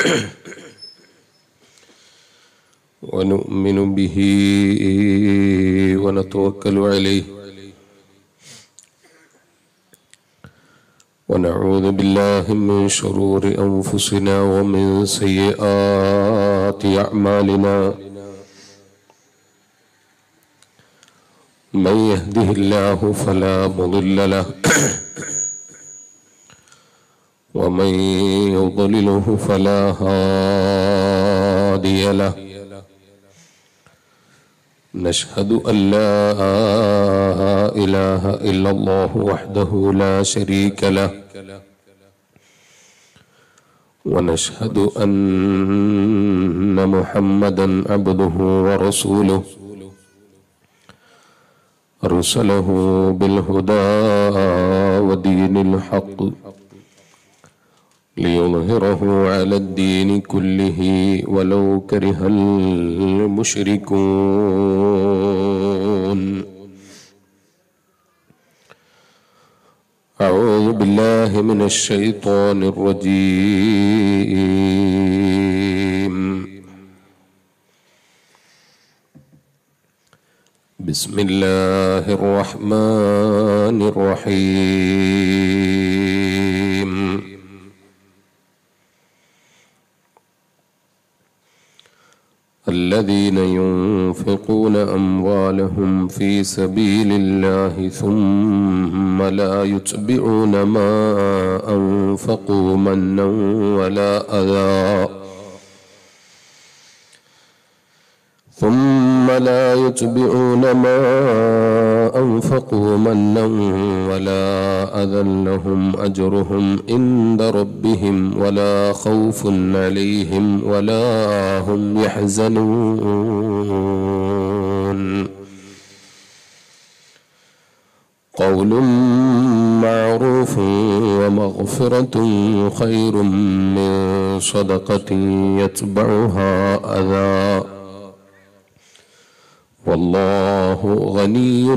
ونؤمن به ونتوكل عليه ونعوذ بالله من شرور أنفسنا ومن سيئات أعمالنا من يهده الله فلا مضل له ومن يضلله فلا هادي له نشهد أن لا إله إلا الله وحده لا شريك له ونشهد أن محمدا عبده ورسوله أرسله بالهدى ودين الحق ليظهره على الدين كله ولو كره المشركون أعوذ بالله من الشيطان الرجيم بسم الله الرحمن الرحيم الذين ينفقون أموالهم في سبيل الله ثم لا يتبعون ما أنفقوا منا ولا أذى ثم لا يتبعون ما أنفقوا منا ولا أذى لهم أجرهم عند ربهم ولا خوف عليهم ولا هم يحزنون قول معروف ومغفرة خير من صدقة يتبعها أذى والله غني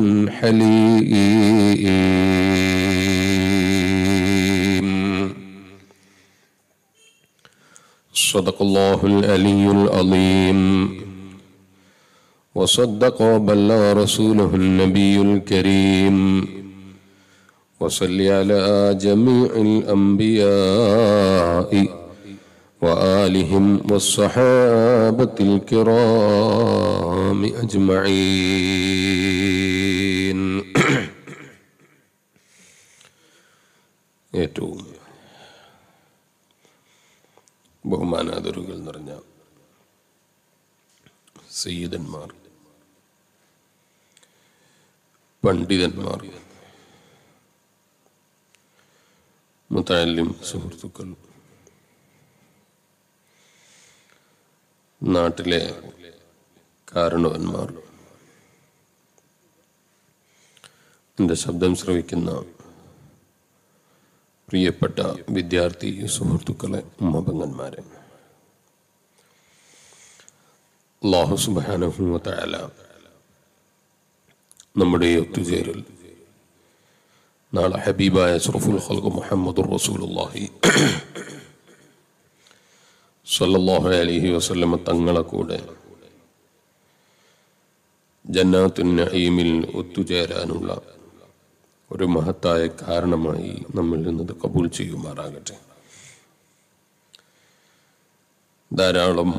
حليم صدق الله العلي العظيم وصدق وبلغ رسوله النبي الكريم وصل على جميع الأنبياء وآلهم والصحابة الكرام أجمعين ഏറ്റവും ബഹുമാനാദരുകൾ നിറഞ്ഞ സയ്യിദന്മാർ പണ്ഡിതന്മാർ മുത്താലിം സുഹൃത്തുക്കൾ നാട്ടിലെ കാരണവന്മാർ എൻ്റെ ശബ്ദം ശ്രവിക്കുന്ന പ്രിയപ്പെട്ട വിദ്യാർത്ഥി സുഹൃത്തുക്കളെ ഉമ്മപങ്ങന്മാരെ അള്ളാഹു സുബാനുഭൂമത്തായാല നമ്മുടെ ഈ ഒത്തുചേരൽ നാളെ ഹബീബായ സുറഫുൽ ഖൽഖ് മുഹമ്മദ് റസൂലുള്ളാഹി സല്ലല്ലാഹു അലൈഹി വസല്ലമ തങ്ങളെ കൂടെ ജന്നാത്തുൻ നഈമിൽ ഒത്തുചേരാനുള്ള ഒരു മഹത്തായ കാരണമായി നമ്മിൽ നിന്നത് കബൂൽ ചെയ്യുമാറാകട്ടെ ധാരാളം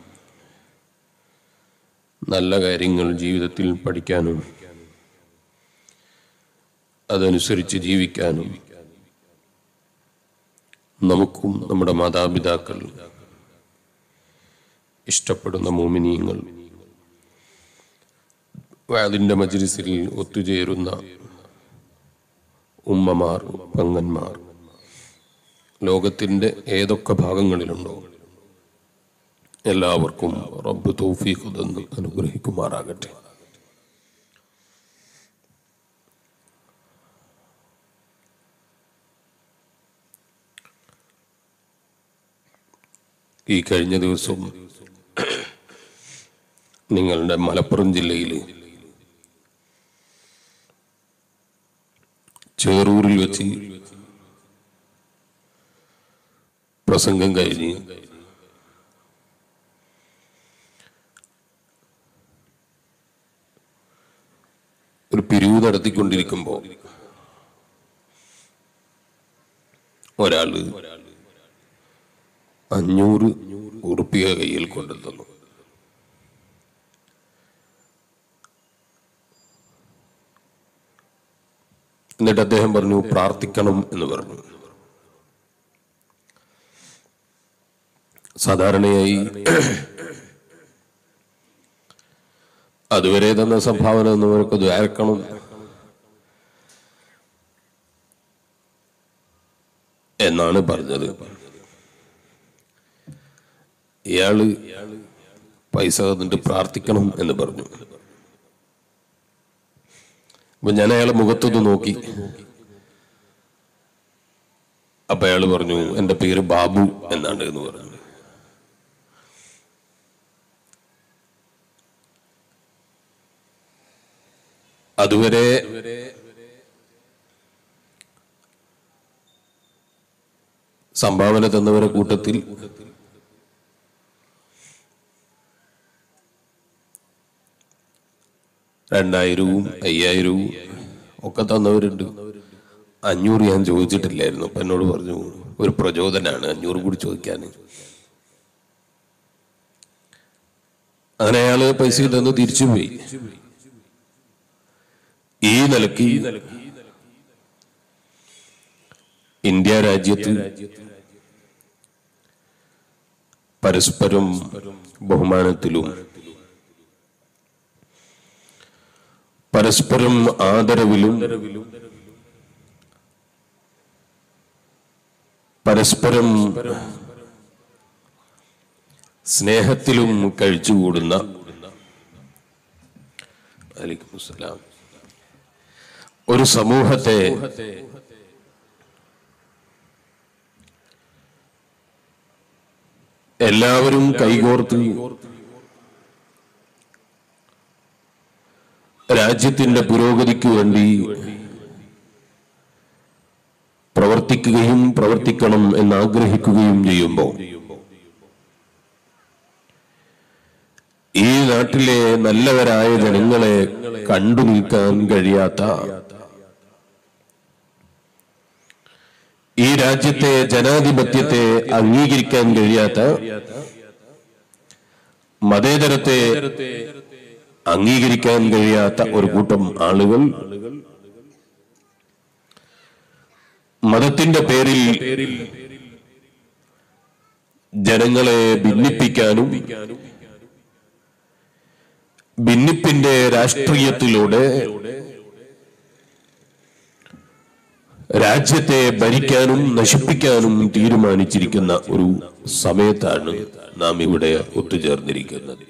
നല്ല കാര്യങ്ങൾ ജീവിതത്തിൽ പഠിക്കാനും അതനുസരിച്ച് ജീവിക്കാനും നമുക്കും നമ്മുടെ മാതാപിതാക്കൾ ഇഷ്ടപ്പെടുന്ന മോമിനിയങ്ങൾ അതിൻ്റെ മജ്ലിസിൽ ഒത്തുചേരുന്ന ഉമ്മമാർ പങ്ങന്മാർ ലോകത്തിൻ്റെ ഏതൊക്കെ ഭാഗങ്ങളിലുണ്ടോ എല്ലാവർക്കും റബ്ബ് തൗഫീഖ് തന്ന് അനുഗ്രഹിക്കുമാറാകട്ടെ ഈ കഴിഞ്ഞ ദിവസം നിങ്ങളുടെ മലപ്പുറം ജില്ലയിൽ ചേറൂരിൽ വെച്ച് പ്രസംഗം കഴിഞ്ഞ് ഒരു പിരിവ് നടത്തിക്കൊണ്ടിരിക്കുമ്പോൾ ഒരാള് അഞ്ഞൂറ് ഉറുപ്പിക കയ്യിൽ കൊണ്ടു തന്നു എന്നിട്ട് അദ്ദേഹം പറഞ്ഞു പ്രാർത്ഥിക്കണം എന്ന് പറഞ്ഞു സാധാരണയായി അതുവരെ തന്ന സംഭാവന എന്നവർക്ക് ദ്വാരക്കണം എന്നാണ് പറഞ്ഞത് ഇയാള് പൈസ തന്നിട്ട് പ്രാർത്ഥിക്കണം എന്ന് പറഞ്ഞു അപ്പൊ ഞാൻ അയാളെ മുഖത്തൊന്ന് നോക്കി അപ്പൊ അയാൾ പറഞ്ഞു എന്റെ പേര് ബാബു എന്നാണ് എന്ന് പറഞ്ഞു അതുവരെ സംഭാവന തന്നവരെ കൂട്ടത്തിൽ രണ്ടായിരവും അയ്യായിരവും ഒക്കെ തന്നവരുണ്ട് അഞ്ഞൂറ് ഞാൻ ചോദിച്ചിട്ടില്ലായിരുന്നു അപ്പൊ എന്നോട് പറഞ്ഞു ഒരു പ്രചോദനാണ് അഞ്ഞൂറ് കൂടി ചോദിക്കാൻ അങ്ങനെ അയാള് പൈസ തന്ന് തിരിച്ചുപോയി ഈ നിലക്ക് ഇന്ത്യ രാജ്യത്ത് പരസ്പരം ബഹുമാനത്തിലും പരസ്പരം ആദരവിലും പരസ്പരം സ്നേഹത്തിലും കഴിച്ചുകൂടുന്ന അലൈക്കും അസ്സലാം ഒരു സമൂഹത്തെ എല്ലാവരും കൈകോർത്ത് രാജ്യത്തിന്റെ പുരോഗതിക്ക് വേണ്ടി പ്രവർത്തിക്കുകയും പ്രവർത്തിക്കണം എന്ന് ആഗ്രഹിക്കുകയും ചെയ്യുമ്പോൾ ഈ നാട്ടിലെ നല്ലവരായ ജനങ്ങളെ കണ്ടു നിൽക്കാൻ കഴിയാത്ത ഈ രാജ്യത്തെ ജനാധിപത്യത്തെ അംഗീകരിക്കാൻ കഴിയാത്ത മതേതരത്തെ അംഗീകരിക്കാൻ കഴിയാത്ത ഒരു കൂട്ടം ആളുകൾ മതത്തിന്റെ പേരിൽ ജനങ്ങളെ ഭിന്നിപ്പിക്കാനും ഭിന്നിപ്പിന്റെ രാഷ്ട്രീയത്തിലൂടെ രാജ്യത്തെ ഭരിക്കാനും നശിപ്പിക്കാനും തീരുമാനിച്ചിരിക്കുന്ന ഒരു സമയത്താണ് നാം ഇവിടെ ഒത്തുചേർന്നിരിക്കുന്നത്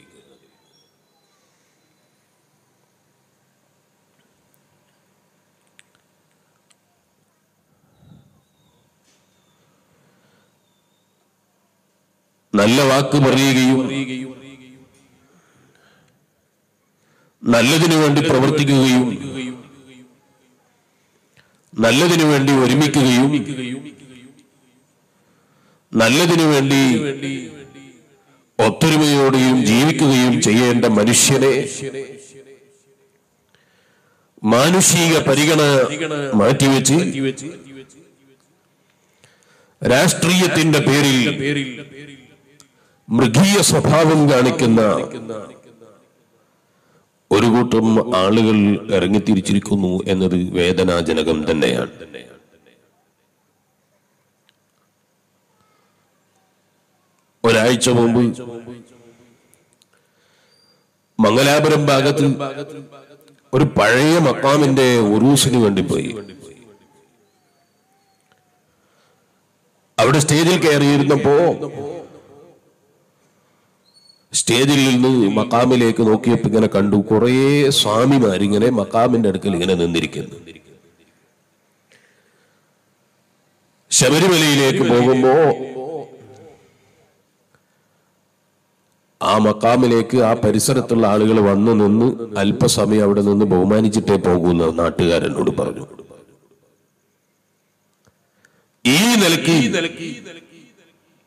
നല്ല വാക്ക് പറയുകയും നല്ലതിനു വേണ്ടി പ്രവർത്തിക്കുകയും നല്ലതിനു വേണ്ടി ഒരുമിക്കുകയും നല്ലതിനു വേണ്ടി ഒത്തൊരുമയോടെയും ജീവിക്കുകയും ചെയ്യേണ്ട മനുഷ്യനെ മാനുഷിക പരിഗണന മാറ്റിവെച്ച് രാഷ്ട്രീയത്തിന്റെ പേരിൽ മൃഗീയ സ്വഭാവം കാണിക്കുന്ന ഒരു കൂട്ടം ആളുകൾ ഇറങ്ങിത്തിരിച്ചിരിക്കുന്നു എന്നത് വേദനാജനകം തന്നെയാണ് ഒരാഴ്ച മുമ്പ് മംഗലാപുരം ഭാഗത്ത് ഒരു പഴയ മക്കാമിന്റെ ഉറൂസിന് വേണ്ടി പോയി അവിടെ സ്റ്റേജിൽ കയറിയിരുന്നപ്പോ സ്റ്റേജിൽ നിന്ന് മക്കാമിലേക്ക് നോക്കിയപ്പോ ഇങ്ങനെ കണ്ടു കുറേ സ്വാമിമാരിങ്ങനെ മക്കാമിന്റെ അടുക്കൽ ഇങ്ങനെ നിന്നിരിക്കുന്നു ശബരിമലയിലേക്ക് പോകുമ്പോ ആ മക്കാമിലേക്ക് ആ പരിസരത്തുള്ള ആളുകൾ വന്നു നിന്ന് അല്പസമയം അവിടെ നിന്ന് ബഹുമാനിച്ചിട്ടേ പോകുന്ന നാട്ടുകാരനോട് പറഞ്ഞു ഈ നിലയ്ക്ക്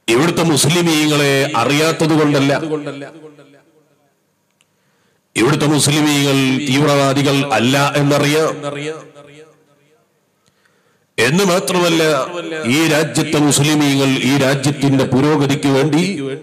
ഇവിടുത്തെ മുസ്ലിമീങ്ങളെ അറിയാത്തത് കൊണ്ടല്ല ഇവിടുത്തെ മുസ്ലിമീങ്ങൾ തീവ്രവാദികൾ അല്ല എന്നറിയാം എന്ന് മാത്രമല്ല ഈ രാജ്യത്തെ മുസ്ലിമീങ്ങൾ ഈ രാജ്യത്തിന്റെ പുരോഗതിക്ക് വേണ്ടി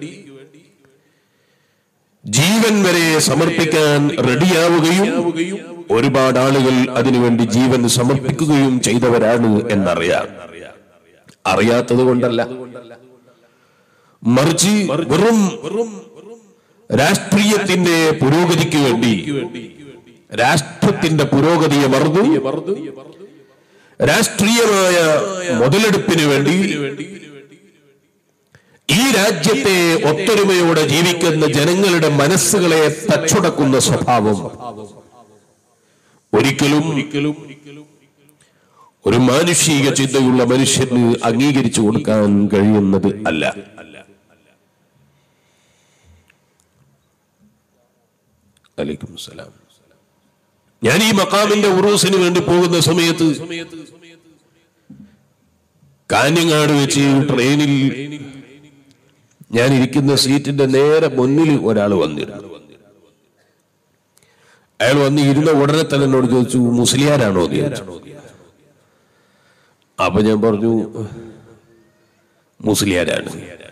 ജീവൻ വരെ സമർപ്പിക്കാൻ റെഡിയാവുകയും ഒരുപാട് ആളുകൾ അതിനുവേണ്ടി ജീവൻ സമർപ്പിക്കുകയും ചെയ്തവരാണ് എന്നറിയാം അറിയാത്തത് കൊണ്ടല്ല മറിച്ച് വെറും രാഷ്ട്രീയത്തിന്റെ പുരോഗതിക്ക് വേണ്ടി രാഷ്ട്രത്തിന്റെ പുരോഗതിയെ മറന്നു രാഷ്ട്രീയമായ മുതലെടുപ്പിന് വേണ്ടി ഈ രാജ്യത്തെ ഒത്തൊരുമയോടെ ജീവിക്കുന്ന ജനങ്ങളുടെ മനസ്സുകളെ തച്ചുടക്കുന്ന സ്വഭാവം ഒരിക്കലും ഒരു മാനുഷിക ചിന്തയുള്ള മനുഷ്യന് അംഗീകരിച്ചു കൊടുക്കാൻ കഴിയുന്നത് അല്ല അലൈക്കും സലാം ഞാൻ ഈ മക്കാമിന്റെ ഉറൂസിന് വേണ്ടി പോകുന്ന സമയത്ത് കാഞ്ഞങ്ങാട് വെച്ച് ട്രെയിനിൽ ഞാൻ ഇരിക്കുന്ന സീറ്റിന്റെ നേരെ മുന്നിൽ ഒരാൾ വന്നിരുന്നു അയാൾ വന്ന് ഇരുന്ന ഉടനെ തന്നെ എന്നോട് ചോദിച്ചു മുസ്ലിയാരാണോ എന്ന് ചോദിച്ചു അപ്പൊ ഞാൻ പറഞ്ഞു മുസ്ലിയാരാണ്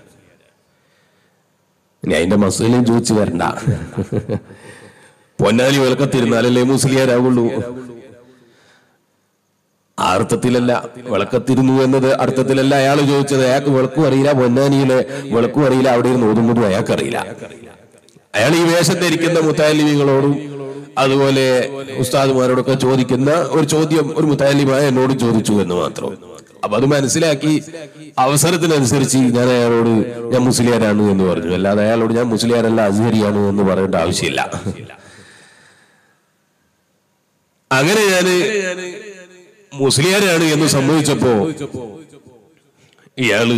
ഇനി അതിന്റെ മസൂലും ചോദിച്ചു വരണ്ട പൊന്നാലി വിളക്കത്തിരുന്നാലല്ലേ മുസ്ലിയാരാകുള്ളൂ ആ അർത്ഥത്തിലല്ല വിളക്കത്തിരുന്നു എന്നത് അർത്ഥത്തിലല്ല അയാൾ ചോദിച്ചത് അയാൾക്ക് വിളക്കും അറിയില്ല പൊന്നാനിയിലെ വിളക്കും അറിയില്ല അവിടെ ഇരുന്ന് ഓതുന്നതും അയാൾക്കറിയില്ല അയാൾ ഈ വേഷം ധരിക്കുന്ന മുത്താലിമികളോടും അതുപോലെ ഉസ്താദുമാരോടൊക്കെ ചോദിക്കുന്ന ഒരു ചോദ്യം ഒരു മുത്താലിമായ എന്നോട് ചോദിച്ചു എന്ന് മാത്രം അപ്പൊ അത് മനസ്സിലാക്കി അവസരത്തിനനുസരിച്ച് ഞാൻ അയാളോട് ഞാൻ മുസ്ലിയാരാണ് എന്ന് പറഞ്ഞു അല്ലാതെ അയാളോട് ഞാൻ മുസ്ലിയാരല്ല അസ്ഹരിയാണ് എന്ന് പറയേണ്ട ആവശ്യമില്ല അങ്ങനെ ഞാന് മുസ്ലിയാരാണ് എന്ന് സംഭവിച്ചപ്പോ ഇയാള്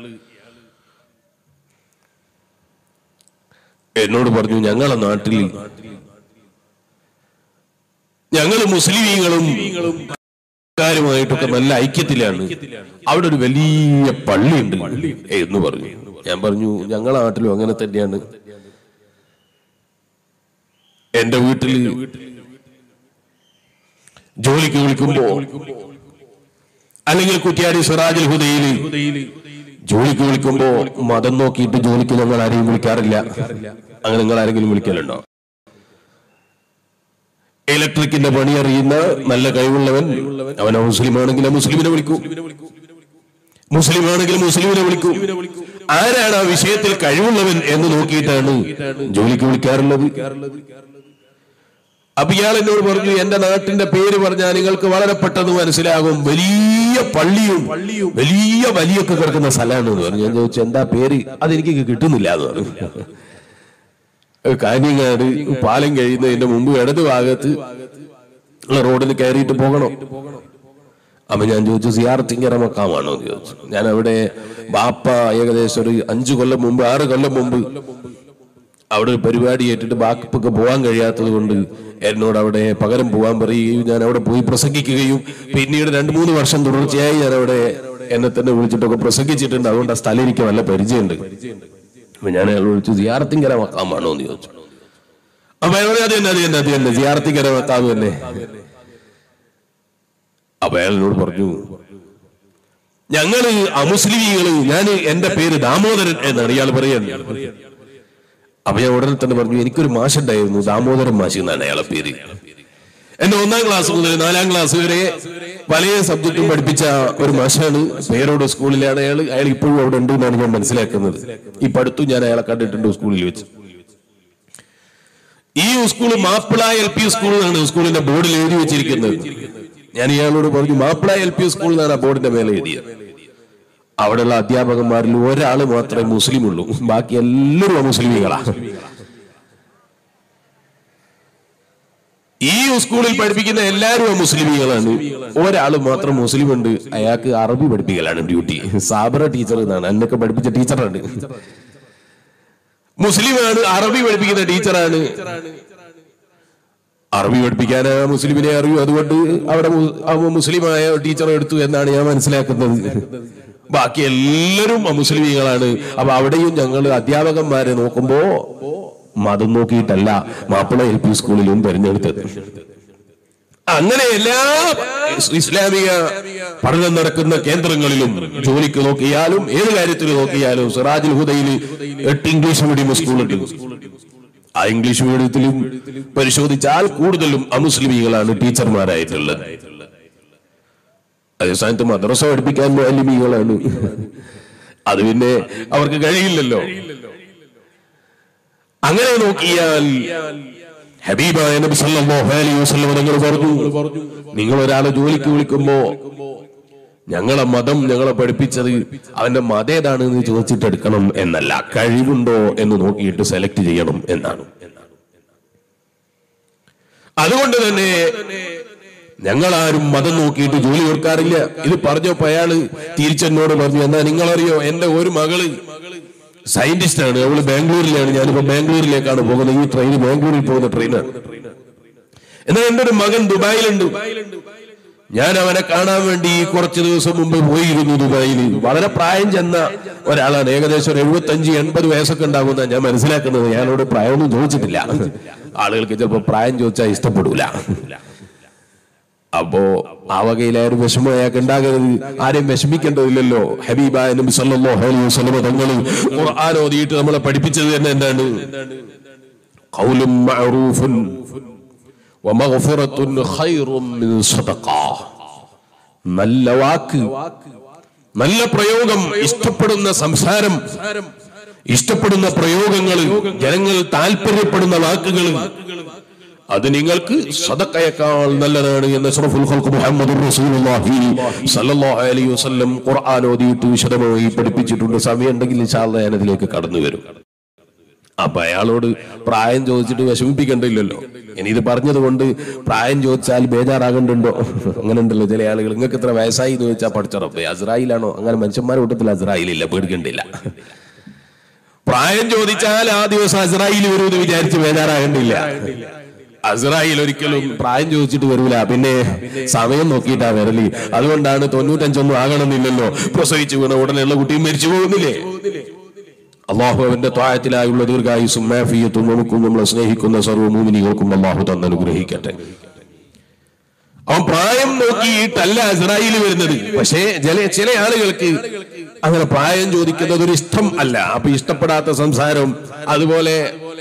എന്നോട് പറഞ്ഞു ഞങ്ങളെ നാട്ടിൽ ഞങ്ങള് മുസ്ലിമീങ്ങളും കാരുമായിട്ടൊക്കെ നല്ല ഐക്യത്തിലാണ് അവിടെ ഒരു വലിയ പള്ളിയുണ്ട് എന്ന് പറഞ്ഞു ഞാൻ പറഞ്ഞു ഞങ്ങളെ നാട്ടിലും അങ്ങനെ തന്നെയാണ് എന്റെ വീട്ടിൽ ജോലിക്ക് വിളിക്കുമ്പോ അല്ലെങ്കിൽ കുറ്റ്യാടി സിറാജുൽ ഹുദയിൽ ജോലിക്ക് വിളിക്കുമ്പോ മതം നോക്കിയിട്ട് ജോലിക്ക് ഞങ്ങൾ ആരെയും വിളിക്കാറില്ല അങ്ങനെ നിങ്ങൾ ആരെങ്കിലും വിളിക്കലുണ്ടോ ഇലക്ട്രിക്കിന്റെ പണി അറിയുന്ന നല്ല കഴിവുള്ളവൻ അവൻ മുസ്ലിം ആണെങ്കിൽ മുസ്ലിമിനെ വിളിക്കൂ മുസ്ലിം ആണെങ്കിൽ മുസ്ലിമിനെ വിളിക്കൂ ആരാണ് ആ വിഷയത്തിൽ കഴിവുള്ളവൻ എന്ന് നോക്കിയിട്ടാണ് ജോലിക്ക് വിളിക്കാറുള്ളത് അപ്പൊ ഇയാൾ എന്നോട് പറഞ്ഞു എന്റെ നാട്ടിന്റെ പേര് പറഞ്ഞാൽ നിങ്ങൾക്ക് വളരെ പെട്ടെന്ന് മനസ്സിലാകും വലിയ പള്ളിയും വലിയ വലിയൊക്കെ കിടക്കുന്ന സ്ഥലമാണ് എന്ന് പറഞ്ഞു ഞാൻ ചോദിച്ചു എന്താ പേര് അതെനിക്ക് കിട്ടുന്നില്ല എന്ന് പറഞ്ഞു കാഞ്ഞങ്ങാട് പാലം കഴിയുന്നതിന്റെ മുമ്പ് ഇടത് ഭാഗത്ത് ഉള്ള റോഡിൽ കയറിയിട്ട് പോകണം അപ്പൊ ഞാൻ ചോദിച്ചു സിയാർത്തിങ്കര മക്കാമാണോ എന്ന് ചോദിച്ചു ഞാൻ അവിടെ ബാപ്പ ഏകദേശം ഒരു അഞ്ചു കൊല്ലം മുമ്പ് ആറ് കൊല്ലം മുമ്പ് അവിടെ ഒരു പരിപാടി ഏറ്റിട്ട് ബാക്കിപ്പൊക്കെ പോകാൻ കഴിയാത്തത് കൊണ്ട് എന്നോട് അവിടെ പകരം പോകാൻ പറയുകയും ഞാൻ അവിടെ പോയി പ്രസംഗിക്കുകയും പിന്നീട് രണ്ടു മൂന്ന് വർഷം തുടർച്ചയായി ഞാൻ അവിടെ എന്നെ തന്നെ വിളിച്ചിട്ടൊക്കെ പ്രസംഗിച്ചിട്ടുണ്ട് അതുകൊണ്ട് ആ സ്ഥലം എനിക്ക് നല്ല പരിചയമുണ്ട് അപ്പൊ ഞാൻ അയാൾ വിളിച്ചു സിയാർത്തിങ്കര മക്കാമാണോ എന്ന് ചോദിച്ചു അപ്പൊ അയാൾ പറഞ്ഞു, അത് തന്നെ അത് തന്നെ അത് തന്നെ സിയാർത്തിങ്കര മക്കാവ് തന്നെ അപ്പൊ അയാൾ എന്നോട് പറഞ്ഞു ഞങ്ങള് അമുസ്ലിമീങ്ങള് ഞാൻ എന്റെ പേര് ദാമോദരൻ എന്നാണ് ഇയാൾ പറയുന്നത് അപ്പൊ ഞാൻ ഉടനെ തന്നെ പറഞ്ഞു എനിക്കൊരു മാഷുണ്ടായിരുന്നു ദാമോദരൻ മാഷി എന്നാണ് അയാളെ പേര് എന്റെ ഒന്നാം ക്ലാസ് മുതൽ നാലാം ക്ലാസ് വരെ പല സബ്ജക്റ്റും പഠിപ്പിച്ച ഒരു മാഷാണ് പേരോട് സ്കൂളിലാണ് അയാൾ അയാൾ ഇപ്പോഴും അവിടെ ഉണ്ട് എന്നാണ് ഞാൻ മനസ്സിലാക്കുന്നത് ഈ പഠിത്തം ഞാൻ അയാളെ കണ്ടിട്ടുണ്ട് സ്കൂളിൽ വെച്ച് ഈ school Mappila L P school എന്നാണ് സ്കൂളിന്റെ ബോർഡിൽ എഴുതി വെച്ചിരിക്കുന്നത് ഞാൻ ഇയാളോട് പറഞ്ഞു മാപ്പിള എൽ പി സ്കൂൾ എന്നാണ് ആ ബോർഡിന്റെ മേലെ എഴുതിയത് അവിടെയുള്ള അധ്യാപകന്മാരിൽ ഒരാള് മാത്രമേ മുസ്ലിം ഉള്ളൂ ബാക്കി എല്ലാവരും അമുസ്ലിമികളാ ഈ സ്കൂളിൽ പഠിപ്പിക്കുന്ന എല്ലാവരും മുസ്ലിമികളാണ് ഒരാൾ മാത്രം മുസ്ലിം ഉണ്ട് അയാൾക്ക് അറബി പഠിപ്പിക്കലാണ് ഡ്യൂട്ടി സാബറ ടീച്ചർ എന്നാണ് എന്നൊക്കെ പഠിപ്പിച്ച ടീച്ചറാണ് മുസ്ലിമാണ് അറബി പഠിപ്പിക്കുന്ന ടീച്ചറാണ് അറബി പഠിപ്പിക്കാൻ ആ മുസ്ലിമിനെ അറിയൂ അതുകൊണ്ട് അവിടെ മു- ആ മുസ്ലിമായ ടീച്ചറെ എടുത്തു എന്നാണ് ഞാൻ മനസ്സിലാക്കുന്നത് ബാക്കി എല്ലാവരും മുസ്ലിമീങ്ങളാണ് അപ്പൊ അവിടെയും ഞങ്ങൾ അധ്യാപകന്മാരെ നോക്കുമ്പോ മതം നോക്കിയിട്ടല്ല മാപ്പിള എൽ പി സ്കൂളിലും തെരഞ്ഞെടുത്തത് അങ്ങനെ എല്ലാ ഇസ്ലാമിക പഠനം നടക്കുന്ന കേന്ദ്രങ്ങളിലും ജോലിക്ക് നോക്കിയാലും ഏത് കാര്യത്തിൽ നോക്കിയാലും സിറാജുൽ ഹുദയിൽ എട്ട് ഇംഗ്ലീഷ് മീഡിയം സ്കൂളുണ്ട് ആ ഇംഗ്ലീഷ് മീഡിയത്തിലും പരിശോധിച്ചാൽ കൂടുതലും അമുസ്ലിമികളാണ് ടീച്ചർമാരായിട്ടുള്ളത് അതേ സ്ഥാനത്ത് മദ്രസ പഠിപ്പിക്കാൻ അലിമികളാണ് അത് പിന്നെ അവർക്ക് കഴിയില്ലല്ലോ അങ്ങനെ നോക്കിയാൽ ഹബീബായ നബി സല്ലല്ലാഹു അലൈഹി വസല്ലം തങ്ങൾ പറഞ്ഞു നിങ്ങൾ ഒരാളെ ജോലിക്ക് വിളിക്കുമ്പോ ഞങ്ങളെ മതം ഞങ്ങളെ പഠിപ്പിച്ചത് അവന്റെ മതം ഏതാണ് എന്ന് ചോദിച്ചിട്ട് എടുക്കണം എന്നല്ല കഴിവുണ്ടോ എന്ന് നോക്കിയിട്ട് സെലക്ട് ചെയ്യണം എന്നാണ് അതുകൊണ്ട് തന്നെ ഞങ്ങളാരും മതം നോക്കിയിട്ട് ജോലി കൊടുക്കാറില്ല ഇത് പറഞ്ഞപ്പോ അയാള് തിരിച്ചെന്നോട് പറഞ്ഞു എന്നാ നിങ്ങളറിയോ എന്റെ ഒരു മകള് സയന്റിസ്റ്റ് ആണ് അവള് ബാംഗ്ലൂരിലാണ് ഞാനിപ്പോ ബാംഗ്ലൂരിലേക്കാണ് പോകുന്നത് ഈ ട്രെയിൻ ബാംഗ്ലൂരിൽ പോകുന്ന ട്രെയിനാണ് എന്നാൽ എന്റെ ഒരു മകൻ ദുബായിലുണ്ട് ഞാൻ അവനെ കാണാൻ വേണ്ടി കുറച്ച് ദിവസം മുമ്പ് പോയിരുന്നു ദുബായിൽ വളരെ പ്രായം ചെന്ന ഒരാളാണ് ഏകദേശം ഒരു എഴുപത്തഞ്ച് എൺപത് വയസ്സൊക്കെ ഉണ്ടാകുന്ന ഞാൻ മനസ്സിലാക്കുന്നത് ഞാനോട് പ്രായമൊന്നും ചോദിച്ചിട്ടില്ല ആളുകൾക്ക് ചിലപ്പോ പ്രായം ചോദിച്ചാൽ ഇഷ്ടപ്പെടൂല അപ്പോ ആ വകയിലാരും വിഷമം അയാൾക്ക് ഉണ്ടാകരുത് ആരെയും വിഷമിക്കേണ്ടതില്ലല്ലോ ഹബീബായ നബി സല്ലല്ലാഹു അലൈഹി വസല്ലം തങ്ങൾ ഖുർആൻ ഓതിയിട്ട് നമ്മളെ പഠിപ്പിച്ചത് തന്നെ എന്താണ് ഖൗലും മഅറൂഫുൻ വമഗ്ഫിറത്തുൻ ഖൈറും മിൻ സദഖ നല്ല വാക്ക് നല്ല പ്രയോഗം ഇഷ്ടപ്പെടുന്ന സംസാരം ഇഷ്ടപ്പെടുന്ന പ്രയോഗങ്ങൾ ജനങ്ങൾ താല്പര്യപ്പെടുന്ന വാക്കുകൾ അത് നിങ്ങൾക്ക് സദക്കയേക്കാൾ നല്ലതാണ് എന്ന് അഷ്റഫുൽ ഖൽഖ് മുഹമ്മദുർ റസൂലുള്ളാഹി സല്ലല്ലാഹു അലൈഹി വസല്ലം ഖുർആൻ ഓതിയിട്ട് വിശദമായി പഠിപ്പിച്ചിട്ടുണ്ട് സമയം ഉണ്ടെങ്കിൽ ഇൻഷാ അല്ലാഹ് ഞാൻ അതിലേക്ക് കടന്നു വരും അപ്പൊ അയാളോട് പ്രായം ചോദിച്ചിട്ട് വിഷമിപ്പിക്കണ്ടില്ലല്ലോ ഇനി ഇത് പറഞ്ഞത് കൊണ്ട് പ്രായം ചോദിച്ചാൽ ബേജാറാകണ്ടുണ്ടോ അങ്ങനെ ഉണ്ടല്ലോ ചില ആളുകൾ നിങ്ങൾക്ക് ഇത്ര വയസ്സായി എന്ന് ചോദിച്ചാൽ പഠിച്ചറപ്പേ അസ്രായിലാണോ അങ്ങനെ മനുഷ്യന്മാരുടെ കൂട്ടത്തിൽ അസ്രായിലില്ല പേടിക്കണ്ടില്ല പ്രായം ചോദിച്ചാൽ ആ ദിവസം അസ്രായിൽ വരുമെന്ന് വിചാരിച്ച് ബേജാറാകണ്ടില്ല അസ്രായിൽ ഒരിക്കലും പ്രായം ചോദിച്ചിട്ട് വരൂല പിന്നെ സമയം നോക്കിയിട്ടാ വരല് അതുകൊണ്ടാണ് തൊണ്ണൂറ്റഞ്ചൊന്നും ആകണമെന്നില്ലല്ലോ പ്രസവിച്ചു വീണ ഉടനെയുള്ള കുട്ടിയും മരിച്ചു പോകുന്നില്ലേ അള്ളാഹു അവന്റെ ത്വായത്തിലായുള്ള ദീർഘായുസും മാഫിയത്തും നമുക്കും നമ്മളെ സ്നേഹിക്കുന്ന സർവ്വമൂമിനികൾക്കും അള്ളാഹു തന്നനുഗ്രഹിക്കട്ടെ അവൻ പ്രായം നോക്കിയിട്ടല്ല ഇസ്രായേൽ വരുന്നത് പക്ഷേ ചില ചില ആളുകൾക്ക് അങ്ങനെ പ്രായം ചോദിക്കുന്നത് ഒരു ഇഷ്ടം അല്ല അപ്പൊ ഇഷ്ടപ്പെടാത്ത സംസാരം അതുപോലെ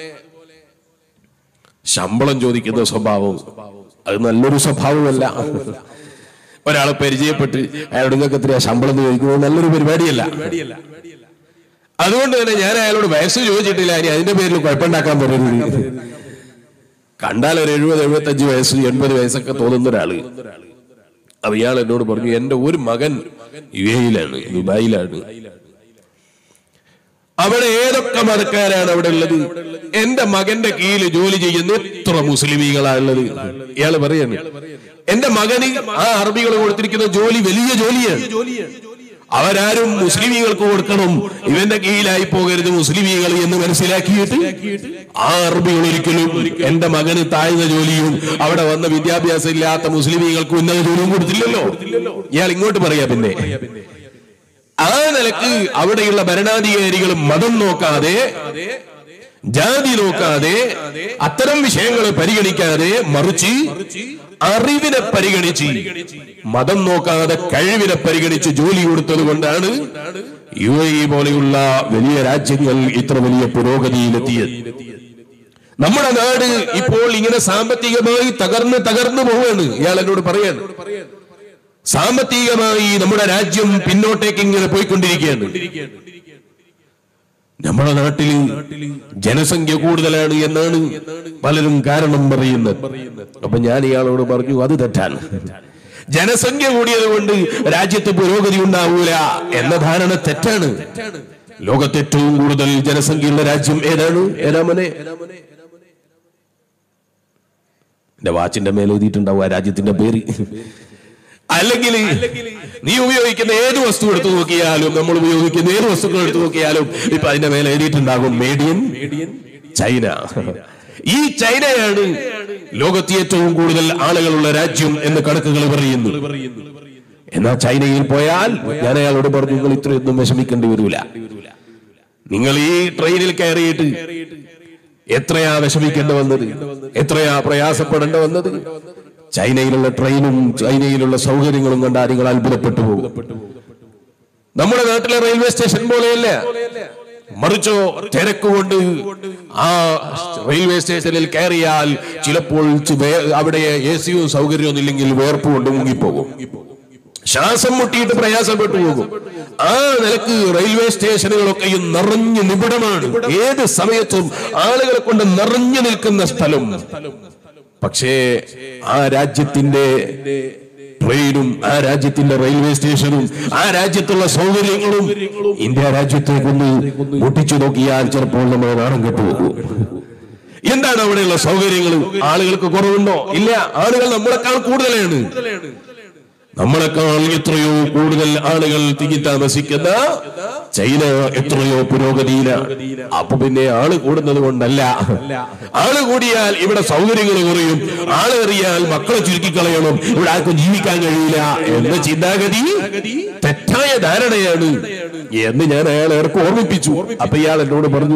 ശമ്പളം ചോദിക്കുന്ന സ്വഭാവം അത് നല്ലൊരു സ്വഭാവമല്ല ഒരാളെ പരിചയപ്പെട്ട് അയാളോട് നിങ്ങൾക്ക് എത്രയാ ശമ്പളം എന്ന് ചോദിക്കുന്നത് നല്ലൊരു പരിപാടിയല്ല അതുകൊണ്ട് തന്നെ ഞാൻ അയാളോട് വയസ്സ് ചോദിച്ചിട്ടില്ല ഇനി അതിന്റെ പേരിൽ കുഴപ്പമുണ്ടാക്കാൻ പറയരുത് കണ്ടാൽ ഒരു എഴുപത് എഴുപത്തഞ്ച് വയസ്സ് എൺപത് വയസ്സൊക്കെ തോന്നുന്ന ഒരാള് അപ്പൊ ഇയാൾ എന്നോട് പറഞ്ഞു എന്റെ ഒരു മകൻ യു എയിലാണ് ദുബായിലാണ് അവിടെ ഏതൊക്കെ മതക്കാരാണ് അവിടെ ഉള്ളത് എന്റെ മകന്റെ കീഴിൽ ജോലി ചെയ്യുന്ന എത്ര മുസ്ലിമീങ്ങളാണ് ഉള്ളത് ഇയാള് പറയാണ് എന്റെ മകന് ആ അറബികൾ കൊടുത്തിരിക്കുന്ന ജോലി വലിയ ജോലിയാണ് അവരാരും മുസ്ലിമീങ്ങൾക്ക് കൊടുക്കണം ഇവന്റെ കീഴിലായി പോകരുത് മുസ്ലിമീങ്ങൾ എന്ന് മനസ്സിലാക്കിയിട്ട് ആ അറബികൾ ഒരിക്കലും എന്റെ മകന് താഴ്ന്ന ജോലിയും അവിടെ വന്ന വിദ്യാഭ്യാസം ഇല്ലാത്ത മുസ്ലിമീങ്ങൾക്ക് ഉന്നത ജോലിയും കൊടുത്തില്ലല്ലോ ഇയാൾ ഇങ്ങോട്ട് പറയാ പിന്നെ ആ നിലക്ക് അവിടെയുള്ള ഭരണാധികാരികൾ മതം നോക്കാതെ ജാതി നോക്കാതെ അത്തരം വിഷയങ്ങളെ പരിഗണിക്കാതെ മറിച്ച് അറിവിനെ പരിഗണിച്ച് മതം നോക്കാതെ കഴിവിനെ പരിഗണിച്ച് ജോലി കൊടുത്തത് കൊണ്ടാണ് യു എ ഇ പോലെയുള്ള വലിയ രാജ്യങ്ങൾ ഇത്ര വലിയ പുരോഗതിയിലെത്തിയത് നമ്മുടെ നാട് ഇപ്പോൾ ഇങ്ങനെ സാമ്പത്തികമായി തകർന്ന് തകർന്നു പോവാണ് ഇയാൾ എന്നോട് പറയാണ് സാമ്പത്തികമായി നമ്മുടെ രാജ്യം പിന്നോട്ടേക്ക് ഇങ്ങനെ പോയിക്കൊണ്ടിരിക്കുകയാണ് നമ്മുടെ നാട്ടിൽ ജനസംഖ്യ കൂടുതലാണ് എന്നാണ് പലരും കാരണം പറയുന്നത് അപ്പൊ ഞാൻ ഇയാളോട് പറഞ്ഞു അത് തെറ്റാണ് ജനസംഖ്യ കൂടിയത് കൊണ്ട് രാജ്യത്ത് പുരോഗതി ഉണ്ടാവൂല എന്ന ധാരണ തെറ്റാണ് ലോകത്ത് ഏറ്റവും കൂടുതൽ ജനസംഖ്യയുള്ള രാജ്യം ഏതാണ് ഏതാമനെ എന്റെ വാച്ചിന്റെ മേലെ എഴുതിയിട്ടുണ്ടാവും ആ രാജ്യത്തിന്റെ പേര് അല്ലെങ്കിൽ നീ ഉപയോഗിക്കുന്ന ഏത് വസ്തു എടുത്തു നോക്കിയാലും നമ്മൾ ഉപയോഗിക്കുന്ന ഏത് വസ്തുക്കൾ എടുത്തു നോക്കിയാലും ഇപ്പൊ അതിന്റെ മേലെ എഴുതിയിട്ടുണ്ടാകും മേഡിയൻ ചൈന ഈ ചൈനയാണ് ലോകത്ത് ഏറ്റവും കൂടുതൽ ആളുകളുള്ള രാജ്യം എന്ന് കണക്കുകൾ പറയുന്നു എന്നാ ചൈനയിൽ പോയാൽ ഞാൻ അയാളോട് പറഞ്ഞു നിങ്ങൾ ഇത്രയൊന്നും വിഷമിക്കേണ്ടി വരൂല നിങ്ങൾ ഈ ട്രെയിനിൽ കയറിയിട്ട് എത്രയാ വിഷമിക്കേണ്ടി വന്നത് എത്രയാ പ്രയാസപ്പെടേണ്ടി വന്നത് ചൈനയിലുള്ള ട്രെയിനും ചൈനയിലുള്ള സൗകര്യങ്ങളും കണ്ടാൽ നിങ്ങൾ അത്ഭുതപ്പെട്ടു പോകും നമ്മുടെ നാട്ടിലെ റെയിൽവേ സ്റ്റേഷൻ പോലെയല്ല മറിച്ചോ തിരക്ക് കൊണ്ട് ആ റെയിൽവേ സ്റ്റേഷനിൽ കയറിയാൽ ചിലപ്പോൾ ചി- വേ- അവിടെ എ സിയും സൗകര്യമൊന്നും ഇല്ലെങ്കിൽ വേർപ്പ് കൊണ്ട് മുങ്ങിപ്പോകും ശ്വാസം മുട്ടിയിട്ട് പ്രയാസപ്പെട്ടു പോകും ആ നിലക്ക് റെയിൽവേ സ്റ്റേഷനുകളൊക്കെയും നിറഞ്ഞു നിബിഡമാണ് ഏത് സമയത്തും ആളുകളെ കൊണ്ട് നിറഞ്ഞു നിൽക്കുന്ന സ്ഥലം പക്ഷേ ആ രാജ്യത്തിന്റെ ട്രെയിനും ആ രാജ്യത്തിന്റെ റെയിൽവേ സ്റ്റേഷനും ആ രാജ്യത്തുള്ള സൗകര്യങ്ങളും ഇന്ത്യ രാജ്യത്തേക്കൊന്ന് മുട്ടിച്ചു നോക്കിയാൽ ചിലപ്പോൾ നമ്മൾ നാണം കെട്ടുപോകും എന്താണ് അവിടെയുള്ള സൗകര്യങ്ങൾ ആളുകൾക്ക് കുറവുണ്ടോ ഇല്ല ആളുകൾ നമ്മളെക്കാൾ കൂടുതലാണ് നമ്മളെക്കാൾ എത്രയോ കൂടുതൽ ആളുകൾ തിങ്ങി താമസിക്കുന്ന ചൈന എത്രയോ പുരോഗതിയില അപ്പൊ പിന്നെ ആള് കൂടുന്നത് കൊണ്ടല്ല ആള് കൂടിയാൽ ഇവിടെ സൗകര്യങ്ങൾ കുറയും ആള് എറിയാൽ മക്കളെ ചുരുക്കിക്കളയണം ഇവിടെ ആർക്കും ജീവിക്കാൻ കഴിയില്ല എന്ന ചിന്താഗതി തെറ്റായ ധാരണയാണ് എന്ന് ഞാൻ അയാളെ ഏർക്ക് ഓർമ്മിപ്പിച്ചു അപ്പൊ ഇയാൾ എന്നോട് പറഞ്ഞു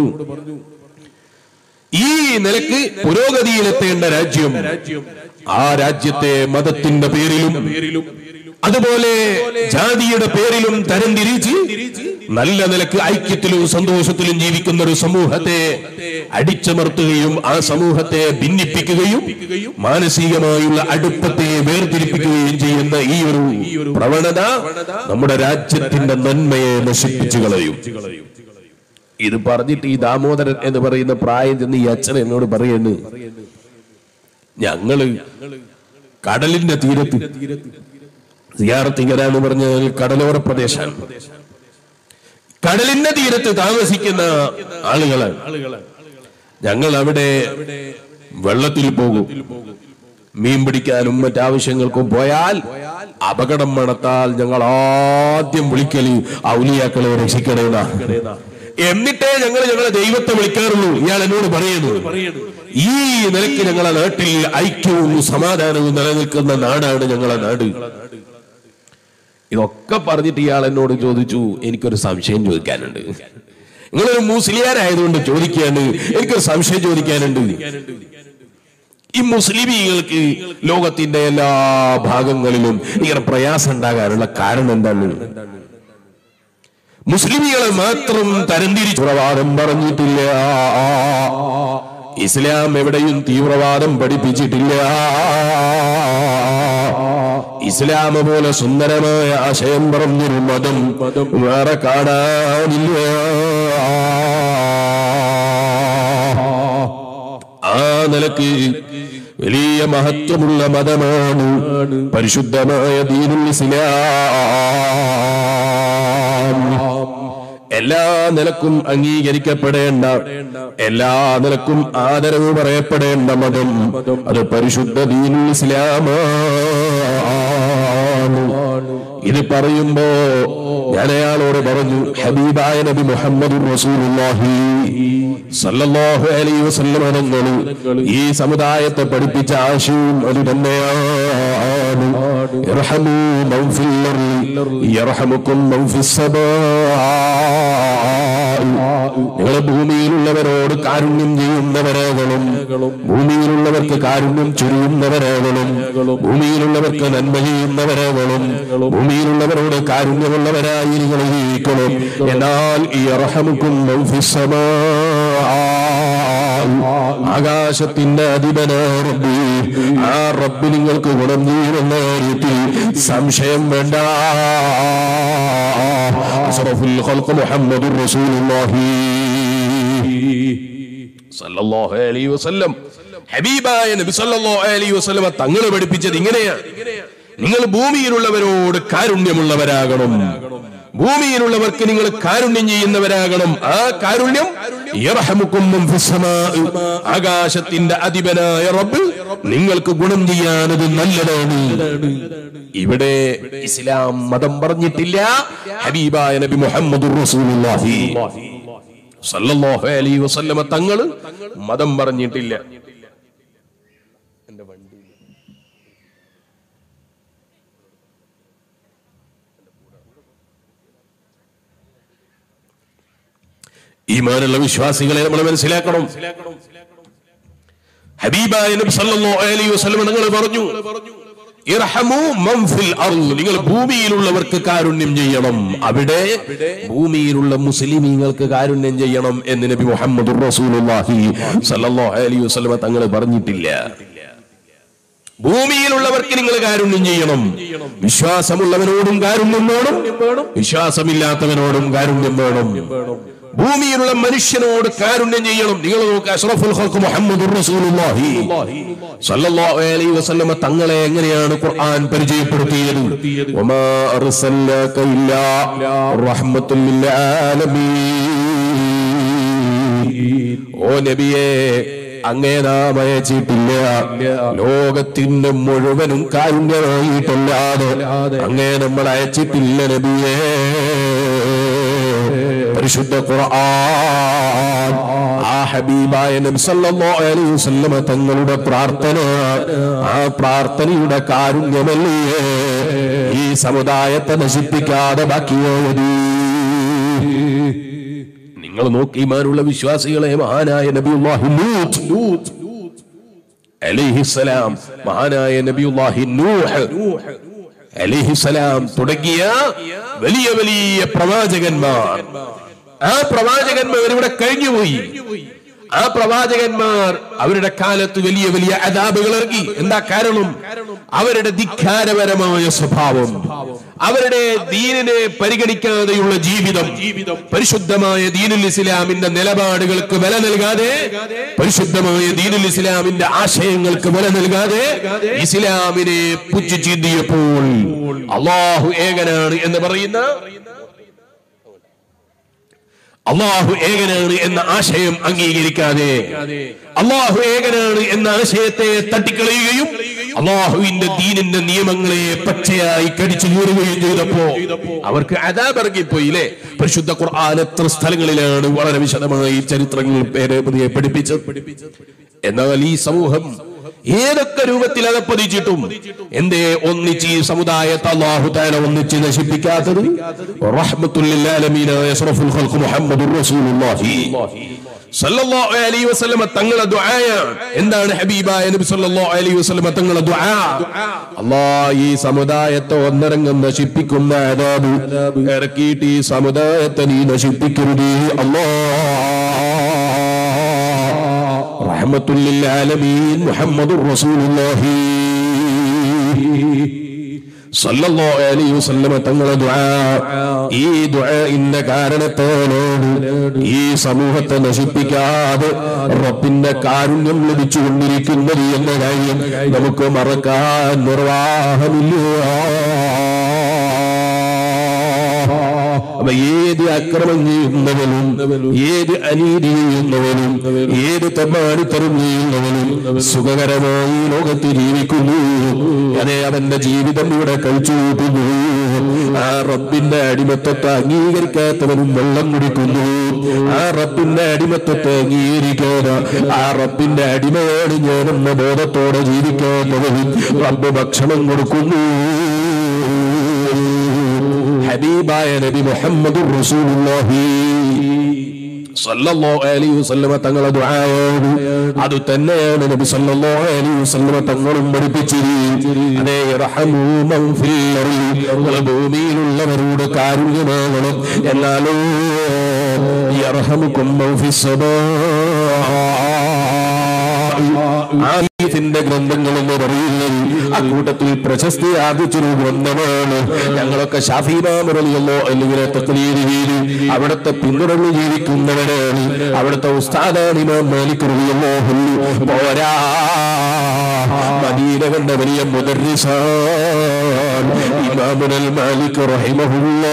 ഈ നിലക്ക് പുരോഗതിയിലെത്തേണ്ട രാജ്യം ആ രാജ്യത്തെ മതത്തിന്റെ പേരിലും അതുപോലെ ജാതിയുടെ പേരിലും തരംതിരിച്ച് നല്ല നിലക്ക് ഐക്യത്തിലും സന്തോഷത്തിലും ജീവിക്കുന്ന ഒരു സമൂഹത്തെ അടിച്ചമർത്തുകയും ആ സമൂഹത്തെ ഭിന്നിപ്പിക്കുകയും മാനസികമായുള്ള അടുപ്പത്തെ വേർതിരിപ്പിക്കുകയും ചെയ്യുന്ന ഈ ഒരു പ്രവണത നമ്മുടെ രാജ്യത്തിന്റെ നന്മയെ നശിപ്പിച്ചു കളയും ഇത് പറഞ്ഞിട്ട് ഈ ദാമോദരൻ എന്ന് പറയുന്ന പ്രായം ചെന്ന് ഈ അച്ഛൻ എന്നോട് പറയുന്നു ഞങ്ങള് കടലിന്റെ തീരത്ത് സിയാറത്തിങ്കര എന്ന് പറഞ്ഞാൽ കടലോര പ്രദേശമാണ് കടലിന്റെ തീരത്ത് താമസിക്കുന്ന ആളുകളാണ് ഞങ്ങൾ അവിടെ വെള്ളത്തിൽ പോകും മീൻ പിടിക്കാനും മറ്റാവശ്യങ്ങൾക്കും പോയാൽ അപകടം മണത്താൽ ഞങ്ങൾ ആദ്യം വിളിക്കല് ഔലിയാക്കളെ രക്ഷിക്കണേന്നാ എന്നിട്ടേ ഞങ്ങൾ ഞങ്ങളെ ദൈവത്തെ വിളിക്കാറുള്ളൂ ഇയാൾ എന്നോട് പറയുന്നു ഈ നിലയ്ക്ക് ഞങ്ങളെ നാട്ടിൽ ഐക്യവും സമാധാനവും നിലനിൽക്കുന്ന നാടാണ് ഞങ്ങളെ നാട് ഇതൊക്കെ പറഞ്ഞിട്ട് ഇയാൾ എന്നോട് ചോദിച്ചു എനിക്കൊരു സംശയം ചോദിക്കാനുണ്ട് നിങ്ങളൊരു മുസ്ലിയാരായതുകൊണ്ട് ചോദിക്കുകയാണ് എനിക്കൊരു സംശയം ചോദിക്കാനുണ്ട് ഈ മുസ്ലിമീങ്ങൾക്ക് ലോകത്തിന്റെ എല്ലാ ഭാഗങ്ങളിലും ഇങ്ങനെ പ്രയാസം ഉണ്ടാകാനുള്ള കാരണം എന്താണ് മുസ്ലിമികളെ മാത്രം തരംതിരിച്ച് തീവ്രവാദം പറഞ്ഞിട്ടില്ല ഇസ്ലാം എവിടെയും തീവ്രവാദം പഠിപ്പിച്ചിട്ടില്ല ഇസ്ലാം പോലെ സുന്ദരമായ ആശയം പറഞ്ഞൊരു മതം വേറെ കാണാനില്ല ആ നിലക്ക് വലിയ മഹത്വമുള്ള മതമാണ് പരിശുദ്ധമായ ദീനുൽ ഇസ്ലാം എല്ലാ നിലക്കും അംഗീകരിക്കപ്പെടേണ്ട എല്ലാ നിലക്കും ആദരവ് പറയപ്പെടേണ്ട മതം അത് പരിശുദ്ധ ദീനുൽ ഇസ്ലാമാണ് ഇത് പറയുമ്പോ ഞാൻ അയാളോട് പറഞ്ഞു ഹബീബായ നബി മുഹമ്മദ് റസൂലുള്ളാഹി സല്ലല്ലാഹു അലൈഹി വസല്ലം തങ്ങൾ ഈ സമുദായത്തെ പഠിപ്പിച്ച ആശയവും അത് തന്നെയാണ് ഇർഹമൂ മൻ ഫിൽ അർളി യർഹമുക്കും മൻ ഫിസ് സമാഇ നിങ്ങൾ ഭൂമിയിലുള്ളവരോട് കാരുണ്യം ചെയ്യുന്നവരാകണം ഭൂമിയിലുള്ളവർക്ക് കാരുണ്യം ചൊരിയുന്നവരാകണം ഭൂമിയിലുള്ളവർക്ക് നന്മ ചെയ്യുന്നവരാകണം ഭൂമിയിലുള്ളവരോട് കാരുണ്യമുള്ളവരായി നിങ്ങൾ ജീവിക്കണം എന്നാൽ ഈ അർഹമുക്കും മൻ ഫിസ് സമാഇ ആകാശത്തിന്റെ അധിപന റബ്ബി ആ റബ്ബി നിങ്ങൾക്ക് ഗുണം ചെയ്യുമെന്ന കാര്യത്തിൽ സംശയം വേണ്ട അഷ്റഫുൽ ഖൽഖ് മുഹമ്മദുർ റസൂലുള്ളാഹി സല്ലല്ലാഹു അലൈഹി വസല്ലം ഹബീബായ നബി സല്ലല്ലാഹു അലൈഹി വസല്ലം തങ്ങൾ പഠിപ്പിച്ചത് ഇങ്ങനെയാണ് നിങ്ങൾ ഭൂമിയിലുള്ളവരോട് കാരുണ്യമുള്ളവരാകണം ഭൂമിയിലുള്ളവർക്ക് നിങ്ങൾ കാരുണ്യം ചെയ്യുന്നവരാകണം ആ കാരുണ്യം യർഹമുക്കും മൻ ഫിസ് സമാഇ. ആകാശത്തിന്റെ അധിപനായ റബ്ബ് നിങ്ങൾക്ക് ഗുണം ചെയ്യാനത് നല്ലതാണ് ഇവിടെ ഇസ്ലാം മതം പറഞ്ഞിട്ടില്ല ഹബീബായ നബി മുഹമ്മദ് റസൂലുള്ളാഹി സല്ലല്ലാഹു അലൈഹി വസല്ലമ തങ്ങൾ മതം പറഞ്ഞിട്ടില്ല ഈമാനുള്ള വിശ്വാസികളെ നമ്മൾ മനസ്സിലാക്കണം ഹബീബായ നബി സല്ലല്ലാഹു അലൈഹി വസല്ലം നിങ്ങൾ പറഞ്ഞു ഇർഹമു മൻ ഫിൽ അർള് നിങ്ങൾ ഭൂമിയിലുള്ളവർക്ക് കാരുണ്യം ചെയ്യണം അവിടെ ഭൂമിയിലുള്ള മുസ്ലിമീങ്ങൾക്ക് കാരുണ്യം ചെയ്യണം എന്ന് നബി മുഹമ്മദ് റസൂലുള്ളാഹി സല്ലല്ലാഹു അലൈഹി വസല്ലം തങ്ങൾ പറഞ്ഞിട്ടില്ല ഭൂമിയിലുള്ളവർക്ക് നിങ്ങൾ കാരുണ്യം ചെയ്യണം വിശ്വാസമുള്ളവനോടും കാരുണ്യം വേണം വിശ്വാസമില്ലാത്തവനോടും കാരുണ്യം വേണം ഭൂമിയിലുള്ള മനുഷ്യനോട് കാരുണ്യം ചെയ്യണം നിങ്ങൾ നോക്കുക അഷ്റഫുൽ ഖൽഖ് മുഹമ്മദുർ റസൂലുള്ളാഹി സല്ലല്ലാഹു അലൈഹി വസല്ലമ തങ്ങളെ എങ്ങനെയാണ് ഖുർആൻ പരിചയപ്പെടുത്തിയത് വമാ അർസൽനാക ഇല്ലാ റഹ്മത്തുൽ ലിൽ ആലമീൻ ഓ നബിയേ അങ്ങേ നാം അയച്ചിട്ടില്ല ലോകത്തിന്റെ മുഴുവനും കാരുണ്യമായിട്ടല്ലാതെ അങ്ങേ നമ്മൾ അയച്ചിട്ടില്ല നബിയേ പരിശുദ്ധ ഖുർആൻ ആ ഹബീബായ നബി സല്ലല്ലാഹു അലൈഹി വസല്ലമ തങ്ങളുടെ പ്രാർത്ഥന ആ പ്രാർത്ഥനയുടെ കാരുണ്യമല്ലേ ഈ സമുദായത്തെ നശിപ്പിക്കാതെ ബാക്കിയായത് നിങ്ങൾ നോക്കിമാരുള്ള വിശ്വാസികളെ മഹാനായ നബിയുല്ലാഹി ലൂത്ത് അലൈഹിസ്സലാം മഹാനായ നബിയുല്ലാഹി നൂഹ് അലിഹിസലാം തുടങ്ങിയ വലിയ വലിയ പ്രവാചകന്മാർ ആ പ്രവാചകന്മാർ ഇവിടെ കഴിഞ്ഞുപോയി ആ പ്രവാചകന്മാർ അവരുടെ കാലത്ത് വലിയ വലിയ അതാപുകൾ ഇറങ്ങി എന്താ കാരണം അവരുടെ ധിക്കാരപരമായ സ്വഭാവം അവരുടെ ദീനിനെ പരിഗണിക്കാതെയുള്ള ജീവിതം പരിശുദ്ധമായ ദീനുൽ ഇസ്ലാമിന്റെ നിലപാടുകൾക്ക് വില നൽകാതെ പരിശുദ്ധമായ ദീനുൽ ഇസ്ലാമിന്റെ ആശയങ്ങൾക്ക് വില നൽകാതെ ഇസ്ലാമിനെ പുച്ചു ചീന്തിയപ്പോൾ അള്ളാഹു ഏകനാണ് എന്ന് പറയുന്ന അള്ളാഹു ഏകനാണ് എന്ന ആശയം അംഗീകരിക്കാതെ അള്ളാഹു ഏകനാണ് എന്ന ആശയത്തെ തട്ടിക്കളയുകയും അള്ളാഹുവിന്റെ ദീനിന്റെ നിയമങ്ങളെ പച്ചയായി കടിച്ചു കീറുകയും ചെയ്തപ്പോ അവർക്ക് അതാപിറങ്ങിപ്പോയില്ലേ പരിശുദ്ധ ഖുർആൻ എത്ര സ്ഥലങ്ങളിലാണ് വളരെ വിശദമായി ചരിത്രങ്ങൾ പേരെ പുതിയ പഠിപ്പിച്ചത് എന്നാൽ ഈ സമൂഹം ഏതൊക്കെ രൂപത്തിൽ അകപ്പതിച്ചിട്ടും എന്തേ ഒന്നിച്ച് ഈ സമുദായത്തെ അള്ളാഹു താല ഒന്നിച്ച് നശിപ്പിക്കാത്തത് റഹ്മത്തുല്ലിൽ ആലമീനായ അഷ്റഫുൽ ഖൽഖ് മുഹമ്മദുർ റസൂലുള്ളാഹി സല്ലല്ലാഹു അലൈഹി വസല്ലമ തങ്ങളെ ദുആയാണ് എന്താണ് ഹബീബായ നബി സല്ലല്ലാഹു അലൈഹി വസല്ലമ തങ്ങളെ ദുആ അല്ലാഹ് ഈ സമുദായത്തെ ഒന്നരംഗം നശിപ്പിക്കുന്ന അതാബ് ഇറക്കിയിട്ട് ഈ സമുദായത്തെ നീ നശിപ്പിക്കരുതേ അല്ലാഹ് റഹ്മത്തുല്ലിൽ ആലമീൻ മുഹമ്മദുർ റസൂലുള്ളാഹി സല്ലല്ലാഹു അലൈഹി വസല്ലമ തങ്ങളെ ദുആ ഈ ദുആഇന്റെ കാരണത്തോടാണ് ഈ സമൂഹത്തെ നശിപ്പിക്കാതെ റബ്ബിന്റെ കാരുണ്യം ലഭിച്ചുകൊണ്ടിരിക്കുന്നത് എന്ന കാര്യം നമുക്ക് മറക്കാൻ നിർവാഹമില്ല അപ്പൊ ഏത് അക്രമം ചെയ്യുന്നവനും ഏത് അനീതി ചെയ്യുന്നവനും ഏത് തമ്മാടിത്തരം ചെയ്യുന്നവനും സുഖകരമായി ലോകത്ത് ജീവിക്കുന്നു അതെ അവന്റെ ജീവിതം ഇവിടെ കഴിച്ചു കൂട്ടുന്നു ആ റബ്ബിന്റെ അടിമത്വത്തെ അംഗീകരിക്കാത്തവനും വെള്ളം കുടിക്കുന്നു ആ റബ്ബിന്റെ അടിമത്വത്തെ അംഗീകരിക്കാതെ ആ റബ്ബിന്റെ അടിമയാണ് ഞാനെന്ന ബോധത്തോടെ ജീവിക്കാത്തവനും റബ്ബ് ഭക്ഷണം കൊടുക്കുന്നു ഹബീബായ നബി മുഹമ്മദ് റസൂലുള്ളാഹി സല്ലല്ലാഹു അലൈഹി വസല്ലമ തങ്ങളെ ദുആയോട് അത് തന്നെയാണ് നബി സല്ലല്ലാഹു അലൈഹി വസല്ലമ തങ്ങളും പഠിപ്പിച്ചത് അതേ ഇർഹമൂ മൻ ഫിൽ അർളി നിങ്ങൾ ഭൂമിയിലുള്ളവരോട് കാരുണ്യമാകണം എന്നാലോ യർഹമുക്കും മൻ ഫിസ് സമാ ആദിത്തിന്റെ ഗ്രന്ഥങ്ങൾ എന്ന് പറയുന്നത് അക്കൂട്ടത്തിൽ പ്രശസ്തി ആർജിച്ചൊരു ഗ്രന്ഥമാണ് ഞങ്ങളൊക്കെ ഷാഫിമാമറിയല്ലോ അല്ലെങ്കിൽ തക്ലീദ് ചെയ്ത് അവിടുത്തെ പിന്തുടർന്ന് ജീവിക്കുന്നവരാണ് അവിടുത്തെ ഉസ്താദാണ് ഇമാം മാലിക് റളിയല്ലോ പോരാ മദീന കണ്ട വലിയ മുദർരിസാൻ ഇമാമുൽ മാലിക് റഹിമഹുല്ലാ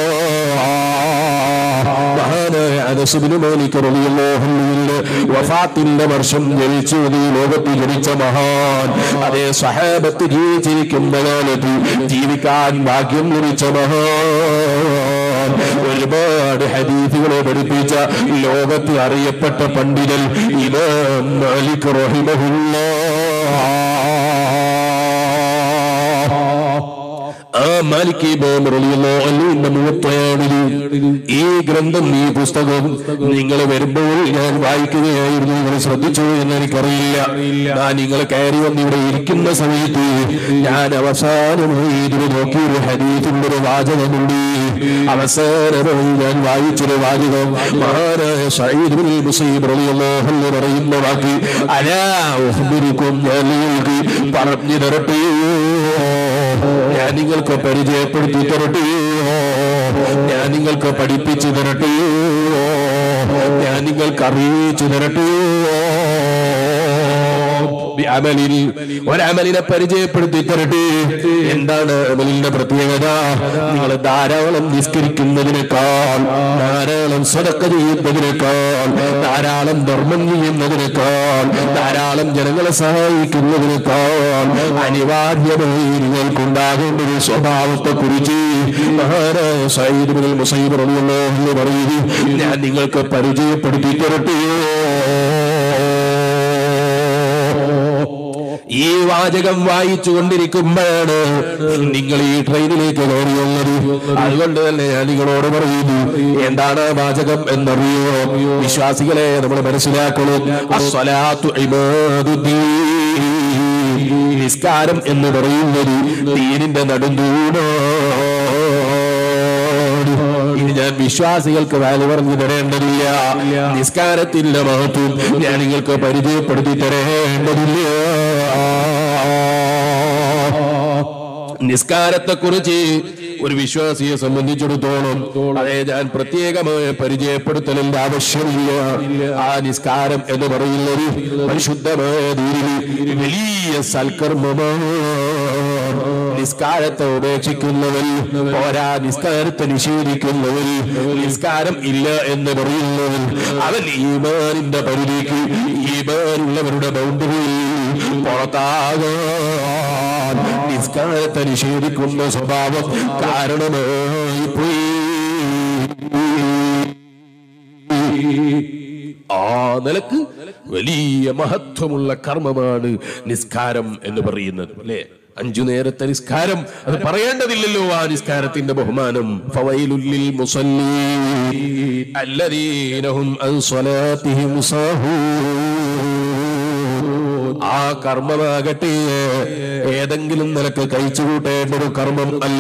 മഹാനായ അനസ് ഇബ്നു മാലിക് റളിയല്ലാഹു അൻഹുവിന്റെ വഫാത്തിന്റെ വർഷം ജനിച്ചു ഈ ലോകത്ത് ജനിച്ച മഹാൻ അതേ സഹാബത്ത് ജീവിച്ചിരിക്കുന്ന കാലത്ത് ജീവിക്കാൻ ഭാഗ്യം ലഭിച്ച മഹാൻ ഒരുപാട് ഹദീസുകളെ പഠിപ്പിച്ച ലോകത്ത് അറിയപ്പെട്ട പണ്ഡിതൻ ഇമാം മാലിക് റഹിമഹുല്ലാ ആ ഇമാം മാലിക് ഇമാം റളിയല്ലാഹു അൻഹുവിന്റെ മുവത്തയാണിത് ഈ ഗ്രന്ഥം ഈ പുസ്തകം നിങ്ങൾ വരുമ്പോൾ ഞാൻ വായിക്കുകയായിരുന്നു നിങ്ങൾ ശ്രദ്ധിച്ചു എന്ന് എനിക്കറിയില്ല ഞാൻ നിങ്ങൾ കയറി വന്ന് ഇവിടെ ഇരിക്കുന്ന സമയത്ത് ഞാൻ അവസാനമായി ഇതിന് നോക്കിയൊരു ഹദീസിന്റെ ഒരു വാചകമുണ്ട് അവസാനമായി ഞാൻ വായിച്ചൊരു വാചകം മഹാനായ സഈദ് ബിൻ മുസൈബ് റളിയല്ലാഹു അൻഹു പറയുന്ന വാക്ക് അലാ ഉഖ്ബിറുക്കും ഞാൻ നിങ്ങൾക്ക് പറഞ്ഞു തരട്ടെ ഞാൻ നിങ്ങൾക്ക് പരിചയപ്പെടുത്തി തരട്ടെ ഞാൻ നിങ്ങൾക്ക് പഠിപ്പിച്ചു തരട്ടെ ഞാൻ നിങ്ങൾക്ക് അറിയിച്ചു തരട്ടെ അമലിൽ ഒരമലിനെ പരിചയപ്പെടുത്തി തരട്ടെ എന്താണ് അമലിന്റെ പ്രത്യേകത നിങ്ങൾ ധാരാളം നിസ്കരിക്കുന്നതിനേക്കാൾ ധാരാളം സ്വതക്ക ചെയ്യുന്നതിനേക്കാൾ ധാരാളം ധർമ്മം ചെയ്യുന്നതിനേക്കാൾ ധാരാളം ജനങ്ങളെ സഹായിക്കുന്നതിനേക്കാൾ അനിവാര്യമായി നിങ്ങൾക്കുണ്ടാകേണ്ട ഒരു സ്വഭാവത്തെ കുറിച്ച് മഹാരായ സയ്യിദ് ബിൻ മുസൈബ് റളിയല്ലാഹു അൻഹു പറയുന്നു ഞാൻ നിങ്ങൾക്ക് പരിചയപ്പെടുത്തി തരട്ടെ ഈ വാചകം വായിച്ചു കൊണ്ടിരിക്കുമ്പോഴാണ് നിങ്ങൾ ഈ ട്രെയിനിലേക്ക് കയറിയുള്ളത് അതുകൊണ്ട് തന്നെ ഞാൻ നിങ്ങളോട് പറയുന്നു എന്താണ് ആ വാചകം എന്നറിയോ വിശ്വാസികളെ നമ്മൾ മനസ്സിലാക്കണം അസ്സലാത്തു ഇബാദുദ്ദീൻ. നിസ്കാരം എന്ന് പറയുന്നത് ദീനിന്റെ നടുന്തൂണോ ഇനി ഞാൻ വിശ്വാസികൾക്ക് വാല് പറഞ്ഞു തരേണ്ടതില്ല നിസ്കാരത്തിന്റെ മഹത്വം ഞാൻ നിങ്ങൾക്ക് പരിചയപ്പെടുത്തി തരേണ്ടതില്ല നിസ്കാരത്തെ കുറിച്ച് ഒരു വിശ്വാസിയെ സംബന്ധിച്ചിടത്തോളം അതെ ഞാൻ പ്രത്യേകമായ പരിചയപ്പെടുത്തലിന്റെ ആവശ്യമില്ല ആ നിസ്കാരം എന്ന് പറയുന്നത് പരിശുദ്ധമായ ദൂരിൽ വലിയ സൽക്കർമ്മമാണ് നിസ്കാരത്തെ ഉപേക്ഷിക്കുന്നവൻ പോരാ നിസ്കാരത്തെ നിഷേധിക്കുന്നവൻ നിസ്കാരം ഇല്ല എന്ന് പറയുന്നവൻ അവൻ ഈമാനിന്റെ പരിധിക്ക് ഈമാനുള്ളവരുടെ ബൗണ്ടറിയിൽ പുറത്താകാൻ നിസ്കാരത്തെ നിഷേധിക്കുന്ന സ്വഭാവം കാരണമായി പോയി ആ നിലക്ക് വലിയ മഹത്വമുള്ള കർമ്മമാണ് നിസ്കാരം എന്ന് പറയുന്നത് അല്ലേ അഞ്ചു നേരത്തെ നിസ്കാരം അത് പറയേണ്ടതില്ലല്ലോ ആ നിസ്കാരത്തിന്റെ ബഹുമാനം ഫവൈലുല്ലിൽ മുസല്ലീൻ അല്ലദീനഹും അൻ സ്വലാത്തിഹിം സാഹൂൻ ആ കർമ്മമാകട്ടെ ഏതെങ്കിലും നിലക്ക് കഴിച്ചുകൂട്ടേണ്ട ഒരു കർമ്മം അല്ല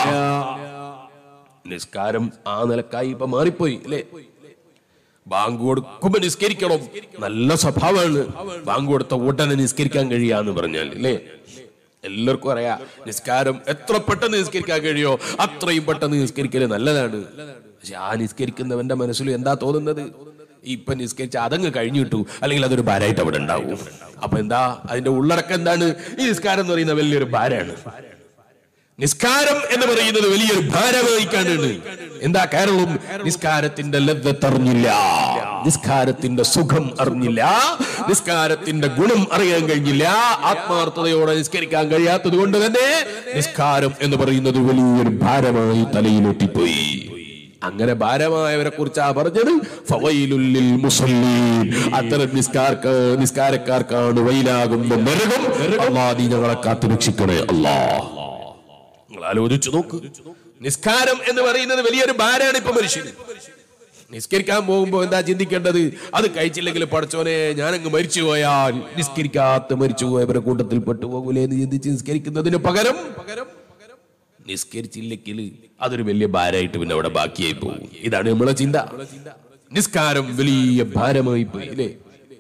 നിസ്കാരം ആ നിലക്കായി ഇപ്പൊ മാറിപ്പോയി അല്ലേ ബാങ്ക് കൊടുക്കുമ്പോ നിസ്കരിക്കണം നല്ല സ്വഭാവമാണ് ബാങ്ക് കൊടുത്ത ഉടനെ നിസ്കരിക്കാൻ കഴിയാന്ന് പറഞ്ഞാൽ അല്ലേ എല്ലാവർക്കും അറിയാം നിസ്കാരം എത്ര പെട്ടെന്ന് നിസ്കരിക്കാൻ കഴിയോ അത്രയും പെട്ടെന്ന് നിസ്കരിക്കല് നല്ലതാണ് പക്ഷെ ആ നിസ്കരിക്കുന്നവന്റെ മനസ്സിൽ എന്താ തോന്നുന്നത് ഇപ്പൊ നിസ്കരിച്ച അതങ്ങ് കഴിഞ്ഞു കിട്ടു അല്ലെങ്കിൽ അതൊരു ഭാരമായിട്ട് അവിടെ ഉണ്ടാവും അപ്പൊ എന്താ അതിന്റെ ഉള്ളടക്കം എന്താണ് ഈ നിസ്കാരം എന്ന് പറയുന്ന വലിയൊരു ഭാരമാണ് നിസ്കാരം എന്ന് പറയുന്നത് വലിയൊരു ഭാരവഹിക്കാനാണ് എന്താ കാരണം നിസ്കാരത്തിന്റെ ലബ്ധത്ത് അറിഞ്ഞില്ല നിസ്കാരത്തിന്റെ സുഖം അറിഞ്ഞില്ല നിസ്കാരത്തിന്റെ ഗുണം അറിയാൻ കഴിഞ്ഞില്ല ആത്മാർത്ഥതയോടെ നിസ്കരിക്കാൻ കഴിയാത്തത് കൊണ്ട് തന്നെ നിസ്കാരം എന്ന് പറയുന്നത് വലിയൊരു ഭാരമായി തലയിലൊട്ടിപ്പോയി അങ്ങനെ ഭാരമായവരെ കുറിച്ചാ പറഞ്ഞത് ഫവൈലുല്ലിൽ മുസല്ലീൻ അത്തരം നിസ്കാർക്ക് നിസ്കാരക്കാർക്കാണ് വൈലാകുന്ന നരകം അള്ളാ നീ ഞങ്ങളെ കാത്തു രക്ഷിക്കണേ അല്ലാ നിങ്ങൾ ആലോചിച്ചു നോക്ക് നിസ്കാരം എന്ന് പറയുന്നത് വലിയൊരു ഭാരമാണ് ഇപ്പൊ മനുഷ്യന് നിസ്കരിക്കാൻ പോകുമ്പോ എന്താ ചിന്തിക്കേണ്ടത് അത് കഴിച്ചില്ലെങ്കിൽ പഠിച്ചോനെ ഞാനങ്ങ് മരിച്ചു പോയാൽ നിസ്കരിക്കാത്ത മരിച്ചു പോയവരെ കൂട്ടത്തിൽ പെട്ടുപോകൂലേ എന്ന് ചിന്തിച്ച് നിസ്കരിക്കുന്നതിന് പകരം നിസ്കരിച്ചില്ലെങ്കിൽ അതൊരു വലിയ ഭാരമായിട്ട് പിന്നെ അവിടെ ബാക്കിയായി പോകും ഇതാണ് നമ്മളെ ചിന്ത നിസ്കാരം വലിയ ഭാരമായി പോയി അല്ലേ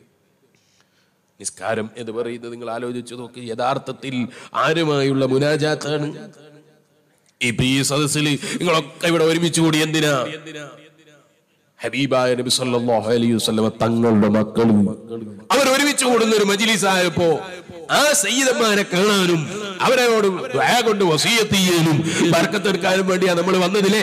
നിസ്കാരം എന്ന് പറയുന്നത് നിങ്ങൾ ആലോചിച്ചു നോക്ക് യഥാർത്ഥത്തിൽ ആരുമായുള്ള മുനാജാത്താണ് ഇപ്പൊ ഈ സദസ്സിൽ നിങ്ങളൊക്കെ ഇവിടെ ഒരുമിച്ച് കൂടി എന്തിനാ ഹബീബായ നബി സല്ലല്ലാഹു അലൈഹി വസല്ലമ തങ്ങളുടെ മക്കളും അവർ ഒരുമിച്ച് കൂടുന്ന ഒരു മജ്ലിസായപ്പോ ആ സയ്യിദന്മാരെ കാണാനും അവരോട് ദുആ കൊണ്ട് വസീയത്ത് ചെയ്യാനും ബർക്കത്തെടുക്കാനും വേണ്ടിയാ നമ്മൾ വന്നതില്ലേ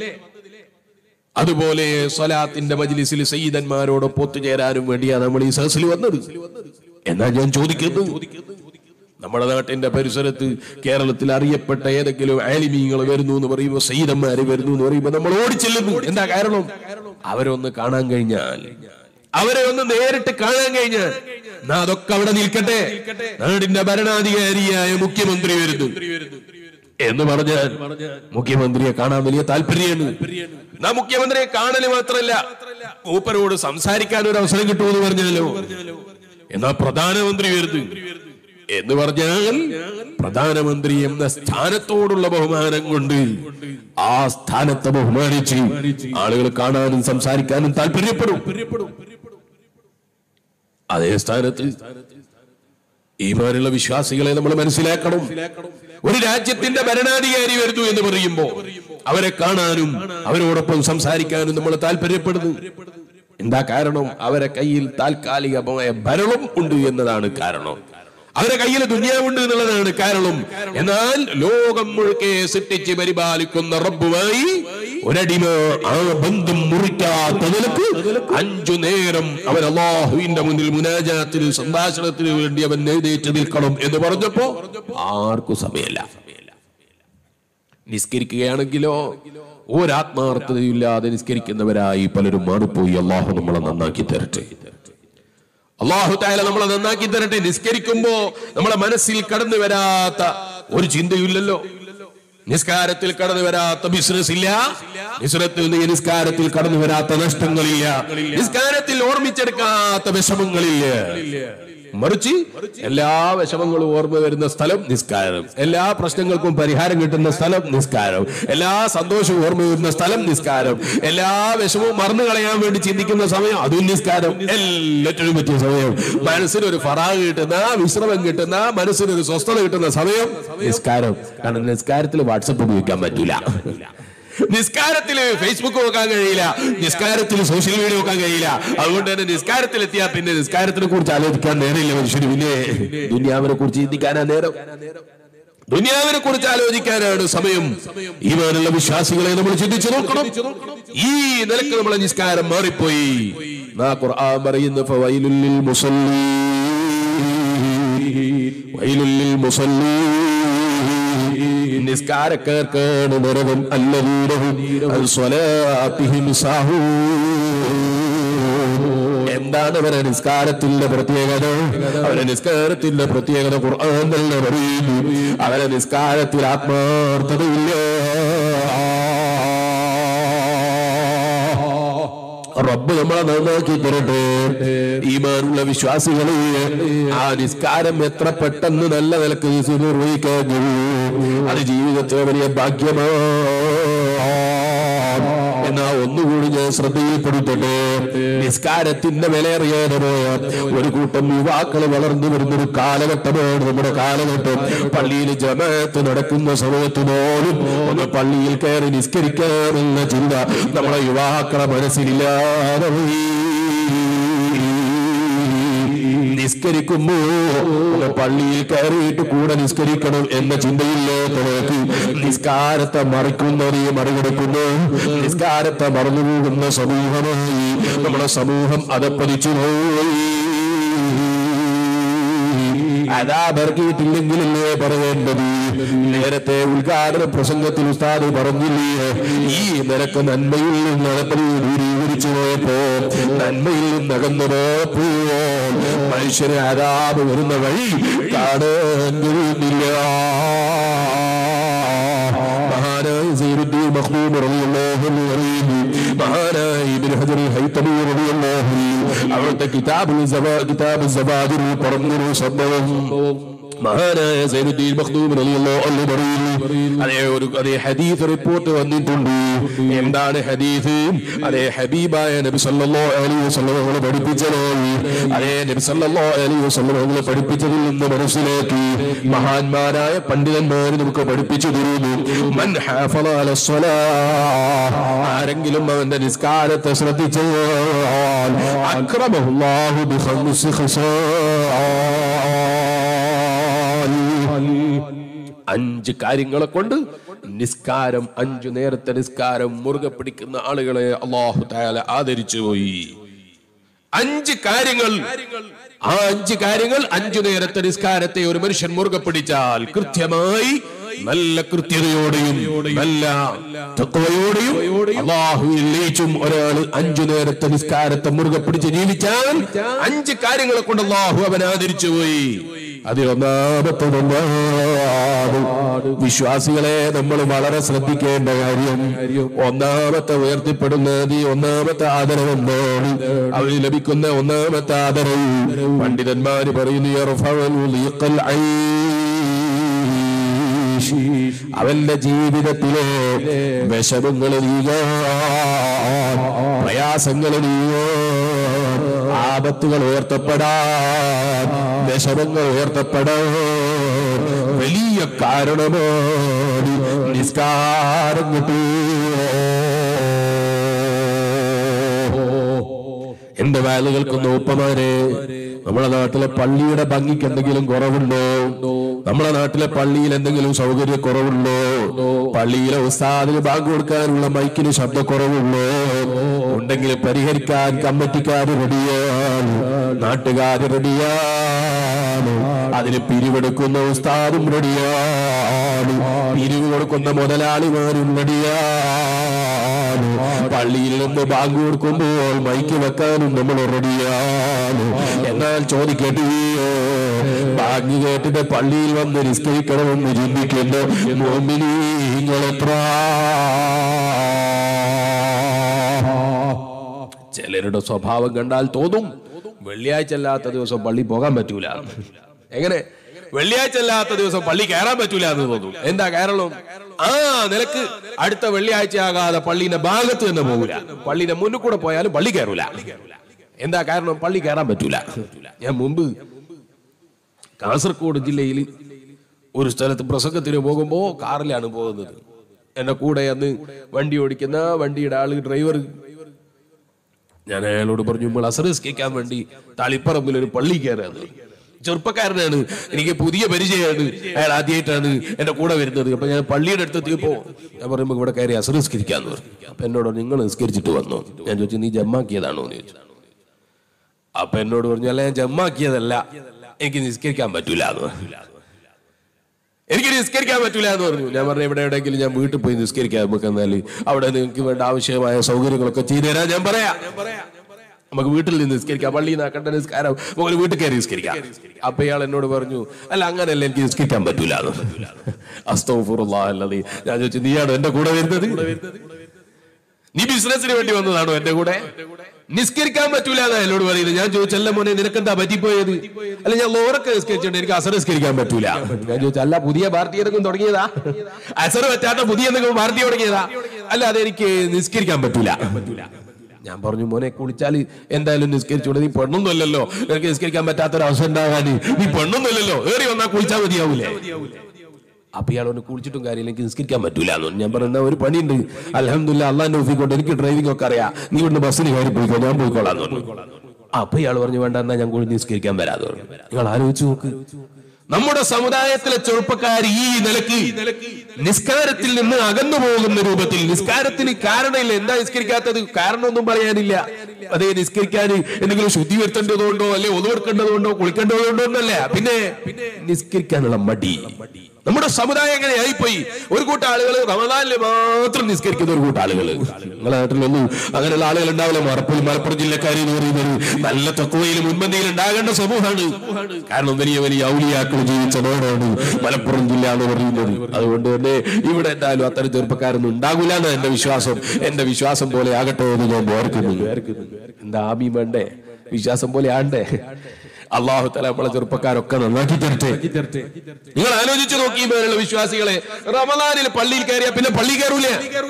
അതുപോലെ സ്വലാത്തിന്റെ മജ്ലിസിൽ സയ്യിദന്മാരോട് ഒത്തുചേരാനും വേണ്ടിയാ നമ്മൾ ഈ സദസ്സിൽ വന്നത് എന്നാ ഞാൻ ചോദിക്കുന്നു നമ്മുടെ നാട്ടിന്റെ പരിസരത്ത് കേരളത്തിൽ അറിയപ്പെട്ട ഏതെങ്കിലും ആലിമീങ്ങൾ വരുന്നു എന്ന് പറയുമ്പോൾ സയ്യിദന്മാര് വരുന്നു എന്ന് പറയുമ്പോൾ നമ്മൾ ഓടിച്ചെല്ലുന്നു എന്താ കാരണം അവരൊന്ന് കാണാൻ കഴിഞ്ഞാൽ അവരെ ഒന്ന് നേരിട്ട് കാണാൻ കഴിഞ്ഞാൽ എന്നാ അതൊക്കെ അവിടെ നിൽക്കട്ടെ നാടിന്റെ ഭരണാധികാരിയായ മുഖ്യമന്ത്രി വരുന്നു എന്ന് പറഞ്ഞാൽ മുഖ്യമന്ത്രിയെ കാണാൻ വലിയ താല്പര്യമാണ് എന്നാ മുഖ്യമന്ത്രിയെ കാണല് മാത്രല്ല മൂപ്പരോട് സംസാരിക്കാൻ ഒരു അവസരം കിട്ടുമെന്ന് പറഞ്ഞാലോ എന്നാ പ്രധാനമന്ത്രി വരുന്നു എന്ന് പറഞ്ഞാൽ പ്രധാനമന്ത്രി എന്ന സ്ഥാനത്തോടുള്ള ബഹുമാനം കൊണ്ട് ആ സ്ഥാനത്തെ ബഹുമാനിച്ച് ആളുകൾ കാണാനും സംസാരിക്കാനും താല്പര്യപ്പെടും അതേ സ്ഥാനത്ത് ഈമാനുള്ള വിശ്വാസികളെ നമ്മൾ മനസ്സിലാക്കണം ഒരു രാജ്യത്തിന്റെ ഭരണാധികാരി വരുന്നു എന്ന് പറയുമ്പോ അവരെ കാണാനും അവരോടൊപ്പം സംസാരിക്കാനും നമ്മൾ താല്പര്യപ്പെടുന്നു എന്താ കാരണം അവരെ കയ്യിൽ താൽക്കാലികമായ ഭരണം ഉണ്ട് എന്നതാണ് കാരണം അവരുടെ കയ്യിൽ ദുനിയാവുണ്ട് എന്നുള്ളതാണ് കാരണം എന്നാൽ ലോകം മുഴുക്കെ സൃഷ്ടിച്ച് പരിപാലിക്കുന്ന റബ്ബുമായി ഒരടിമ ആ ബന്ധം മുറിക്കാത്ത നിലക്ക് അഞ്ചു നേരം അവൻ അള്ളാഹുവിന്റെ മുന്നിൽ മുനാജാത്തിന് സംഭാഷണത്തിന് വേണ്ടി അവൻ എഴുന്നേറ്റ് നിൽക്കണം എന്ന് പറഞ്ഞപ്പോ ആർക്കും സമയമല്ല നിസ്കരിക്കുകയാണെങ്കിലോ ഒരാത്മാർത്ഥതയില്ലാതെ നിസ്കരിക്കുന്നവരായി പലരും മാറിപ്പോയി അള്ളാഹു നമ്മളെ നന്നാക്കി തരട്ടെ അള്ളാഹു തായാല നമ്മളെ നന്നാക്കി തരട്ടെ നിസ്കരിക്കുമ്പോ നമ്മളെ മനസ്സിൽ കടന്നു വരാത്ത ഒരു ചിന്തയില്ലല്ലോ നിസ്കാരത്തിൽ കടന്നു വരാത്ത ബിസിനസ് ഇല്ല നിസ്രത്തിൽ നീ നിസ്കാരത്തിൽ കടന്നു വരാത്ത നഷ്ടങ്ങളില്ല നിസ്കാരത്തിൽ ഓർമ്മിച്ചെടുക്കാത്ത വിഷമങ്ങളില്ല മറിച്ച് എല്ലാ വിഷമങ്ങളും ഓർമ്മ വരുന്ന സ്ഥലം നിസ്കാരം എല്ലാ പ്രശ്നങ്ങൾക്കും പരിഹാരം കിട്ടുന്ന സ്ഥലം നിസ്കാരം എല്ലാ സന്തോഷവും ഓർമ്മ വരുന്ന സ്ഥലം നിസ്കാരം എല്ലാ വിഷമവും മറന്നു കളയാൻ വേണ്ടി ചിന്തിക്കുന്ന സമയം അതും നിസ്കാരം എല്ലാറ്റിനും പറ്റിയ സമയം മനസ്സിനൊരു ഫറാഗ് കിട്ടുന്ന വിശ്രമം കിട്ടുന്ന മനസ്സിനൊരു സ്വസ്ഥത കിട്ടുന്ന സമയം നിസ്കാരം കാരണം നിസ്കാരത്തിൽ വാട്സപ്പ് ഉപയോഗിക്കാൻ പറ്റൂല നിസ്കാരത്തില് ഫേസ്ബുക്ക് നോക്കാൻ കഴിയില്ല നിസ്കാരത്തിൽ സോഷ്യൽ മീഡിയ നോക്കാൻ കഴിയില്ല അതുകൊണ്ട് തന്നെ നിസ്കാരത്തിൽ എത്തിയാൽ പിന്നെ നിസ്കാരത്തിനെ കുറിച്ച് ആലോചിക്കാൻ നേരമില്ല മനുഷ്യന് പിന്നെ ദുനിയാവിനെ കുറിച്ച് ചിന്തിക്കാനാ നേരം ദുനിയാവിനെ കുറിച്ച് ആലോചിക്കാനാണ് സമയം ഈമാനുള്ള വിശ്വാസികളെ നമ്മൾ ചിന്തിച്ചു നോക്കണം ഈ നിലക്ക് നമ്മളെ നിസ്കാരം മാറിപ്പോയി നാ ഖുർആൻ പറയുന്നു ഫവൈലുൽ ലിൽ മുസല്ലീൻ വൈലുൽ ലിൽ മുസല്ലീൻ നിസ്കാരക്കാർക്കാണ് നരകം അല്ലവീരവും എന്താണ് അവരെ നിസ്കാരത്തിന്റെ പ്രത്യേകത അവരെ നിസ്കാരത്തിന്റെ പ്രത്യേകത ഖുർആൻ തന്നെ പറയുന്നു അവരെ നിസ്കാരത്തിൽ ആത്മാർത്ഥതയില്ല റബ്ബ് നമ്മളെ നന്നാക്കി തരട്ടെ ഈമാനുള്ള വിശ്വാസികളെ ആ നിസ്കാരം എത്ര പെട്ടെന്ന് നല്ല നിലക്ക് നിർവഹിക്കാൻ കഴിയും അത് ജീവിതത്തിലെ വലിയ ഭാഗ്യമാണ് എന്നാ ഒന്നുകൂടി ഞാൻ ശ്രദ്ധയിൽപ്പെടുത്തട്ടെ നിസ്കാരത്തിന്റെ വിലയറിയാതെ പോയ ഒരു കൂട്ടം യുവാക്കൾ വളർന്നു വരുന്ന ഒരു കാലഘട്ടമാണ് നമ്മുടെ കാലഘട്ടം പള്ളിയിൽ ജമാഅത്ത് നടക്കുന്ന സമയത്ത് പോലും ഒന്ന് പള്ളിയിൽ കയറി നിസ്കരിക്കാമെന്ന ചിന്ത നമ്മുടെ യുവാക്കളെ മനസ്സിലില്ലാതെ പോയി നിസ്കരിക്കുമ്പോ ഒന്ന് പള്ളിയിൽ കയറിയിട്ട് കൂടെ നിസ്കരിക്കണം എന്ന ചിന്തയില്ലാത്തവർക്ക് നിസ്കാരത്തെ മറിക്കുന്നവരെ മറികടക്കുന്നു നിസ്കാരത്തെ മറന്നുപോകുന്ന സമൂഹമായി നമ്മുടെ സമൂഹം അതപ്പതിച്ചു പോയി അതാപർക്കിയിട്ടില്ലെങ്കിലല്ലേ പറയേണ്ടത് നേരത്തെ ഉദ്ഘാടന പ്രസംഗത്തിൽ ഉസ്താദ് പറഞ്ഞില്ലേ ഈ നിരക്ക് നന്മയിൽ നിന്ന് നടപ്പതി ദൂരീകരിച്ചു പോയപ്പോ നന്മയിൽ നിന്ന് അകന്നു പോയപ്പോ മനുഷ്യന് അതാപ് വരുന്ന വഴി കാണാൻ കഴിയുന്നില്ല മഹാനായ സൈനുദ്ദീൻ മഖ്ദൂം റളിയല്ലാഹു അൻഹു പറയുന്നു മഹാനായ ഇബ്നു ഹജർ ഹൈതമി റളിയല്ലാഹു അൻഹു അവിടുത്തെ കിതാബുൽ സവാ കിതാബുൽ സവാദിൽ പറഞ്ഞൊരു സംഭവം മഹാനായ സൈനുദ്ദീൻ മഖ്ദൂം റളിയല്ലാഹു അൻഹു പറയുന്നു അതേ ഒരു അതേ ഹദീസ് റിപ്പോർട്ട് വന്നിട്ടുണ്ട് എന്താണ് ഹദീസ് അതേ ഹബീബായ നബി സല്ലല്ലാഹു അലൈഹി വസല്ലം നമ്മളെ പഠിപ്പിച്ചതായി അതേ നബി സല്ലല്ലാഹു അലൈഹി വസല്ലം നമ്മളെ പഠിപ്പിച്ചതിൽ നിന്ന് മനസ്സിലാക്കി മഹാന്മാരായ പണ്ഡിതന്മാർ നമുക്ക് പഠിപ്പിച്ചു തരുന്നു മൻ ഹാഫള അല സ്വലാഹ് ആരെങ്കിലും അവന്റെ നിസ്കാരത്തെ ശ്രദ്ധിച്ചാൽ അക്രമഹുല്ലാഹു ബിഖംസി ഖിസാൽ അഞ്ച് കാര്യങ്ങളെ കൊണ്ട് നിസ്കാരം അഞ്ചു നേരത്തെ നിസ്കാരം മുറുകെ പിടിക്കുന്ന ആളുകളെ അള്ളാഹു താല ആദരിച്ചു പോയി അഞ്ച് കാര്യങ്ങൾ ആ അഞ്ച് കാര്യങ്ങൾ അഞ്ചു നേരത്തെ നിസ്കാരത്തെ ഒരു മനുഷ്യൻ മുറുകെ പിടിച്ചാൽ കൃത്യമായി നല്ല കൃത്യതയോടെയും നല്ല തത്വയോടെയും അള്ളാഹുവിൽ ലയിച്ചും ഒരാൾ അഞ്ചു നേരത്തെ നിസ്കാരത്തെ മുറുകെ പിടിച്ച് ജീവിച്ചാൽ അഞ്ച് കാര്യങ്ങളെ കൊണ്ട് അള്ളാഹു അവൻ ആദരിച്ചു പോയി അതിലൊന്നാമത്തതൊന്നാണ് വിശ്വാസികളെ നമ്മൾ വളരെ ശ്രദ്ധിക്കേണ്ട കാര്യം ഒന്നാമത്തെ ഉയർത്തിപ്പെടുന്നത് ഒന്നാമത്തെ ആദരവെന്താണ് അവന് ലഭിക്കുന്ന ഒന്നാമത്തെ ആദരവ് പണ്ഡിതന്മാര് പറയുന്നു യർഫഉൽ ഉലീഖൽ ഐഷ്. അവന്റെ ജീവിതത്തിലെ വിഷമങ്ങൾ നീങ്ങാൻ പ്രയാസങ്ങൾ നീങ്ങാൻ ആപത്തുകൾ ഉയർത്തപ്പെടാൻ വിഷമങ്ങൾ ഉയർത്തപ്പെടാൻ വലിയ കാരണമാണ് നിസ്കാരം എന്റെ വാലുകൾക്കൊന്ന് ഒപ്പമാരെ നമ്മുടെ നാട്ടിലെ പള്ളിയുടെ ഭംഗിക്ക് എന്തെങ്കിലും കുറവുണ്ടോ നമ്മുടെ നാട്ടിലെ പള്ളിയിൽ എന്തെങ്കിലും സൗകര്യ കുറവുണ്ടോ പള്ളിയിലെ ഉസ്താദിന് ബാങ്ക് കൊടുക്കാനുള്ള മൈക്കിന് ശബ്ദക്കുറവുണ്ടോ ഉണ്ടെങ്കിൽ പരിഹരിക്കാൻ കമ്മിറ്റിക്കാര് റെഡിയാണ് നാട്ടുകാര് റെഡിയാണ് അതിന് പിരിവെടുക്കുന്ന ഉസ്താദും റെഡിയാണ് പിരിവ് കൊടുക്കുന്ന മുതലാളിമാരും റെഡിയാണ് പള്ളിയിൽ നിന്ന് ബാങ്ക് കൊടുക്കുമ്പോൾ മൈക്ക് വെക്കാനും നമ്മൾ റെഡിയാണ് എന്നാൽ ചോദിക്കട്ടെ ബാങ്ക് കേട്ടിട്ട് പള്ളിയിൽ വന്ന് നിസ്കരിക്കണമെന്ന് ചിന്തിക്കുന്നു മോമിനിങ്ങൾ എത്ര ചിലരുടെ സ്വഭാവം കണ്ടാൽ തോന്നും വെള്ളിയാഴ്ച അല്ലാത്ത ദിവസം പള്ളി പോകാൻ പറ്റൂല എങ്ങനെ വെള്ളിയാഴ്ച അല്ലാത്ത ദിവസം പള്ളി കയറാൻ പറ്റൂല എന്ന് തോന്നും എന്താ കാരണം ആ നിനക്ക് അടുത്ത വെള്ളിയാഴ്ച ആകാതെ പള്ളിന്റെ ഭാഗത്ത് തന്നെ പോകൂല പള്ളിന്റെ മുന്നിൽ കൂടെ പോയാലും പള്ളി കയറൂല എന്താ കാരണം പള്ളി കയറാൻ പറ്റൂല ഞാൻ മുമ്പ് കാസർഗോഡ് ജില്ലയിൽ ഒരു സ്ഥലത്ത് പ്രസംഗത്തിന് പോകുമ്പോ കാറിലാണ് പോകുന്നത് എന്റെ കൂടെ അന്ന് വണ്ടി ഓടിക്കുന്ന വണ്ടിയുടെ ആള് ഡ്രൈവർ ഞാൻ അയാളോട് പറഞ്ഞു നമ്മൾ അസറിസ്കരിക്കാൻ വേണ്ടി തളിപ്പറമ്പിൽ ഒരു പള്ളി കയറാന്ന് ചെറുപ്പക്കാരനാണ് എനിക്ക് പുതിയ പരിചയമാണ് അയാൾ ആദ്യമായിട്ടാണ് എന്റെ കൂടെ വരുന്നത് അപ്പൊ ഞാൻ പള്ളിയുടെ അടുത്ത് എത്തിയപ്പോ ഞാൻ പറയുമ്പോ ഇവിടെ കയറി അസറിസ്കരിക്കാന്ന് പറഞ്ഞു അപ്പൊ എന്നോട് നിങ്ങൾ നിസ്കരിച്ചിട്ട് വന്നു ഞാൻ ചോദിച്ചു നീ ജമ്മാക്കിയതാണോ എന്ന് ചോദിച്ചു അപ്പൊ എന്നോട് പറഞ്ഞു അല്ല ഞാൻ ജമ്മാക്കിയതല്ല എനിക്ക് നിസ്കരിക്കാൻ പറ്റൂല എന്ന് പറഞ്ഞു എനിക്ക് നിസ്കരിക്കാൻ പറ്റൂല എന്ന് പറഞ്ഞു ഞാൻ പറഞ്ഞു ഇവിടെ എവിടെയെങ്കിലും ഞാൻ വീട്ടിൽ പോയി നിസ്കരിക്കാം നമുക്ക് എന്നാൽ അവിടെ നിങ്ങൾക്ക് വേണ്ട ആവശ്യമായ സൗകര്യങ്ങളൊക്കെ ചെയ്തു തരാൻ ഞാൻ പറയാം നമുക്ക് വീട്ടിൽ നിന്ന് നിസ്കരിക്കാം പള്ളിയിൽ നിന്ന് കണ്ട നിസ്കാരം നമുക്ക് വീട്ടിൽ കയറി നിസ്കരിക്കാം അപ്പൊ ഇയാൾ എന്നോട് പറഞ്ഞു അല്ല അങ്ങനെയല്ല എനിക്ക് നിസ്കരിക്കാൻ പറ്റൂല അസ്തോഫുറുല്ലാഹി ഞാൻ ചോദിച്ചു നീയാണോ എന്റെ കൂടെ വരുന്നത് നീ ബിസിനസിന് വേണ്ടി വന്നതാണോ എന്റെ കൂടെ നിസ്കരിക്കാൻ പറ്റൂല എന്നാ എന്നോട് പറയുന്നത് ഞാൻ ചോദിച്ചല്ല മോനെ നിനക്കെന്താ പറ്റിപ്പോയത് അല്ല ഞാൻ ലോറൊക്കെ നിസ്കരിച്ചിട്ടുണ്ട് എനിക്ക് അസർ നിസ്കരിക്കാൻ പറ്റൂല ഞാൻ ചോദിച്ചു അല്ല പുതിയ പാർട്ടി എന്തെങ്കിലും തുടങ്ങിയതാ അസർ പറ്റാത്ത പുതിയ എന്തെങ്കിലും പാർട്ടി തുടങ്ങിയതാ അല്ല അതെനിക്ക് നിസ്കരിക്കാൻ പറ്റൂല ഞാൻ പറഞ്ഞു മോനെ കുളിച്ചാൽ എന്തായാലും നിസ്കരിച്ചൂടെ നീ പെണ്ണൊന്നുമല്ലല്ലോ നിനക്ക് നിസ്കരിക്കാൻ പറ്റാത്തൊരു അവസ്ഥ ഉണ്ടാകാൻ നീ പെണ്ണൊന്നുമല്ലല്ലോ ഏറി വന്നാൽ കുളിച്ചാൽ മതിയാവൂലേ അപ്പൊ ഇയാൾ ഒന്ന് കുളിച്ചിട്ടും കാര്യമില്ല എനിക്ക് നിസ്കരിക്കാൻ പറ്റൂല എന്ന് പറഞ്ഞു. ഞാൻ പറഞ്ഞ ഒരു പണിയുണ്ട് അലഹമില്ല അള്ളാന്റെ ഓഫിക്കോട്ട് എനിക്ക് ഡ്രൈവിംഗ് ഒക്കെ അറിയാം നീ ഇവിടുന്ന് ബസ്സിന് കയറി പോയിക്കോ ഞാൻ പോയിക്കോളാം എന്ന് പറഞ്ഞു അപ്പൊ ഇയാൾ പറഞ്ഞു വേണ്ട എന്നാ ഞാൻ കൂടി നിസ്കരിക്കാൻ വരാതെ പറഞ്ഞു നിങ്ങൾ ആലോചിച്ച് നോക്ക് നമ്മുടെ സമുദായത്തിലെ ചെറുപ്പക്കാർ ഈ നിലക്ക് നിസ്കാരത്തിൽ നിന്ന് അകന്നു പോകുന്ന രൂപത്തിൽ നിസ്കാരത്തിന് കാരണമില്ല എന്താ നിസ്കരിക്കാത്തത് കാരണമൊന്നും പറയാനില്ല അതേ നിസ്കരിക്കാൻ എന്തെങ്കിലും ശുദ്ധി വരുത്തേണ്ടതുകൊണ്ടോ അല്ലെ ഒതുവെടുക്കേണ്ടതുകൊണ്ടോ കുളിക്കേണ്ടതുകൊണ്ടോ ഒന്നല്ല പിന്നെ നിസ്കരിക്കാനുള്ള മടി നമ്മുടെ സമുദായം എങ്ങനെ ആയിപ്പോയി ഒരു കൂട്ടം ആളുകൾ റമദാനിൽ മാത്രം നിസ്കരിക്കുന്ന ഒരു കൂട്ടം ആളുകൾ നിങ്ങളുടെ നാട്ടിലൊന്നും അങ്ങനെയുള്ള ആളുകൾ ഉണ്ടാവില്ല മലപ്പുറം മലപ്പുറം ജില്ലക്കാരി എന്ന് പറയുന്നത് നല്ല തത്വയിൽ മുൻപന്തിയിൽ ഉണ്ടാകേണ്ട സമൂഹമാണ് കാരണം വലിയ വലിയ ഔലിയാക്കൾ ജീവിച്ച നാടാണ് മലപ്പുറം ജില്ല എന്ന് പറയുന്നത് അതുകൊണ്ട് തന്നെ ഇവിടെ എന്തായാലും അത്തരം ചെറുപ്പക്കാരൊന്നും ഉണ്ടാകില്ല എന്ന് എന്റെ വിശ്വാസം എന്റെ വിശ്വാസം പോലെ ആകട്ടെ എന്ന് ഞാൻ ഓർക്കുന്നു എന്താ ആമി വേണ്ടേ വിശ്വാസം പോലെ ആണ്ടേ അള്ളാഹു തല നമ്മളെ ചെറുപ്പക്കാരൊക്കെ നന്നാക്കി തരട്ടെ നിങ്ങൾ ആലോചിച്ചു നോക്കി മേലുള്ള വിശ്വാസികളെ റമദാനിൽ പള്ളിയിൽ കയറിയ പിന്നെ പള്ളി കയറൂല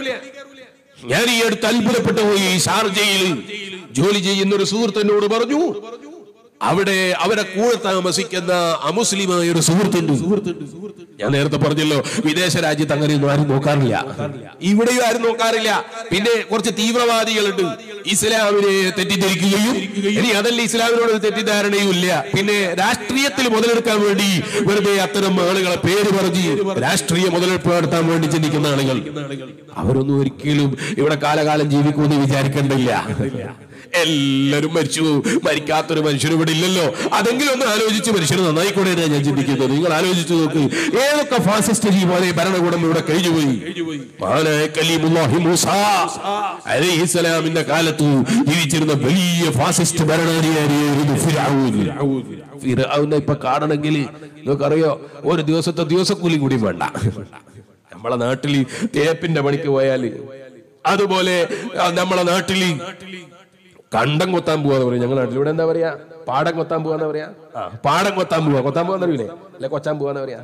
ഞാൻ ഈ അടുത്ത് അത്ഭുതപ്പെട്ടു പോയി ഷാർജയിൽ ജോലി ചെയ്യുന്ന ഒരു സുഹൃത്ത് എന്നോട് പറഞ്ഞു അവിടെ അവരെ കൂടെ താമസിക്കുന്ന അമുസ്ലിമായ ഒരു സുഹൃത്തുണ്ട് ഞാൻ നേരത്തെ പറഞ്ഞല്ലോ വിദേശ രാജ്യത്ത് അങ്ങനെയൊന്നും ആരും നോക്കാറില്ല ഇവിടെയും ആരും നോക്കാറില്ല പിന്നെ കുറച്ച് തീവ്രവാദികളുണ്ട് ഇസ്ലാമിനെ തെറ്റിദ്ധരിക്കുകയും ഇനി അതല്ല ഇസ്ലാമിനോട് ഒരു തെറ്റിദ്ധാരണയും ഇല്ല പിന്നെ രാഷ്ട്രീയത്തിൽ മുതലെടുക്കാൻ വേണ്ടി വെറുതെ അത്തരം ആളുകളെ പേര് പറഞ്ഞ് രാഷ്ട്രീയ മുതലെടുപ്പ് നടത്താൻ വേണ്ടി ചിന്തിക്കുന്ന ആളുകൾ അവരൊന്നും ഒരിക്കലും ഇവിടെ കാലകാലം ജീവിക്കുമെന്ന് വിചാരിക്കേണ്ടില്ല എല്ലാരും മരിച്ചു പോകും. മരിക്കാത്തൊരു മനുഷ്യനും ഇവിടെ ഇല്ലല്ലോ അതെങ്കിലും ഒന്ന് ആലോചിച്ച് മനുഷ്യന് നന്നായിക്കൂടെ എന്നാ ഞാൻ ചിന്തിക്കുന്നത് നിങ്ങൾ ആലോചിച്ച് നോക്ക് ഏതൊക്കെ ഫാസിസ്റ്റ് പോലെ ഭരണകൂടം ഇവിടെ കഴിഞ്ഞുപോയി മഹാനായ കലീമുല്ലാഹി മൂസ അലൈഹിസ്സലാമിന്റെ കാലത്ത് കാലത്ത് ജീവിച്ചിരുന്ന വലിയ ഫാസിസ്റ്റ് ഭരണാധികാരിയായിരുന്നു ഫിർഔൻ. ഫിർഔനെ ഇപ്പൊ കാണണമെങ്കിൽ നിങ്ങൾക്കറിയോ ഒരു ദിവസത്തെ ദിവസക്കൂലി കൂടി വേണ്ട നമ്മളെ നാട്ടിൽ തേപ്പിന്റെ പണിക്ക് പോയാൽ അതുപോലെ ആ, നമ്മളെ നാട്ടിൽ കണ്ടം കൊത്താൻ പോവാന്ന് പറയും ഞങ്ങളുടെ നാട്ടിൽ ഇവിടെ എന്താ പറയാ പാടം കൊത്താൻ പോവാന്ന് പറയാ ആ പാടം കൊത്താൻ പോവാ കൊത്താൻ പോവാന്ന് അറിയില്ലേ അല്ലെ കൊച്ചാൻ പോവാന്ന് പറയാ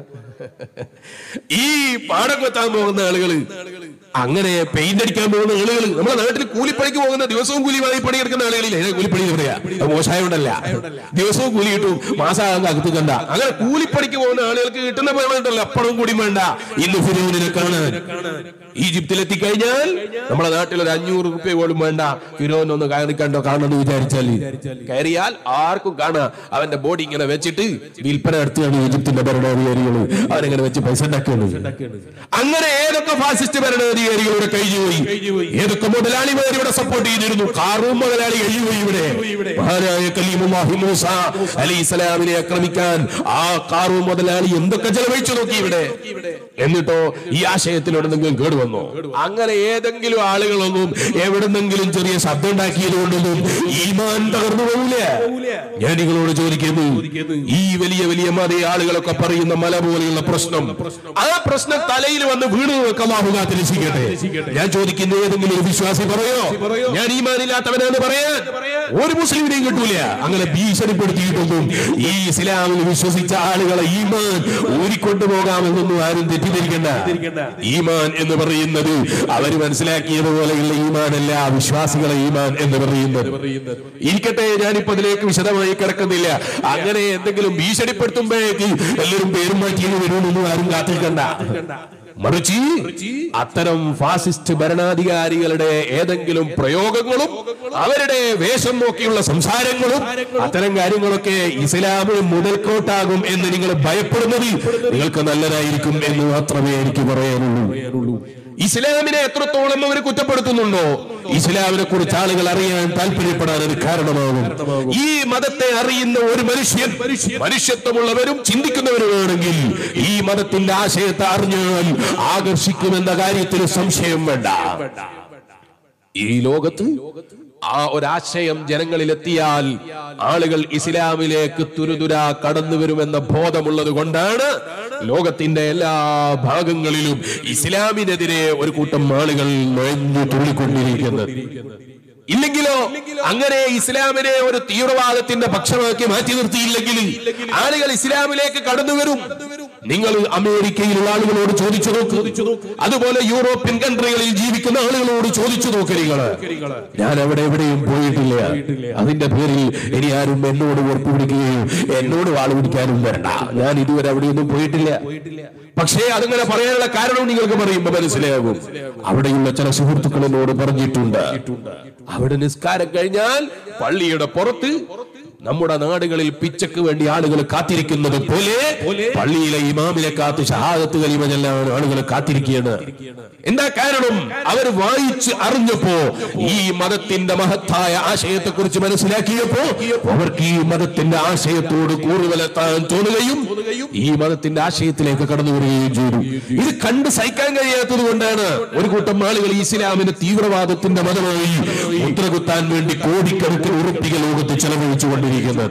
ഈ പാടം കൊത്താൻ പോകുന്ന ആളുകള് അങ്ങനെ പെയിന്റ് അടിക്കാൻ പോകുന്ന ആളുകൾ നമ്മുടെ നാട്ടിൽ കൂലിപ്പണിക്ക് പോകുന്ന ദിവസവും കൂലി വാങ്ങി പണിയെടുക്കുന്ന ആളുകളില്ലേ ഇതിനെ കൂലിപ്പണി എന്ന് പറയാ അത് മോശമായോണ്ടല്ല ദിവസവും കൂലി കിട്ടും മാസം അകത്ത് കണ്ട അങ്ങനെ കൂലിപ്പണിക്ക് പോകുന്ന ആളുകൾക്ക് കിട്ടുന്ന പേരുണ്ടല്ലോ അപ്പഴും കൂടി വേണ്ട ഇന്ന് ഫിരോവിനെ കാണാൻ ഈജിപ്തിലെത്തി കഴിഞ്ഞാൽ നമ്മുടെ നാട്ടിൽ ഒരു അഞ്ഞൂറ് റുപ്യ പോലും വേണ്ട ഫിരോൻ ഒന്ന് കയറി കണ്ടോ കാണണമെന്ന് വിചാരിച്ചാൽ കയറിയാൽ ആർക്കും കാണാം അവന്റെ ബോഡി ഇങ്ങനെ വെച്ചിട്ട് വിൽപ്പന നടത്തുകയാണ് ഈജിപ്തിന്റെ ഭരണാധികാരികൾ അവരെങ്ങനെ വെച്ച് പൈസ ഉണ്ടാക്കുകയാണ് അങ്ങനെ ഏതൊക്കെ ഫാസിസ്റ്റ് ഭരണാധികാരികളുടെ കഴിഞ്ഞുപോയി ഏതൊക്കെ മുതലാളിമാർ ഇവിടെ സപ്പോർട്ട് ചെയ്തിരുന്നു കാറൂം മുതലാളി കഴിഞ്ഞുപോയി ഇവിടെ മഹാനായ കലീമുല്ലാഹി മൂസ അലൈഹി സ്വലാമിനെ ആക്രമിക്കാൻ ആ കാറൂം മുതലാളി എന്തൊക്കെ ചെലവഴിച്ചു നോക്കി ഇവിടെ എന്നിട്ടോ ഈ ആശയത്തിലൂടെ നിങ്ങൾ കേടുവന്നോ അങ്ങനെ ഏതെങ്കിലും ആളുകളൊന്നും എവിടെന്നെങ്കിലും ചെറിയ ശബ്ദം ഉണ്ടാക്കിയത് കൊണ്ടൊന്നും ഈമാൻ തകർന്നു പോകില്ല ഞാൻ നിങ്ങളോട് ചോദിക്കുന്നു ഈ വലിയ വലിയ മത ആളുകളൊക്കെ പറയുന്ന മല പോലെയുള്ള പ്രശ്നം ആ പ്രശ്നം തലയിൽ വന്ന് വീണ് അള്ളാഹു കാത്തിരക്ഷിക്കട്ടെ ഞാൻ ചോദിക്കുന്ന ഏതെങ്കിലും ഒരു വിശ്വാസി പറയോ ഞാൻ ഈമാനില്ലാത്തവനാന്ന് പറയാൻ ഒരു മുസ്ലിമിനെയും കിട്ടൂല അങ്ങനെ ഭീഷണിപ്പെടുത്തിയിട്ടൊന്നും ഈ ഇസ്ലാമിൽ വിശ്വസിച്ച ആളുകളെ ഈമാൻ ഊരിക്കൊണ്ടുപോകാമെന്നൊന്നും ആരും തെറ്റിദ്ധരിക്കണ്ട ഈമാൻ എന്ന് പറയുന്നത് അവർ മനസ്സിലാക്കിയതുപോലെയുള്ള ഈമാനല്ല വിശ്വാസികളെ ഈമാൻ എന്ന് പറയുന്നത് ഇരിക്കട്ടെ ഞാനിപ്പോ അതിലേക്ക് വിശദമായി കിടക്കുന്നില്ല അങ്ങനെ എന്തെങ്കിലും ഭീഷണിപ്പെടുത്തുമ്പോഴേക്ക് എല്ലാവരും പേരും മാറ്റിയത് വരുമെന്നൊന്നും ആരും കാത്തിരിക്കണ്ട മറിച്ച് അത്തരം ഫാസിസ്റ്റ് ഭരണാധികാരികളുടെ ഏതെങ്കിലും പ്രയോഗങ്ങളും അവരുടെ വേഷം നോക്കിയുള്ള സംസാരങ്ങളും അത്തരം കാര്യങ്ങളൊക്കെ ഇസ്ലാമിന് മുതൽക്കോട്ടാകും എന്ന് നിങ്ങൾ ഭയപ്പെടുന്നത് നിങ്ങൾക്ക് നല്ലതായിരിക്കും എന്ന് മാത്രമേ എനിക്ക് പറയാനുള്ളൂ ഇസ്ലാമിനെ എത്രത്തോളം അവർ കുറ്റപ്പെടുത്തുന്നുണ്ടോ ഇസ്ലാമിനെ കുറിച്ച് ആളുകൾ അറിയാൻ താല്പര്യപ്പെടാൻ അത് കാരണമാകും ഈ മതത്തെ അറിയുന്ന ഒരു മനുഷ്യൻ മനുഷ്യത്വമുള്ളവരും ചിന്തിക്കുന്നവരുമാണെങ്കിൽ ഈ മതത്തിന്റെ ആശയത്തെ അറിഞ്ഞാൽ ആകർഷിക്കുമെന്ന കാര്യത്തിൽ സംശയം വേണ്ട ഈ ലോകത്ത് ആ ഒരാശയം ജനങ്ങളിലെത്തിയാൽ ആളുകൾ ഇസ്ലാമിലേക്ക് തുരുതുര കടന്നു വരുമെന്ന ബോധമുള്ളത് കൊണ്ടാണ് ലോകത്തിന്റെ എല്ലാ ഭാഗങ്ങളിലും ഇസ്ലാമിനെതിരെ ഒരു കൂട്ടം ആളുകൾ നുഴഞ്ഞു തുള്ളിക്കൊണ്ടിരിക്കുന്നത് ഇല്ലെങ്കിലോ അങ്ങനെ ഇസ്ലാമിനെ ഒരു തീവ്രവാദത്തിന്റെ പക്ഷമാക്കി മാറ്റി നിർത്തിയില്ലെങ്കിൽ ആളുകൾ ഇസ്ലാമിലേക്ക് കടന്നു വരും നിങ്ങൾ അമേരിക്കയിലുള്ള ആളുകളോട് ചോദിച്ചു നോക്ക് അതുപോലെ യൂറോപ്യൻ കൺട്രികളിൽ ജീവിക്കുന്ന ആളുകളോട് ചോദിച്ചു നോക്ക് നിങ്ങൾ ഞാൻ അവിടെ എവിടെയും പോയിട്ടില്ല അതിന്റെ പേരിൽ ഇനി ആരും എന്നോട് ഉറപ്പ് പിടിക്കുകയും എന്നോട് വാള് പിടിക്കാനും വരണ്ട ഞാൻ ഇതുവരെ അവിടെയൊന്നും പോയിട്ടില്ല പക്ഷേ അതിങ്ങനെ പറയാനുള്ള കാരണം നിങ്ങൾക്ക് പറയുമ്പോ മനസ്സിലാകും അവിടെയുള്ള ചില സുഹൃത്തുക്കൾ എന്നോട് പറഞ്ഞിട്ടുണ്ട് അവിടെ നിസ്കാരം കഴിഞ്ഞാൽ പള്ളിയുടെ പുറത്ത് നമ്മുടെ നാടുകളിൽ പിച്ചക്ക് വേണ്ടി ആളുകൾ കാത്തിരിക്കുന്നത് പോലെ പള്ളിയിലെ ഇമാമിനെ കാത്ത് ഷഹാദത്ത് കലിമ ചെല്ലാൻ ആളുകൾ കാത്തിരിക്കുകയാണ് എന്താ കാരണം അവർ വായിച്ച് അറിഞ്ഞപ്പോ ഈ മതത്തിന്റെ മഹത്തായ ആശയത്തെ കുറിച്ച് മനസ്സിലാക്കിയപ്പോ അവർക്ക് ഈ മതത്തിന്റെ ആശയത്തോട് കൂറുവലെത്താൻ തോന്നുകയും ഈ മതത്തിന്റെ ആശയത്തിലേക്ക് കടന്നു വരികയും ചെയ്തു ഇത് കണ്ട് സഹിക്കാൻ കഴിയാത്തത് കൊണ്ടാണ് ഒരു കൂട്ടം ആളുകൾ ഇസ്ലാമിന് തീവ്രവാദത്തിന്റെ മതമായി മുദ്രകുത്താൻ വേണ്ടി കോടിക്കണക്കിന് ഉറുപ്പിക ലോകത്ത് ചെലവഴിച്ചുകൊണ്ടിരിക്കുന്നത്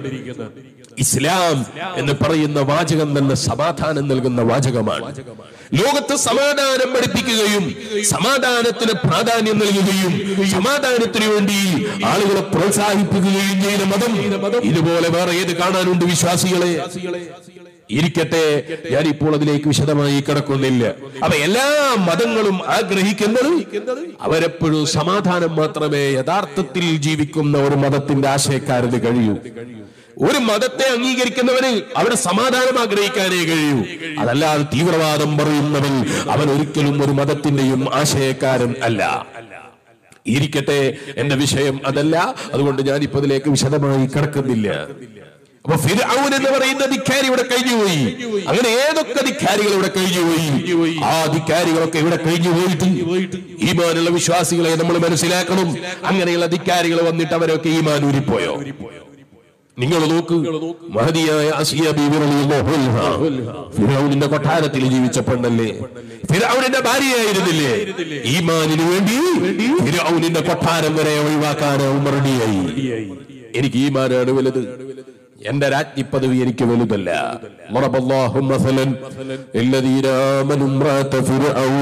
ഇസ്ലാം എന്ന് പറയുന്ന വാചകം തന്നെ സമാധാനം നൽകുന്ന വാചകമാണ് ലോകത്ത് സമാധാനം പഠിപ്പിക്കുകയും സമാധാനത്തിന് പ്രാധാന്യം നൽകുകയും സമാധാനത്തിന് വേണ്ടി ആളുകളെ പ്രോത്സാഹിപ്പിക്കുകയും ചെയ്യുന്ന മതം ഇതുപോലെ വേറെ ഏത് കാണാനുണ്ട് വിശ്വാസികളെ ഇരിക്കട്ടെ ഞാൻ ഇപ്പോൾ അതിലേക്ക് വിശദമായി കിടക്കുന്നില്ല അപ്പൊ എല്ലാ മതങ്ങളും ആഗ്രഹിക്കുന്നത് അവരെപ്പോഴും സമാധാനം മാത്രമേ യഥാർത്ഥത്തിൽ ജീവിക്കുന്ന ഒരു മതത്തിന്റെ ആശയക്കാരന് കഴിയൂ ഒരു മതത്തെ അംഗീകരിക്കുന്നവന് അവിടെ സമാധാനം ആഗ്രഹിക്കാനേ കഴിയൂ അതല്ലാതെ തീവ്രവാദം പറയുന്നവൻ അവൻ ഒരിക്കലും ഒരു മതത്തിന്റെയും ആശയക്കാരൻ അല്ല ഇരിക്കട്ടെ എന്റെ വിഷയം അതല്ല അതുകൊണ്ട് ഞാൻ ഇപ്പൊ അതിലേക്ക് വിശദമായി കിടക്കുന്നില്ല അപ്പൊ ഫിർഔൻ എന്ന് പറയുന്ന ധിക്കാരി ഇവിടെ കഴിഞ്ഞുപോയി അങ്ങനെ ഏതൊക്കെ ധിക്കാരികൾ ഇവിടെ കഴിഞ്ഞുപോയി ആ ധിക്കാരികളൊക്കെ ഇവിടെ കഴിഞ്ഞു പോയിട്ട് ഈമാനുള്ള വിശ്വാസികളെ നമ്മൾ മനസ്സിലാക്കണം അങ്ങനെയുള്ള ധിക്കാരികൾ വന്നിട്ട് അവരൊക്കെ ഈമാൻ ഊരിപ്പോയോ നിങ്ങൾ നോക്ക് മഹതിയായ അസിയ ബീവി റളിയല്ലാഹു അൻഹ ഫിറൗനിന്റെ കൊട്ടാരത്തിൽ ജീവിച്ച പെണ്ണല്ലേ ഫിറൗനിന്റെ ഭാര്യയായിരുന്നില്ലേ ഈമാനിന് വേണ്ടി ഫിറൗനിന്റെ കൊട്ടാരം വരെ ഒഴിവാക്കാൻ ഉമർ റെഡിയായി എനിക്ക് ഈമാനാണ് വലുത് എന്റെ രാജ്ഞി പദവി എനിക്ക് വലുതല്ല ضربallahu مثلا الذين آمنوا امرأة فرعون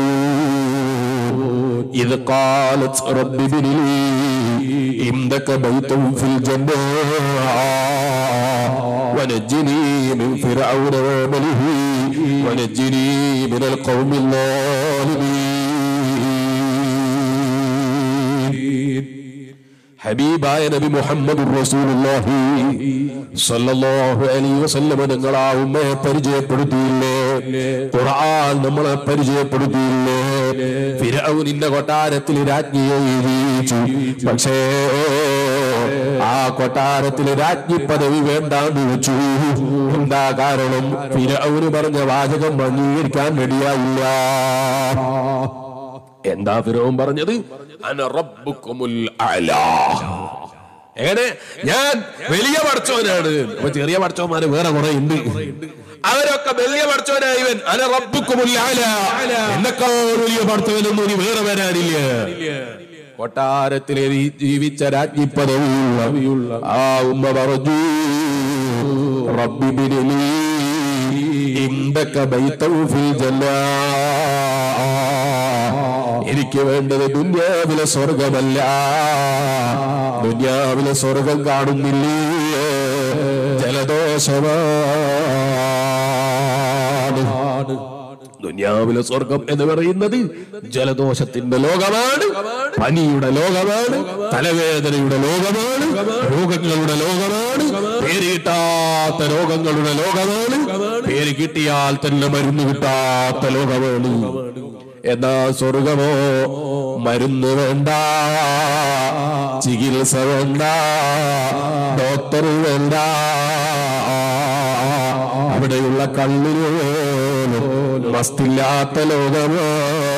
إذ قالت رب ابن لي عندك بيت في الجنة ونجني من فرعون وعمله ونجني من القوم الظالمين ഹബീബായ നബി മുഹമ്മദ് റസൂലുള്ളാഹി സല്ലല്ലാഹു അലൈഹി വസല്ലം നിങ്ങൾ ആ ഉമ്മയെ പരിചയപ്പെടുത്തിയില്ലേ ഖുർആൻ നമ്മളെ പരിചയപ്പെടുത്തിയില്ലേ ഫിറഔനിന്റെ കൊട്ടാരത്തിൽ രാജ്ഞിയെ ജീവിച്ചു പക്ഷേ ആ കൊട്ടാരത്തിൽ രാജ്ഞി പദവി വേണ്ടാന്ന് വെച്ചു എന്താ കാരണം ഫിറഔന് പറഞ്ഞ വാചകം അംഗീകരിക്കാൻ റെഡിയായില്ല എന്താ ഫിറോൻ പറഞ്ഞത് അന റബ്ബുക്കുമുൽ അലാ എങ്ങനെ ഞാൻ വലിയ പഠിച്ചവനാണ് അപ്പൊ ചെറിയ പഠിച്ചവന്മാര് വേറെ കുറെ ഉണ്ട് അവരൊക്കെ വലിയ പഠിച്ചവനായ ഇവൻ അന റബ്ബുക്കുമുൽ അലാ എന്നെക്കാൾ വലിയ പഠിച്ചവനൊന്നും ഇനി വേറെ വരാനില്ല കൊട്ടാരത്തിലെ ഈ ജീവിച്ച രാജ്ഞി പദവിയുള്ള ആ ഉമ്മ പറഞ്ഞു റബ്ബി ബിനിലി ഇന്ദക ബൈതൗ ഫിൽ ജന്നാ എനിക്ക് വേണ്ടത് ദുന്യാവിലെ സ്വർഗമല്ല ദുന്യാവിലെ സ്വർഗം കാണുന്നില്ലേ ജലദോഷമാണ് ദുന്യാവിലെ സ്വർഗം എന്ന് പറയുന്നത് ജലദോഷത്തിന്റെ ലോകമാണ് പനിയുടെ ലോകമാണ് തലവേദനയുടെ ലോകമാണ് രോഗങ്ങളുടെ ലോകമാണ് പേര് കിട്ടാത്ത രോഗങ്ങളുടെ ലോകമാണ് പേര് കിട്ടിയാൽ തന്നെ മരുന്ന് കിട്ടാത്ത ലോകമാണ് എന്നാ സ്വർഗമോ മരുന്ന് വേണ്ട ചികിത്സ വേണ്ട ഡോക്ടർ വേണ്ട അവിടെയുള്ള കള്ളിന് പോലും മസ്തില്ലാത്ത ലോകമോ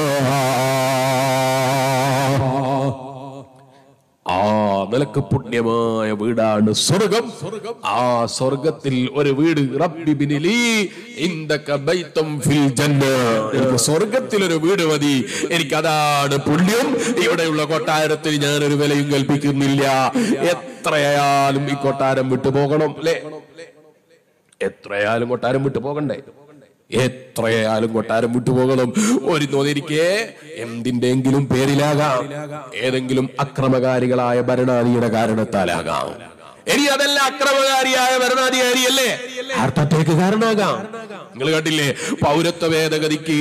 ആ നിലക്ക് പുണ്യമായ വീടാണ് സ്വർഗം ആ സ്വർഗത്തിൽ ഒരു വീട് റബ്ബി ബിനിലി ഇൻദക ബൈത്തും ഫിൽ ജന്ന എനിക്ക് സ്വർഗത്തിൽ ഒരു വീട് മതി എനിക്ക് അതാണ് പുണ്യം ഇവിടെയുള്ള കൊട്ടാരത്തിൽ ഞാൻ ഒരു വിലയും കൽപ്പിക്കുന്നില്ല എത്രയായാലും ഈ കൊട്ടാരം വിട്ടു പോകണം അല്ലേ എത്രയായാലും കൊട്ടാരം വിട്ടു പോകണ്ടേ എത്രയായാലും കൊട്ടാരം വിട്ടുപോകണം ഒരു തോന്നിരിക്കെ എന്തിന്റെങ്കിലും പേരിലാകാം ഏതെങ്കിലും അക്രമകാരികളായ ഭരണാധിയുടെ കാരണത്താലാകാം ഇനി അതല്ല അക്രമകാരിയായ ഭരണാധികാരിയല്ലേ ഹാർട്ട് അറ്റാക്ക് കാരണമാകാം നിങ്ങൾ കണ്ടില്ലേ പൗരത്വ ഭേദഗതിക്ക്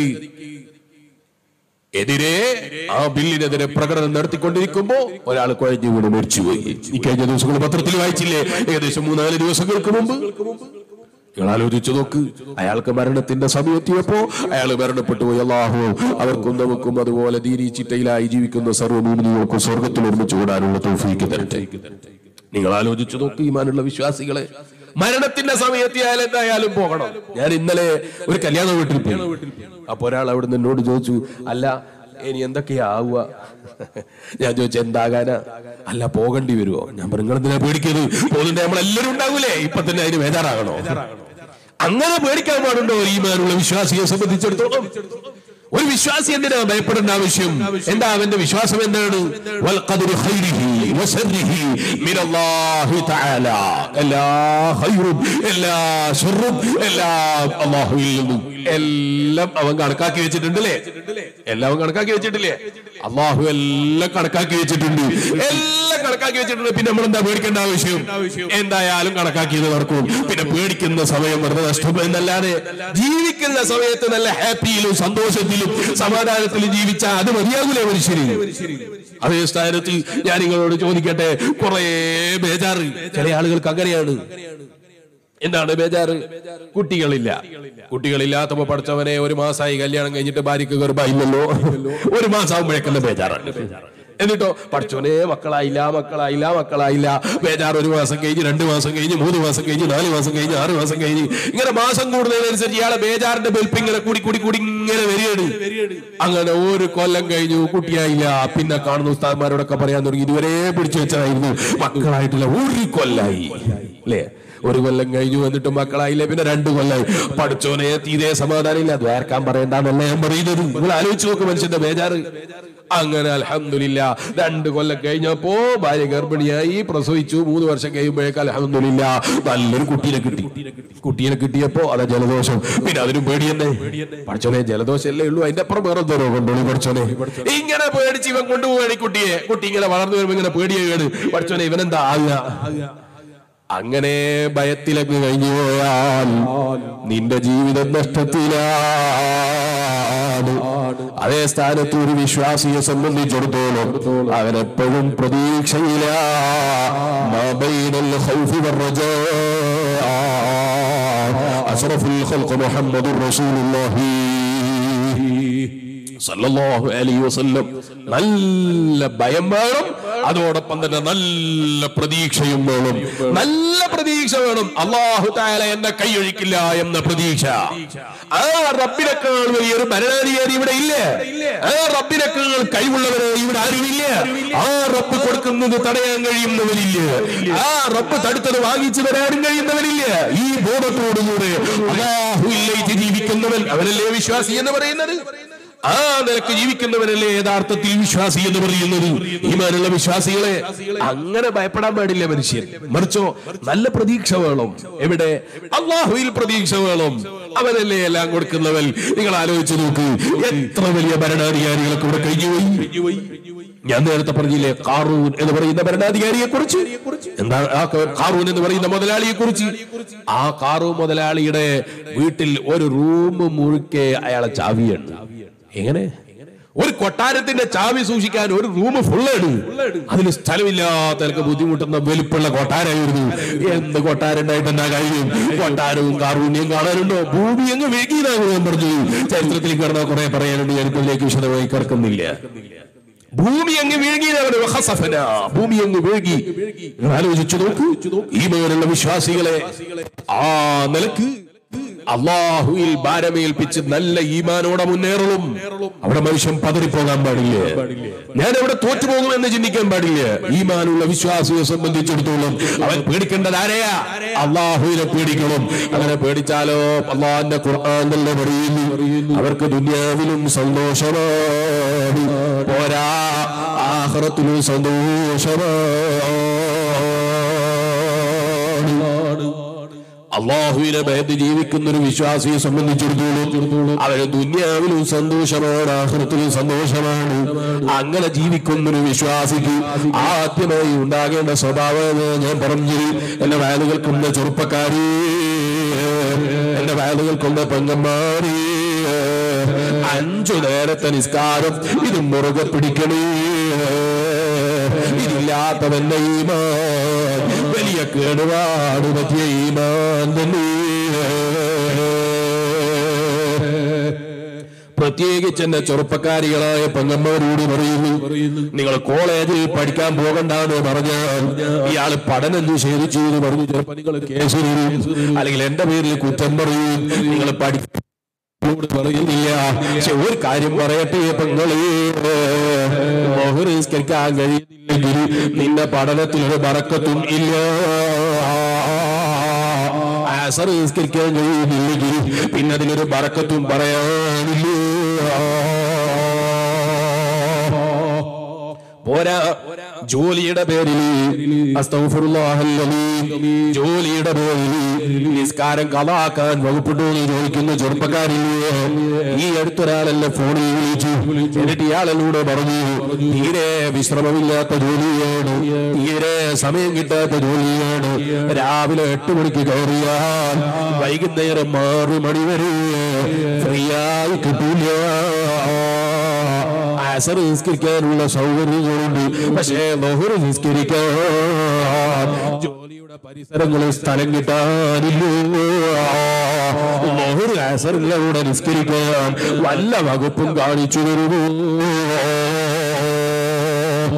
എതിരെ ആ ബില്ലിനെതിരെ പ്രകടനം നടത്തിക്കൊണ്ടിരിക്കുമ്പോ ഒരാൾ കുഴഞ്ഞു വീണ് മരിച്ചുപോയി ഈ കഴിഞ്ഞ ദിവസങ്ങൾ പത്രത്തിൽ വായിച്ചില്ലേ ഏകദേശം മൂന്നാല് ദിവസങ്ങൾക്ക് മുമ്പ് നിങ്ങൾ ആലോചിച്ചു നോക്ക് അയാൾക്ക് മരണത്തിന്റെ സമയത്തിയപ്പോ അയാൾ മരണപ്പെട്ടു പോയി അള്ളാഹു അവർക്കും നമുക്കും അതുപോലെ ദീനി ചിട്ടയിലായി ജീവിക്കുന്ന സർവ്വഭൂമിനികൾക്കും സ്വർഗത്തിൽ ഒരുമിച്ച് കൂടാനുള്ള തോഫീക്ക് തരട്ടെ നിങ്ങൾ ആലോചിച്ചു നോക്ക് ഈമാനുള്ള വിശ്വാസികളെ മരണത്തിന്റെ സമയത്ത് അയാൾ എന്തായാലും പോകണം ഞാൻ ഇന്നലെ ഒരു കല്യാണ വീട്ടിൽ പോയി അപ്പൊ ഒരാൾ അവിടെ എന്നോട് ചോദിച്ചു അല്ല ഇനി എന്തൊക്കെയാ ആവുക ഞാൻ ചോദിച്ചു എന്താകാനാ അല്ല പോകേണ്ടി വരുമോ ഞാൻ പറഞ്ഞു നിങ്ങൾ എന്തിനാ പേടിക്കരുത് പോകുന്നുണ്ട് നമ്മളെല്ലാരും ഉണ്ടാകൂലേ ഇപ്പൊ തന്നെ അതിന് ബേജാറാകണോ അങ്ങനെ പേടിക്കാൻ പാടുണ്ടോ ഈമാനുള്ള വിശ്വാസിയെ സംബന്ധിച്ചിടത്തോളം ഒരു വിശ്വാസി എന്തിനാ ഭയപ്പെടേണ്ട ആവശ്യം എന്താ അവന്റെ വിശ്വാസം എന്താണ് വൽ ഖദ്രി ഖൈരിഹി വശർരിഹി മിനല്ലാഹി തആല എല്ലാ ഖൈറും എല്ലാ ശർറും എല്ലാം അല്ലാഹുവിൽ നിന്നും എല്ലാം അവൻ കണക്കാക്കി വെച്ചിട്ടുണ്ട് അല്ലേ എല്ലാം അവൻ കണക്കാക്കി വെച്ചിട്ടില്ലേ അള്ളാഹു എല്ലാം കണക്കാക്കി വെച്ചിട്ടുണ്ട് എല്ലാം കണക്കാക്കി വെച്ചിട്ടുണ്ട് പിന്നെ നമ്മൾ എന്താ പേടിക്കേണ്ട ആവശ്യം എന്തായാലും കണക്കാക്കിയത് നടക്കും പിന്നെ പേടിക്കുന്ന സമയം വെറുതെ നഷ്ടം എന്നല്ലാതെ ജീവിക്കുന്ന സമയത്ത് നല്ല ഹാപ്പിയിലും സന്തോഷത്തിലും സമാധാനത്തിലും ജീവിച്ച അത് മതിയാകൂലേ മനുഷ്യന് അതേ സ്ഥാനത്ത് ഞാൻ നിങ്ങളോട് ചോദിക്കട്ടെ കുറെ ബേജാറ് ചില ആളുകൾക്ക് അങ്ങനെയാണ് എന്താണ് ബേജാറ് കുട്ടികളില്ല കുട്ടികളില്ലാത്തപ്പോ പഠിച്ചവനെ ഒരു മാസമായി കല്യാണം കഴിഞ്ഞിട്ട് ഭാര്യക്ക് ഗർഭമില്ലല്ലോ ഒരു മാസം ആകുമ്പോഴേക്കുന്ന ബേജാറാണ് എന്നിട്ടോ പഠിച്ചോനെ മക്കളായില്ല മക്കളായില്ല മക്കളായില്ല ബേജാർ ഒരു മാസം കഴിഞ്ഞ് രണ്ട് മാസം കഴിഞ്ഞ് മൂന്ന് മാസം കഴിഞ്ഞ് നാല് മാസം കഴിഞ്ഞ് ആറ് മാസം കഴിഞ്ഞ് ഇങ്ങനെ മാസം കൂടുന്നതിനനുസരിച്ച് ഇയാളെ ബേജാറിന്റെ ബെൽപ്പ് ഇങ്ങനെ കൂടി കൂടി കൂടി ഇങ്ങനെ വരികയാണ് അങ്ങനെ ഒരു കൊല്ലം കഴിഞ്ഞു കുട്ടിയായില്ല പിന്നെ കാണുന്ന ഉസ്താദ്മാരോടൊക്കെ പറയാൻ തുടങ്ങി ഇതുവരെ പിടിച്ചു വെച്ചതായിരുന്നു മക്കളായിട്ടില്ല ഒരു കൊല്ലായി അല്ലേ ഒരു കൊല്ലം കഴിഞ്ഞു എന്നിട്ട് മക്കളായില്ല പിന്നെ രണ്ടു കൊല്ലായി പഠിച്ചോനെ തീരെ സമാധാനം ഇല്ല ദ്വാരക്കാൻ പറയണ്ടെന്നല്ല ഞാൻ പറയുന്നത് നിങ്ങൾ ആലോചിച്ച് നോക്ക് മനുഷ്യന്റെ ബേജാറ് അങ്ങനെ അലഹമില്ല രണ്ട് കൊല്ലം കഴിഞ്ഞപ്പോ ഭാര്യ ഗർഭിണിയായി പ്രസവിച്ചു മൂന്ന് വർഷം കഴിയുമ്പോഴേക്ക് അലഹമില്ല നല്ലൊരു കുട്ടീനെ കിട്ടി കുട്ടീനെ കിട്ടിയപ്പോ അതാ ജലദോഷം പിന്നെ അതിനും പേടി തന്നെ പഠിച്ചോനെ ജലദോഷം അല്ലേ ഉള്ളൂ അതിന്റെ അപ്പുറം വേറെ എന്തോ കൊണ്ടോളി പഠിച്ചോനെ ഇങ്ങനെ പേടിച്ച് ഇവൻ കൊണ്ടുപോവാണ് ഈ കുട്ടിയെ കുട്ടി ഇങ്ങനെ വളർന്നു വരുമ്പോ ഇങ്ങനെ പേടിയാണ് പഠിച്ചോനെ ഇവനെന്താ ആകുക അങ്ങനെ ഭയത്തിലങ്ങ് കഴിഞ്ഞു പോയാൽ നിന്റെ ജീവിതം നഷ്ടത്തിലാണ് അതേ സ്ഥാനത്ത് ഒരു വിശ്വാസിയെ സംബന്ധിച്ചിടത്തോളം അവനെപ്പോഴും പ്രതീക്ഷയില്ല മബൈനൽ ഖൗഫി വറജാ. അഷ്റഫുൽ ഖൽഖ് മുഹമ്മദുർ റസൂലുള്ളാഹി സല്ലല്ലാഹു അലൈഹി വസല്ലം നല്ല ഭയം വേണം അതോടൊപ്പം തന്നെ നല്ല പ്രതീക്ഷയും വേണം നല്ല പ്രതീക്ഷ വേണം അള്ളാഹു താല എന്നെ കൈയൊഴിക്കില്ല എന്ന പ്രതീക്ഷ ആ റബ്ബിനേക്കാൾ വലിയൊരു ഭരണാധികാരി ഇവിടെ ഇല്ല ആ റബ്ബിനേക്കാൾ കഴിവുള്ളവര് ഇവിടെ ആരുമില്ല ആ റബ്ബ് കൊടുക്കുന്നത് തടയാൻ കഴിയുന്നവരില്ല ആ റബ്ബ് തടുത്തത് വാങ്ങിച്ചു തരാനും കഴിയുന്നവരില്ല ഈ ബോധത്തോടുകൂടെ അള്ളാഹുയിലേക്ക് ജീവിക്കുന്നവൻ അവനല്ലേ വിശ്വാസി എന്ന് പറയുന്നത് ആ നിലക്ക് ജീവിക്കുന്നവനല്ലേ യഥാർത്ഥത്തിൽ വിശ്വാസി എന്ന് പറയുന്നത് ഈമാനുള്ള വിശ്വാസികളെ അങ്ങനെ ഭയപ്പെടാൻ പാടില്ല മനുഷ്യൻ മറിച്ചോ നല്ല പ്രതീക്ഷ വേണം എവിടെ അള്ളാഹുവിൽ പ്രതീക്ഷ വേണം അവനല്ലേ എല്ലാം കൊടുക്കുന്നവൻ നിങ്ങൾ ആലോചിച്ച് നോക്ക് എത്ര വലിയ ഭരണാധികാരികളൊക്കെ ഇവിടെ കഴിഞ്ഞു പോയി ഞാൻ നേരത്തെ പറഞ്ഞില്ലേ കാറൂൻ എന്ന് പറയുന്ന ഭരണാധികാരിയെ കുറിച്ച് എന്താ ആ കാറൂൻ എന്ന് പറയുന്ന മുതലാളിയെ കുറിച്ച് ആ കാറൂൻ മുതലാളിയുടെ വീട്ടിൽ ഒരു റൂം മുഴുക്കെ അയാളെ ചാവിയുണ്ട് എങ്ങനെ ഒരു കൊട്ടാരത്തിന്റെ ചാവി സൂക്ഷിക്കാൻ ഒരു റൂം ഫുള്ളാണ് അതിന് സ്ഥലമില്ലാത്ത എനിക്ക് ബുദ്ധിമുട്ടുന്ന വലുപ്പുള്ള കൊട്ടാരമായിരുന്നു എന്ത് കൊട്ടാരം ഉണ്ടായിട്ട് എന്താ കാര്യം കൊട്ടാരവും കാറൂണ്യം കാണാനുണ്ടോ ഭൂമി അങ്ങ് വീഴ്കിയതാകും ഞാൻ പറഞ്ഞു ചരിത്രത്തിൽ കിടന്ന കുറെ പറയാനുണ്ട് ഞാനിപ്പോ ഇതിലേക്ക് വിശദമായി കിടക്കുന്നില്ല ഭൂമി അങ്ങ് വീഴുകിയതാണ് വഹസഫന. ഭൂമി അങ്ങ് വീഴുകി നിങ്ങൾ ആലോചിച്ചു നോക്കൂ ഈ മേലുള്ള വിശ്വാസികളെ ആ നിലക്ക് അള്ളാഹുയിൽ ഭാരമേൽപ്പിച്ച് നല്ല ഈമാനോടെ മുന്നേറണം അവിടെ മനുഷ്യൻ പതറിപ്പോകാൻ പാടില്ല ഞാൻ അവിടെ തോറ്റുപോകുമെന്ന് ചിന്തിക്കാൻ പാടില്ല ഈമാനുള്ള വിശ്വാസിയെ സംബന്ധിച്ചിടത്തോളം അവൻ പേടിക്കേണ്ടത് ആരെയാ അള്ളാഹുവിനെ പേടിക്കണം അങ്ങനെ പേടിച്ചാലോ അള്ളാഹിന്റെ ഖുർആൻ തന്നെ പറയുന്നു അവർക്ക് ദുനിയാവിലും സന്തോഷമാണ് പോരാ ആഹ്റത്തിലും സന്തോഷമാണ് അള്ളാഹുവിനെ ഭയന്ന് ജീവിക്കുന്ന ഒരു വിശ്വാസിയെ സംബന്ധിച്ചിടത്തോളം അവര് ദുന്യാവിലും സന്തോഷമാണ് ആഹൃത്തിലും സന്തോഷമാണ് അങ്ങനെ ജീവിക്കുന്ന ഒരു വിശ്വാസിക്ക് ആദ്യമായി ഉണ്ടാകേണ്ട സ്വഭാവം ഞാൻ പറഞ്ഞു എന്റെ വയലുകൾക്കുള്ള ചെറുപ്പക്കാരി എന്റെ വയലുകൾക്കുള്ള പെങ്ങന്മാരി അഞ്ചു നേരത്തെ നിസ്കാരം ഇത് മുറുകെ പിടിക്കണേ ഇതില്ലാത്തവന്റെ ഈമാൻ വലിയ കേടുപാട് പറ്റിയ ഈമാൻ തന്നെ പ്രത്യേകിച്ച് എന്റെ ചെറുപ്പക്കാരികളായ പെങ്ങന്മാരോട് പറയുന്നു നിങ്ങൾ കോളേജിൽ പഠിക്കാൻ പോകണ്ടെന്ന് പറഞ്ഞാൽ ഇയാൾ പഠനം നിഷേധിച്ചു എന്ന് പറഞ്ഞു ചിലപ്പോൾ നിങ്ങൾ കേസ് തരും അല്ലെങ്കിൽ എന്റെ പേരിൽ കുറ്റം പറയും നിങ്ങൾ പഠി ോട് പറയുന്നില്ല പക്ഷെ ഒരു കാര്യം പറയട്ടെ പെങ്ങളെ മോഹറിസ്കരിക്കാൻ കഴിയുന്നില്ലെങ്കിൽ നിന്റെ പഠനത്തിൽ ഒരു ബറക്കത്തും ഇല്ല ആസറിസ്കരിക്കാൻ കഴിയുന്നില്ലെങ്കിൽ പിന്നെ അതിനൊരു ബറക്കത്തും പറയാനില്ല പോരാ ജോലിയുടെ പേരിൽ അസ്തഗ്ഫിറുല്ലാഹൽ അലീം. ജോലിയുടെ പേരിൽ നിസ്കാരം കളാക്കാൻ വകുപ്പിട്ടു എന്ന് ചോദിക്കുന്ന ചെറുപ്പക്കാരില്ലേ ഈ അടുത്തൊരാളെന്നെ ഫോണിൽ വിളിച്ചു എന്നിട്ട് ഇയാളെന്നോട് പറഞ്ഞു തീരെ വിശ്രമമില്ലാത്ത ജോലിയാണ് തീരെ സമയം കിട്ടാത്ത ജോലിയാണ് രാവിലെ എട്ട് മണിക്ക് കയറിയാൽ വൈകുന്നേരം ആറ് മണി വരെ ഫ്രീ ആയി കിട്ടൂല അസർ നിസ്കരിക്കാനുള്ള സൗകര്യങ്ങളുണ്ട് പക്ഷേ ലഹുർ നിസ്കരിക്കാൻ ജോലിയുടെ പരിസരങ്ങളിൽ സ്ഥലം കിട്ടാനില്ലോ ലഹുർ അസറിലൂടെ നിസ്കരിക്കാൻ വല്ല വകുപ്പും കാണിച്ചു തരുമോ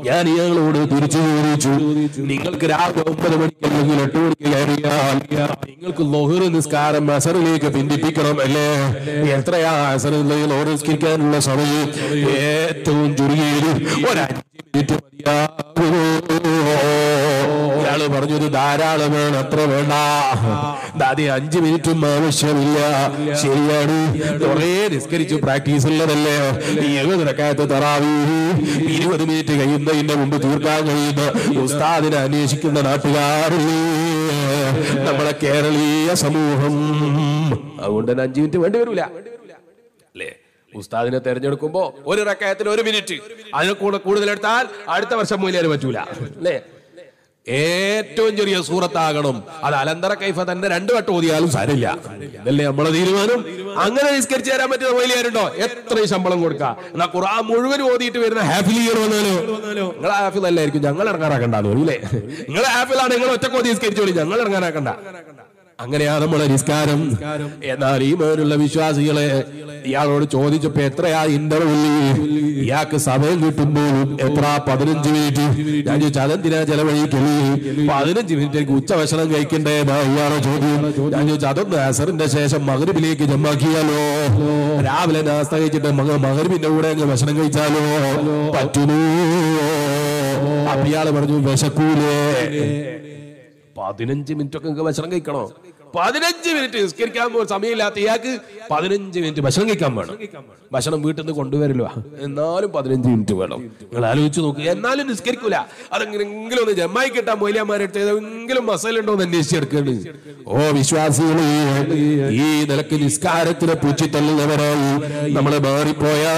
ഞാൻ ഇയാളോട് തിരിച്ചു ചോദിച്ചു നിങ്ങൾക്ക് രാവിലെ ഒമ്പത് മണിക്ക് അല്ലെങ്കിൽ എട്ട് മണിക്ക് കയറിയാൽ നിങ്ങൾക്ക് ലൊഹർ നിസ്കാരം അസറിലേക്ക് പിന്തിപ്പിക്കണം അല്ലേ എത്രയാ അസറിൽ നിസ്കരിക്കാനുള്ള സമയം ഏറ്റവും ചുരുങ്ങിയത് ഒരു അഞ്ച് മിനിറ്റ് മതിയാകുമോ ഇയാള് പറഞ്ഞത് ധാരാളമാണ് അത്ര വേണ്ട ദാതി അഞ്ചു മിനിറ്റും ആവശ്യമില്ല ശരിയാണ് കുറെ നിസ്കരിച്ച് പ്രാക്ടീസ് ഉള്ളതല്ലേ ഈ എഴുപത് റക്കായത്ത് തറാവി ഇരുപത് മിനിറ്റ് കഴിയുന്നതിന്റെ മുമ്പ് തീർക്കാൻ കഴിയുന്ന ഉസ്താദിനെ അന്വേഷിക്കുന്ന നാട്ടുകാരില്ലേ നമ്മളെ കേരളീയ സമൂഹം അതുകൊണ്ട് തന്നെ അഞ്ചു മിനിറ്റ് വേണ്ടി വരൂല അല്ലേ ഉസ്താദിനെ തെരഞ്ഞെടുക്കുമ്പോ ഒരു റക്കായത്തിന് ഒരു മിനിറ്റ് അതിനെ കൂടെ കൂടുതൽ എടുത്താൽ അടുത്ത വർഷം മൂല്യം പറ്റൂല അല്ലേ ഏറ്റവും ചെറിയ സൂറത്താകണം അത് അലന്തര കൈഫ തന്നെ രണ്ടു വട്ടം ഓതിയാലും സാരമില്ല ഇതല്ലേ നമ്മളെ തീരുമാനം അങ്ങനെ നിസ്കരിച്ചു തരാൻ പറ്റുന്ന മൊയിലിയാരുണ്ടോ എത്രയും ശമ്പളം കൊടുക്കാം എന്നാ ഖുർആൻ മുഴുവൻ ഓതിയിട്ട് വരുന്ന ഹാഫിലിയർ വന്നാലോ നിങ്ങൾ ഹാഫിൽ അല്ലായിരിക്കും ഞങ്ങൾ ഇറങ്ങാറാക്കണ്ടോ അല്ലേ നിങ്ങൾ ഹാഫിലാണ് നിങ്ങൾ ഒറ്റ ഓതി നിസ്കരിച്ചോളി ഞങ്ങൾ ഇറങ്ങാറാക്കണ്ട അങ്ങനെയാ നമ്മളെ നിസ്കാരം എന്നാൽ ഈ മേലുള്ള വിശ്വാസികളെ ഇയാളോട് ചോദിച്ചപ്പോ എത്രയാ ഇന്റർവ്യൂ ഇയാൾക്ക് സമയം കിട്ടുമ്പോഴും എത്ര പതിനഞ്ച് മിനിറ്റ് ഞാൻ ചോദിച്ചു അതെന്തിനാ ചെലവഴിക്കല് പതിനഞ്ച് മിനിറ്റ് എനിക്ക് ഉച്ചഭക്ഷണം കഴിക്കണ്ടേ എന്നാ ഇയാളെ ചോദ്യം ഞാൻ ചോദിച്ചു അതൊന്ന് അസറിന്റെ ശേഷം മകരബിലേക്ക് ജമ്മാക്കിയാലോ രാവിലെ നാസ്ത കഴിച്ചിട്ട് മക മകരബിന്റെ കൂടെ അങ്ങ് ഭക്ഷണം കഴിച്ചാലോ പറ്റുമോ അപ്പൊ ഇയാള് പറഞ്ഞു വിശക്കൂലേ പതിനഞ്ച് മിനിറ്റ് ഒക്കെ നിങ്ങൾക്ക് ഭക്ഷണം കഴിക്കണോ പതിനഞ്ച് മിനിറ്റ് നിസ്കരിക്കാൻ പോലും സമയമില്ലാത്ത ഇയാൾക്ക് പതിനഞ്ച് മിനിറ്റ് ഭക്ഷണം കഴിക്കാൻ വേണം ഭക്ഷണം വീട്ടിൽ നിന്ന് കൊണ്ടുവരില്ല എന്നാലും പതിനഞ്ച് മിനിറ്റ് വേണം നിങ്ങൾ ആലോചിച്ച് നോക്കുക എന്നാലും നിസ്കരിക്കൂല അതെങ്ങനെങ്കിലും ഒന്ന് ജമ്മായി കിട്ടാൻ മൊയിലാമാരെടുത്ത് ഏതെങ്കിലും മസാല ഉണ്ടോ എന്ന് അന്വേഷിച്ചെടുക്കേണ്ടി ഓ വിശ്വാസികളെ ഈ നിലക്ക് നിസ്കാരത്തിനെ പൂച്ചിത്തള്ളുന്നവരായി നമ്മളെ മാറിപ്പോയാ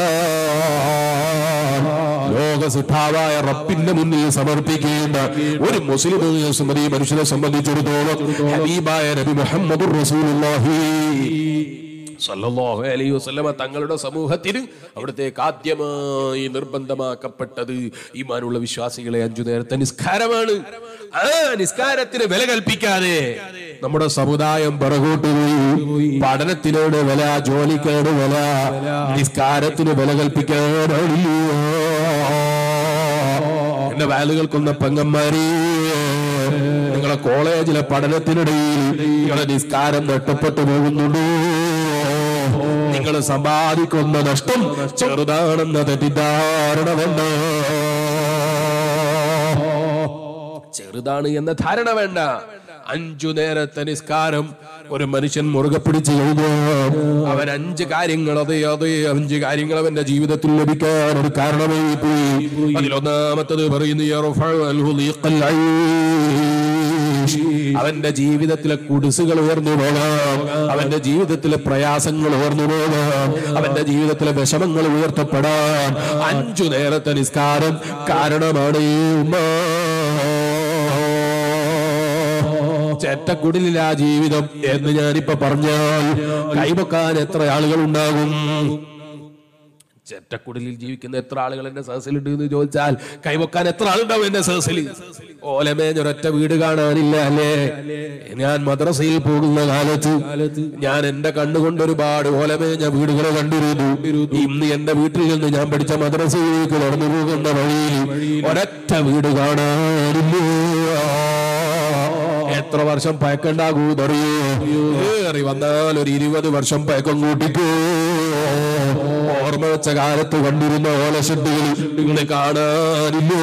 ലോക സിദ്ധാവായ റബ്ബിന്റെ മുന്നിൽ സമർപ്പിക്കേണ്ട ഒരു മുസ്ലിം സുമതി മനുഷ്യനെ സംബന്ധിച്ചിടത്തോളം ഹബീബായ നബി മുഹമ്മദ് റസൂലുള്ളാഹി സല്ലല്ലാഹു അലൈഹി വസല്ലമ തങ്ങളുടെ സമൂഹത്തിന് അവിടത്തേക്ക് ആദ്യമായി നിർബന്ധമാക്കപ്പെട്ടത് ഈമാനുള്ള വിശ്വാസികളെ അഞ്ചു നേരത്തെ നിസ്കാരമാണ് ആ നിസ്കാരത്തിന് വില കൽപ്പിക്കാതെ നമ്മുടെ സമുദായം പിറകോട്ട് പോയി പഠനത്തിനോട് വില ജോലിക്കാണ് വില നിസ്കാരത്തിന് വില കൽപ്പിക്കാനാണില്ല എന്റെ വാലുകൾക്കൊന്ന പെങ്ങന്മാരെ നിങ്ങളെ കോളേജിലെ പഠനത്തിനിടയിൽ നിങ്ങളെ നിസ്കാരം നഷ്ടപ്പെട്ടു പോകുന്നുണ്ടോ നിങ്ങൾ സമ്പാദിക്കുന്ന നഷ്ടം ചെറുതാണെന്ന തെറ്റിദ്ധാരണ വേണ്ട ചെറുതാണ് എന്ന ധാരണ വേണ്ട അഞ്ചു നേരത്തെ നിസ്കാരം ഒരു മനുഷ്യൻ മുറുകെ പിടിച്ചു കഴിഞ്ഞാൽ അവൻ അഞ്ച് കാര്യങ്ങൾ അതേ അതേ അഞ്ച് കാര്യങ്ങൾ അവന്റെ ജീവിതത്തിൽ ലഭിക്കാൻ ഒരു കാരണമായി പോയി അതിലൊന്നാമത്തത് പറയുന്നു യർഫഉ അൻഹു ലീഖൽ ഐഷ്. അവന്റെ ജീവിതത്തിലെ കുടിസുകൾ ഉയർന്നു പോകാം അവന്റെ ജീവിതത്തിലെ പ്രയാസങ്ങൾ ഉയർന്നു പോകാം അവന്റെ ജീവിതത്തിലെ വിഷമങ്ങൾ ഉയർത്തപ്പെടാൻ അഞ്ചു നേരത്തെ നിസ്കാരം കാരണമാണ് ഈ ഉമ്മ ചെറ്റക്കുടിലില്ല ജീവിതം എന്ന് ഞാനിപ്പോ പറഞ്ഞാൽ കൈവക്കാൻ എത്ര ആളുകൾ ഉണ്ടാകും ചെറ്റക്കുടലിൽ ജീവിക്കുന്ന എത്ര ആളുകൾ എന്റെ സഹസിലുണ്ട് എന്ന് ചോദിച്ചാൽ കൈവക്കാൻ എത്ര ആളുണ്ടാവും എന്റെ സഹസിൽ ഓലമേഞ്ഞൊരൊറ്റ വീട് കാണാനില്ല അല്ലേ ഞാൻ മദ്രസയിൽ പോകുന്ന കാലത്ത് ഞാൻ എന്റെ കണ്ണുകൊണ്ട് ഒരുപാട് ഓലമേഞ്ഞ വീടുകൾ കണ്ടിരുന്നു ഇന്ന് എന്റെ വീട്ടിൽ നിന്ന് ഞാൻ പഠിച്ച മദ്രസയിലേക്ക് നടന്നു പോകുന്ന വഴിയിൽ ഒരൊറ്റ വീട് കാണാനില്ല എത്ര വർഷം പയക്കുണ്ടാകൂ എന്നറിയോ ഏറി വന്നാൽ ഒരു ഇരുപത് വർഷം പയക്കം കൂട്ടിക്കോ ഓർമ്മ വെച്ച കാലത്ത് കണ്ടിരുന്ന ഓലഷെട്ടുകൾ നിങ്ങളെ കാണാനില്ലോ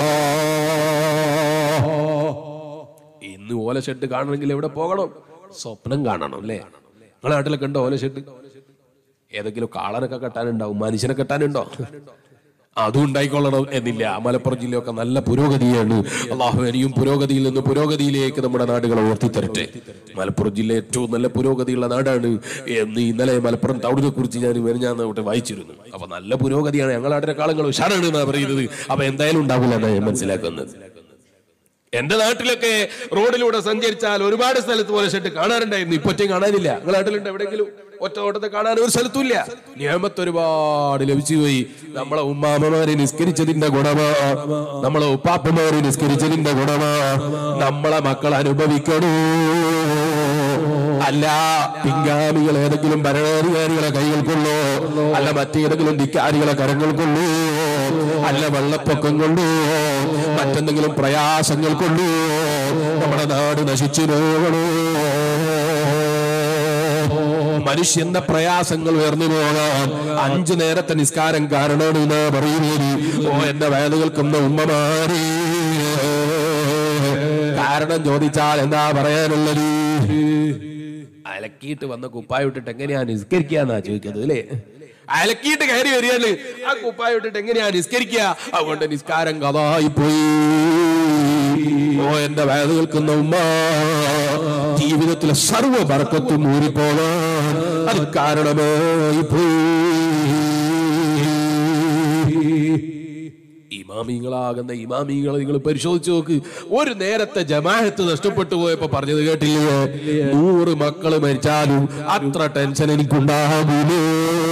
ഇന്ന് ഓലഷെട്ട് കാണണമെങ്കിൽ എവിടെ പോകണം സ്വപ്നം കാണണം അല്ലേ നിങ്ങളെ നാട്ടിലൊക്കെ ഉണ്ടോ ഓലഷെട്ട് ഏതെങ്കിലും കാളനൊക്കെ കെട്ടാനുണ്ടാവും മനുഷ്യനെ കെട്ടാനുണ്ടോ അതും ഉണ്ടായിക്കൊള്ളണം എന്നില്ല മലപ്പുറം ജില്ലയൊക്കെ നല്ല പുരോഗതിയാണ് അള്ളാഹു ഇനിയും പുരോഗതിയിൽ നിന്ന് പുരോഗതിയിലേക്ക് നമ്മുടെ നാടുകളെ ഉയർത്തിത്തരട്ടെ മലപ്പുറം ജില്ല ഏറ്റവും നല്ല പുരോഗതിയുള്ള നാടാണ് എന്ന് ഇന്നലെ മലപ്പുറം ടൗണിനെ കുറിച്ച് ഞാൻ ഞാൻ അവിടെ വായിച്ചിരുന്നു അപ്പൊ നല്ല പുരോഗതിയാണ് ഞങ്ങളുടെ നാട്ടിലെ കാലങ്ങൾ ഉഷാറാണ് എന്നാണ് പറയുന്നത് അപ്പൊ എന്തായാലും ഉണ്ടാവില്ല എന്നാണ് ഞാൻ മനസ്സിലാക്കുന്നത് എന്റെ നാട്ടിലൊക്കെ റോഡിലൂടെ സഞ്ചരിച്ചാൽ ഒരുപാട് സ്ഥലത്ത് പോലെ ഷെട്ട് കാണാറുണ്ടായിരുന്നു ഇപ്പൊ ഒറ്റയും കാണാനില്ല നിങ്ങളുടെ നാട്ടിലുണ്ട് എവിടെയെങ്കിലും ഒറ്റ ഓട്ടത്തെ കാണാൻ ഒരു സ്ഥലത്തുമില്ല നിയമത്ത് ഒരുപാട് ലഭിച്ചു പോയി നമ്മളെ ഉമ്മാമ്മമാര് നിസ്കരിച്ചതിന്റെ ഗുണമാ നമ്മളെ ഉപ്പാപ്പമാര് നിസ്കരിച്ചതിന്റെ ഗുണമാ നമ്മളെ മക്കൾ അനുഭവിക്കണോ അല്ല പിൻഗാമികൾ ഏതെങ്കിലും ഭരണാധികാരികളെ കൈകൾക്കുള്ളോ അല്ല മറ്റേതെങ്കിലും ധിക്കാരികളെ കരങ്ങൾക്കുള്ളോ അല്ല വെള്ളപ്പൊക്കം കൊണ്ടോ മറ്റെന്തെങ്കിലും പ്രയാസങ്ങൾ കൊണ്ടോ നമ്മുടെ നാട് നശിച്ചു പോകണോ മനുഷ്യന്റെ പ്രയാസങ്ങൾ ഉയർന്നു പോകാം അഞ്ചു നേരത്തെ നിസ്കാരം കാരണമാണ് എന്ന് പറയുന്നത് ഓ എന്റെ വേദ കേൾക്കുന്ന ഉമ്മമാരെ കാരണം ചോദിച്ചാൽ എന്താ പറയാനുള്ളത് അലക്കിയിട്ട് വന്ന കുപ്പായ വിട്ടിട്ട് എങ്ങനെയാ നിസ്കരിക്കാന്നാ ചോദിക്കുന്നത് അല്ലേ അലക്കിയിട്ട് കയറി വരികയാണ് ആ കുപ്പായ വിട്ടിട്ട് എങ്ങനെയാ നിസ്കരിക്കുക അതുകൊണ്ട് നിസ്കാരം കഥായി പോയി ഓ എന്റെ വേദ കേൾക്കുന്ന ഉമ്മ ജീവിതത്തിലെ സർവ്വ ബർക്കത്തും ഊരിപ്പോകാൻ അത് കാരണമായി പോയി ഇമാമിങ്ങളാകുന്ന ഇമാമിങ്ങളെ നിങ്ങൾ പരിശോധിച്ച് നോക്ക് ഒരു നേരത്തെ ജമാഅത്ത് നഷ്ടപ്പെട്ടു പോയപ്പോ പറഞ്ഞത് കേട്ടില്ലയോ നൂറ് മക്കള് മരിച്ചാലും അത്ര ടെൻഷൻ എനിക്കുണ്ടാകൂലോ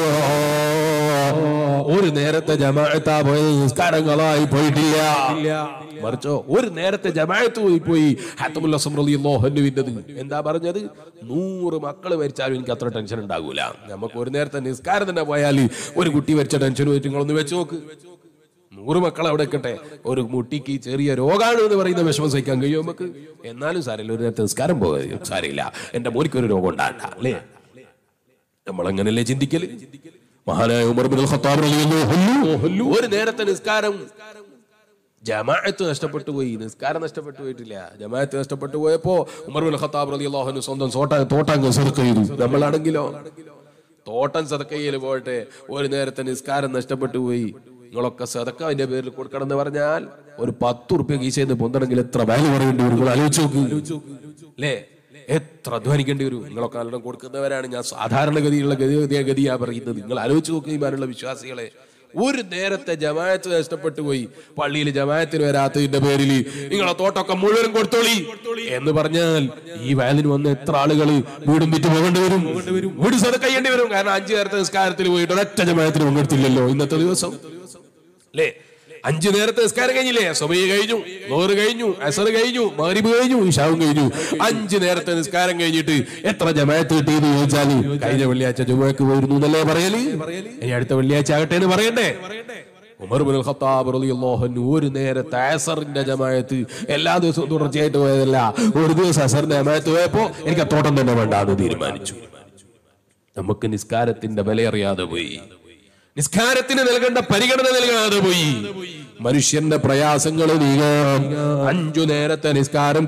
ഒരു നേരത്തെ ജമാഅത്താ പോയത് നിസ്കാരങ്ങളായി പോയിട്ടില്ല മറിച്ചോ ഒരു നേരത്തെ ജമാഅത്ത് പോയി പോയി ഹാത്തമുൽ അസം റളിയല്ലാഹുവിൻ്റെത് എന്താ പറഞ്ഞത് നൂറ് മക്കള് മരിച്ചാലും എനിക്ക് അത്ര ടെൻഷൻ ഉണ്ടാകൂല നമുക്ക് ഒരു നേരത്തെ നിസ്കാരം തന്നെ പോയാൽ ഒരു കുട്ടി മരിച്ച ടെൻഷൻ പോയിട്ട് നിങ്ങളൊന്ന് വെച്ച് നോക്ക് നൂറ് മക്കൾ അവിടെ നിൽക്കട്ടെ ഒരു മുട്ടിക്ക് ചെറിയ രോഗാണ് എന്ന് പറയുന്ന വിഷമം സഹിക്കാൻ കഴിയും നമുക്ക് എന്നാലും സാരമില്ല ഒരു നേരത്തെ നിസ്കാരം പോകാൻ സാരമില്ല എന്റെ മോനിക്ക് ഒരു രോഗം ഉണ്ടാകണ്ട അല്ലേ നമ്മൾ അങ്ങനെയല്ലേ ചിന്തിക്കല് മഹാനായ ഉമർ ബിൻ ഖത്താബ് റളിയല്ലാഹു അൻഹു ഒരു നേരത്തെ നിസ്കാരം ജമാഅത്ത് നഷ്ടപ്പെട്ടു പോയി നിസ്കാരം നഷ്ടപ്പെട്ടു പോയിട്ടില്ല ജമാഅത്ത് നഷ്ടപ്പെട്ടു പോയപ്പോ ഉമർ ബിൻ ഖത്താബ് റളിയല്ലാഹു അൻഹു സ്വന്തം തോട്ട തോട്ടം സെറുക്ക് ചെയ്തു നമ്മളാണെങ്കിലോ തോട്ടം സതക്കയിൽ പോയിട്ട് ഒരു നേരത്തെ നിസ്കാരം നഷ്ടപ്പെട്ടു പോയി നിങ്ങളൊക്കെ സതക്ക അതിന്റെ പേരിൽ കൊടുക്കണം എന്ന് പറഞ്ഞാൽ ഒരു പത്ത് ഉറുപ്പ്യ കീശയെന്ന് പൊന്തണമെങ്കിൽ എത്ര വാല്യൂ പറയേണ്ടി വരും നിങ്ങൾ ആലോചിച്ച് നോക്ക് അല്ലേ എത്ര അധ്വാനിക്കേണ്ടി വരും നിങ്ങളൊക്കെ നല്ലോണം കൊടുക്കുന്നവരാണ് ഞാൻ സാധാരണഗതിയുള്ള ഗതി ഗതി- ഗതിയാ പറയുന്നത് നിങ്ങൾ ആലോചിച്ച് നോക്കുകയുമാനുള്ള വിശ്വാസികളെ ഒരു നേരത്തെ ജമായത്ത് നഷ്ടപ്പെട്ടു പോയി പള്ളിയിൽ ജമായത്തിന് വരാത്തതിന്റെ പേരിൽ നിങ്ങളെ തോട്ടൊക്കെ മുഴുവൻ കൊടുത്തോളി എന്ന് പറഞ്ഞാൽ ഈ വയലിന് വന്ന് എത്ര ആളുകൾ വീടും വിറ്റ് പോകേണ്ടി വരും വീട് സ്ഥലം കഴിയേണ്ടി വരും കാരണം അഞ്ചു നേരത്തെ നിസ്കാരത്തിൽ പോയിട്ട് ഒരൊറ്റ ജമായത്തിന് പങ്കെടുത്തില്ലല്ലോ ഇന്നത്തെ ദിവസം അല്ലേ അഞ്ചു നേരത്തെ നിസ്കാരം കഴിഞ്ഞില്ലേ സമയ കഴിഞ്ഞു ലോറ് കഴിഞ്ഞു അസർ കഴിഞ്ഞു മഗ്രിബ് കഴിഞ്ഞു ഇഷാവും കഴിഞ്ഞു അഞ്ചു നേരത്തെ നിസ്കാരം കഴിഞ്ഞിട്ട് എത്ര ജമാഅത്ത് കിട്ടിയെന്ന് ചോദിച്ചാല് കഴിഞ്ഞ വെള്ളിയാഴ്ച ജുമക്ക് പോയിരുന്നു എന്നല്ലേ പറയല് ഇനി അടുത്ത വെള്ളിയാഴ്ച ആകട്ടെ എന്ന് പറയണ്ടേ ഉമർ ബിൻ ഖത്താബ് റളിയല്ലാഹു അൻഹു ഒരു നേരത്തെ അസറിന്റെ ജമാഅത്ത് എല്ലാ ദിവസവും തുടർച്ചയായിട്ട് പോയതല്ല ഒരു ദിവസം അസറിന്റെ ജമാഅത്ത് പോയപ്പോ എനിക്ക് തോട്ടം തന്നെ വേണ്ട എന്ന് തീരുമാനിച്ചു നമുക്ക് നിസ്കാരത്തിന്റെ വില അറിയാതെ പോയി നിസ്കാരത്തിന് നൽകേണ്ട പരിഗണന നൽകാതെ പോയി മനുഷ്യന്റെ പ്രയാസങ്ങൾ നീങ്ങാൻ അഞ്ചു നേരത്തെ നിസ്കാരം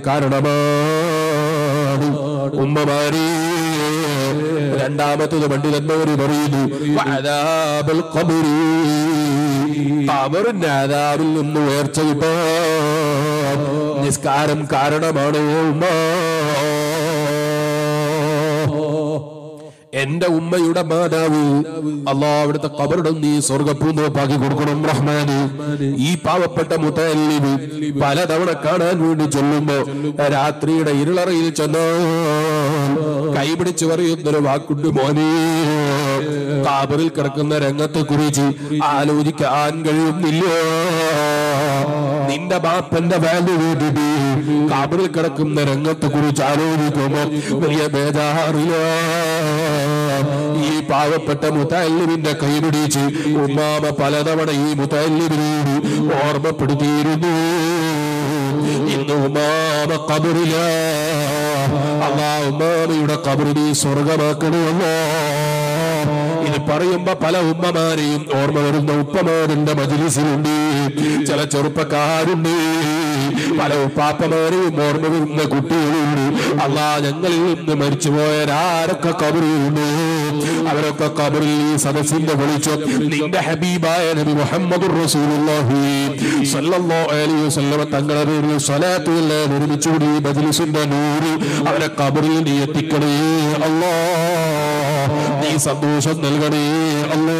കാരണമാണ് ഉമ്മമാരി രണ്ടാമത്തത് പണ്ഡിതന്മാര് പറയുന്നു വഅദാബുൽ ഖബരി. ഖബറിന്റെ ആദാബിൽ നിന്ന് ഉയർച്ച കിട്ടാൻ നിസ്കാരം കാരണമാണ് ഉമ്മ എന്റെ ഉമ്മയുടെ മാതാവ് അള്ളാ അവിടുത്തെ കബറിടം നീ സ്വർഗപ്പൂന്തോപ്പാക്കി കൊടുക്കണം റഹ്മാന് ഈ പാവപ്പെട്ട മുത്തല്ലിബ് പലതവണ കാണാൻ വേണ്ടി ചൊല്ലുമ്പോ രാത്രിയുടെ ഇരുളറയിൽ ചെന്നാൽ കൈപിടിച്ച് പറയുന്നൊരു വാക്കുണ്ട് മോനെ കാബറിൽ കിടക്കുന്ന രംഗത്തെ കുറിച്ച് ആലോചിക്കാൻ കഴിയുന്നില്ല നിന്റെ ബാപ്പന്റെ വാല്യൂ കേട്ടിട്ട് കാബറിൽ കിടക്കുന്ന രംഗത്തെ കുറിച്ച് ആലോചിക്കുമ്പോ വലിയ ബേജാറില്ല ഈ പാവപ്പെട്ട മുത്തല്ലിമിന്റെ കൈപിടിച്ച് ഉമ്മാമ പലതവണ ഈ മുത്തല്ലിമിനോട് ഓർമ്മപ്പെടുത്തിയിരുന്നു ഇന്ന് ഉമ്മാമ കബറില അള്ളാ ഉമ്മാമയുടെ കബറി നീ സ്വർഗമാക്കണമല്ലോ ഇത് പറയുമ്പോ പല ഉമ്മമാരെയും ഓർമ്മ വരുന്ന ഉപ്പമാരുടെ മജിലിസിലുണ്ട് ചില ചെറുപ്പക്കാരുണ്ട് പല ഉപ്പാപ്പമാരെയും ഓർമ്മ വരുന്ന കുട്ടികളുണ്ട് അള്ളാ ഞങ്ങളിൽ നിന്ന് മരിച്ചുപോയവരാരൊക്കെ കബറിലുണ്ട് അവരൊക്കെ കബറിൽ ഈ സദസ്സിന്റെ വിളിച്ചു നിന്റെ ഹബീബായ നബി മുഹമ്മദ് റസൂലുള്ളാഹി സ്വല്ലല്ലാഹു അലൈഹി വസല്ലം തങ്ങളുടെ പേരിൽ സ്വലാത്ത് നിർമ്മിച്ചുകൂടി ഈ മജ്ലിസിന്റെ നൂറ് അവരെ കബറിൽ നീ എത്തിക്കണേ അല്ലാ നീ സന്തോഷം നൽകണേ അല്ലോ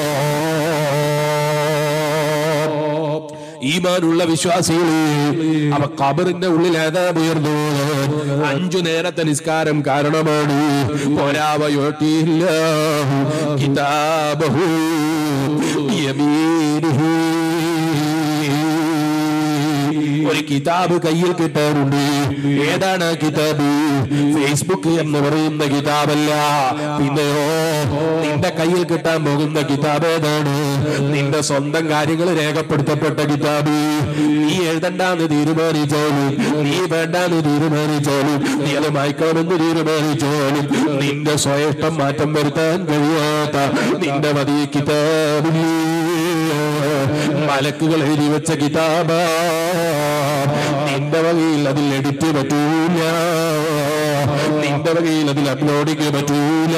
ഈമാനുള്ള വിശ്വാസികളെ അവ കബറിന്റെ ഉള്ളിൽ ഏതാമുയർന്നു അഞ്ചു നേരത്തെ നിസ്കാരം കാരണമാണ് പോരാവയോട്ടിയില്ല കിതാബഹു യമീനുഹു ഒരു കിതാബ് കയ്യിൽ കിട്ടാറുണ്ട് ഏതാണ് ആ കിതാബ് ഫേസ്ബുക്ക് എന്ന് പറയുന്ന കിതാബല്ല പിന്നെയോ നിന്റെ കയ്യിൽ കിട്ടാൻ പോകുന്ന കിതാബ് ഏതാണ് നിന്റെ സ്വന്തം കാര്യങ്ങൾ രേഖപ്പെടുത്തപ്പെട്ട കിതാബ് നീ എഴുതണ്ടെന്ന് തീരുമാനിച്ചോളും നീ വേണ്ടാന്ന് തീരുമാനിച്ചോളും നീ അത് മായ്ക്കണമെന്ന് തീരുമാനിച്ചോളും നിന്റെ സ്വയഷ്ടം മാറ്റം വരുത്താൻ കഴിയാത്ത നിന്റെ മതി കിതാബില്ലേ മലക്കുകൾ എഴുതി വെച്ച കിതാബ നിന്റെ വകയിൽ അതിൽ എഡിറ്റ് പറ്റൂല നിന്റെ വകയിൽ അതിൽ അപ്ലോഡിങ് പറ്റൂല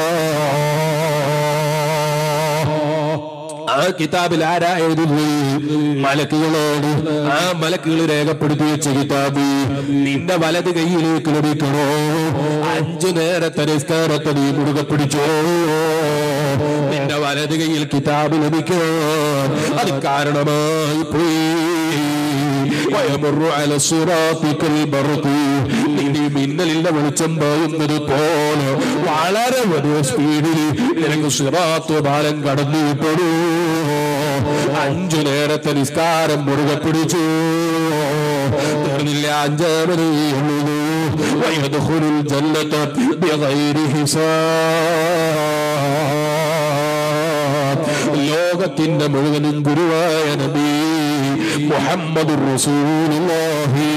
ആ കിതാബിൽ ആരാ എഴുതുന്നത് മലക്കുകളോട് ആ മലക്കുകൾ രേഖപ്പെടുത്തി വെച്ച കിതാബ് നിന്റെ വലത് കൈയിലേക്ക് ലഭിക്കണോ അഞ്ചു നേരത്തെ നിസ്കാരത്തെ നീ മുറുകെ പിടിച്ചോ നിന്റെ വലത് കൈയിൽ കിതാബ് ലഭിക്കണോ അത് കാരണമായി പോയി വയമറു അല സിറാത്തി കൽബർഖി. ഇനി മിന്നലിന്റെ വെളിച്ചം പായുന്നത് പോലെ വളരെ വലിയ സ്പീഡിൽ നിനക്ക് സിറാത്ത് പാലം കടന്നു വിട്ടു അഞ്ചു നേരത്തെ നിസ്കാരം മുറുകെ പിടിച്ചു തീർന്നില്ല അഞ്ചാമത് എഴുതുന്നു വയദുഖുലുൽ ജന്നത ബിഗൈരി ഹിസാബ് ലോകത്തിന്റെ മുഴുവനും ഗുരുവായ നബി മുഹമ്മദ് റസൂലുള്ളാഹി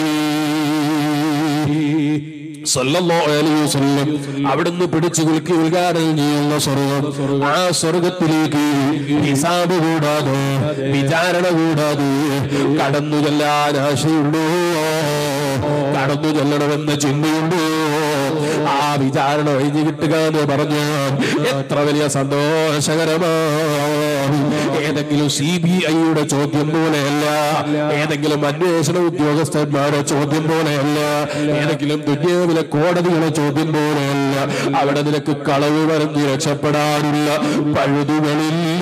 സല്ലല്ലാഹു അലൈഹി വസല്ലം അവിടുന്ന് പിടിച്ചു കുലുക്കി ഉദ്ഘാടനം ചെയ്യുന്ന സ്വർഗം ആ സ്വർഗത്തിലേക്ക് ഹിസാബ് കൂടാതെ വിചാരണ കൂടാതെ കടന്നു ചെല്ലാൻ ആശയുണ്ടോ കടന്നു ചെല്ലണമെന്ന ചിന്തയുണ്ടോ ആ വിചാരണ ഒഴിഞ്ഞു കിട്ടുക എന്ന് പറഞ്ഞാൽ എത്ര വലിയ സന്തോഷകരമാണ് ഏതെങ്കിലും സി ബി ഐയുടെ ചോദ്യം പോലെയല്ല ഏതെങ്കിലും അന്വേഷണ ഉദ്യോഗസ്ഥന്മാരുടെ ചോദ്യം പോലെയല്ല ഏതെങ്കിലും ദുര്യാവിലെ കോടതിയുടെ ചോദ്യം പോലെയല്ല അവിടെ നിനക്ക് കളവ് പറഞ്ഞ് രക്ഷപ്പെടാനുള്ള പഴുതുകളില്ല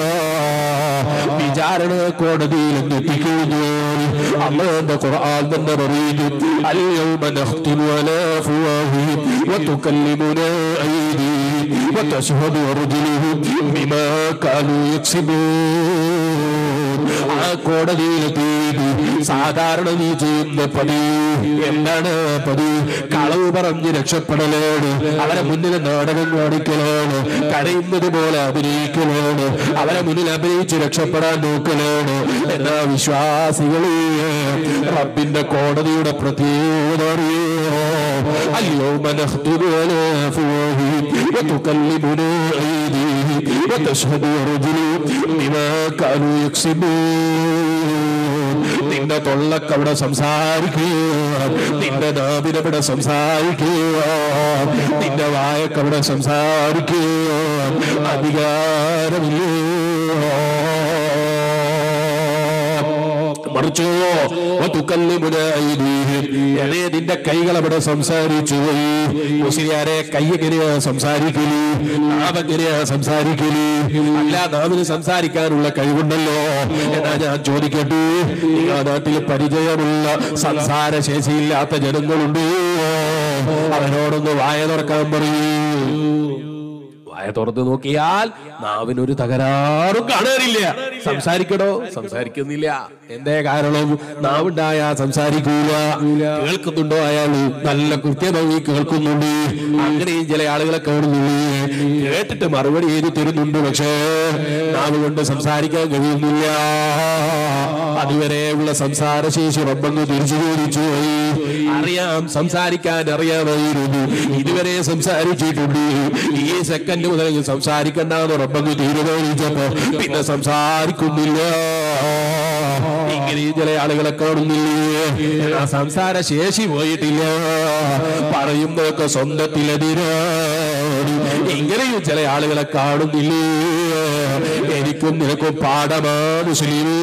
വിചാരണ കോടതിയിൽ എത്തിക്കഴിഞ്ഞു അള്ളാന്റെ ഖുർആൻ തന്നെ പറയുന്നു اليوم نختم على أفواههم وتكلمنا أيديهم وتشهد أرجلهم بما كانوا يكسبون ആ കോടതിയിലെത്തി സാധാരണ നീ ചെയ്യുന്ന പതി എന്താണ് പതി കളവ് പറഞ്ഞ് രക്ഷപ്പെടലാണ് അവരെ മുന്നിൽ നാടകം കാണിക്കലാണ് കരയുന്നത് പോലെ അഭിനയിക്കലാണ് അവരെ മുന്നിൽ അഭിനയിച്ച് രക്ഷപ്പെടാൻ നോക്കലാണ് എന്നാ വിശ്വാസികളെ റബ്ബിന്റെ കോടതിയുടെ പ്രത്യേകത അറിയോ اليوم نختم على أفواههم وتكلمنا أيديهم وتشهد أرجلهم بما كانوا يكسبون നിന്റെ തൊള്ളക്കവിടെ സംസാരിക്കുക നിന്റെ നാവിനവിടെ സംസാരിക്കുക നിന്റെ വായക്കവിടെ സംസാരിക്കുക അധികാരമില്ല മറിച്ചോ എടേ നിന്റെ കൈകൾ അവിടെ സംസാരിച്ചു പോയി മുസ്ലിയാരെ കൈ എങ്ങനെയാ സംസാരിക്കല് നാവെങ്ങനെയാ സംസാരിക്കല് അല്ല നാവിന് സംസാരിക്കാനുള്ള കഴിവുണ്ടല്ലോ എന്നാ ഞാൻ ചോദിക്കട്ടെ ഈ ആ നാട്ടിൽ പരിചയമുള്ള സംസാര ശേഷിയില്ലാത്ത ജനങ്ങളുണ്ട് അവനോടൊന്ന് വായ തുറക്കാൻ പറയൂ വായ തുറന്ന് നോക്കിയാൽ നാവിനൊരു തകരാറും കാണാനില്ല സംസാരിക്കടോ സംസാരിക്കുന്നില്ല എന്തേ കാരണം നാവുണ്ടായ സംസാരിക്കൂല കേൾക്കുന്നുണ്ടോ അയാൾ നല്ല കൃത്യമായി കേൾക്കുന്നുണ്ട് അങ്ങനെയും ചില ആളുകളെ കാണുന്നുള്ളൂ കേട്ടിട്ട് മറുപടി എഴുതി തരുന്നുണ്ട് പക്ഷേ നാവ് കൊണ്ട് സംസാരിക്കാൻ കഴിയുന്നില്ല അതുവരെയുള്ള സംസാരശേഷി റബ്ബങ്ങ് തിരിച്ചു ചോദിച്ചു പോയി അറിയാം സംസാരിക്കാൻ അറിയാമായിരുന്നു ഇതുവരെ സംസാരിച്ചിട്ടുണ്ട് ഈ സെക്കൻഡ് മുതൽ സംസാരിക്കണ്ടെന്ന് റബ്ബങ്ങ് തീരുമാനിച്ചപ്പോ പിന്നെ സംസാരിക്കുന്നില്ല ഇങ്ങനെ ചില ആളുകളെ കാണുന്നില്ലേ ആ സംസാര ശേഷി പോയിട്ടില്ല പറയുന്നതൊക്കെ സ്വന്തത്തിലെതിരാണ് ഇങ്ങനെയും ചില ആളുകളെ കാണുന്നില്ലേ എനിക്കും നിനക്കും പാഠമാണ് മുസ്ലിമേ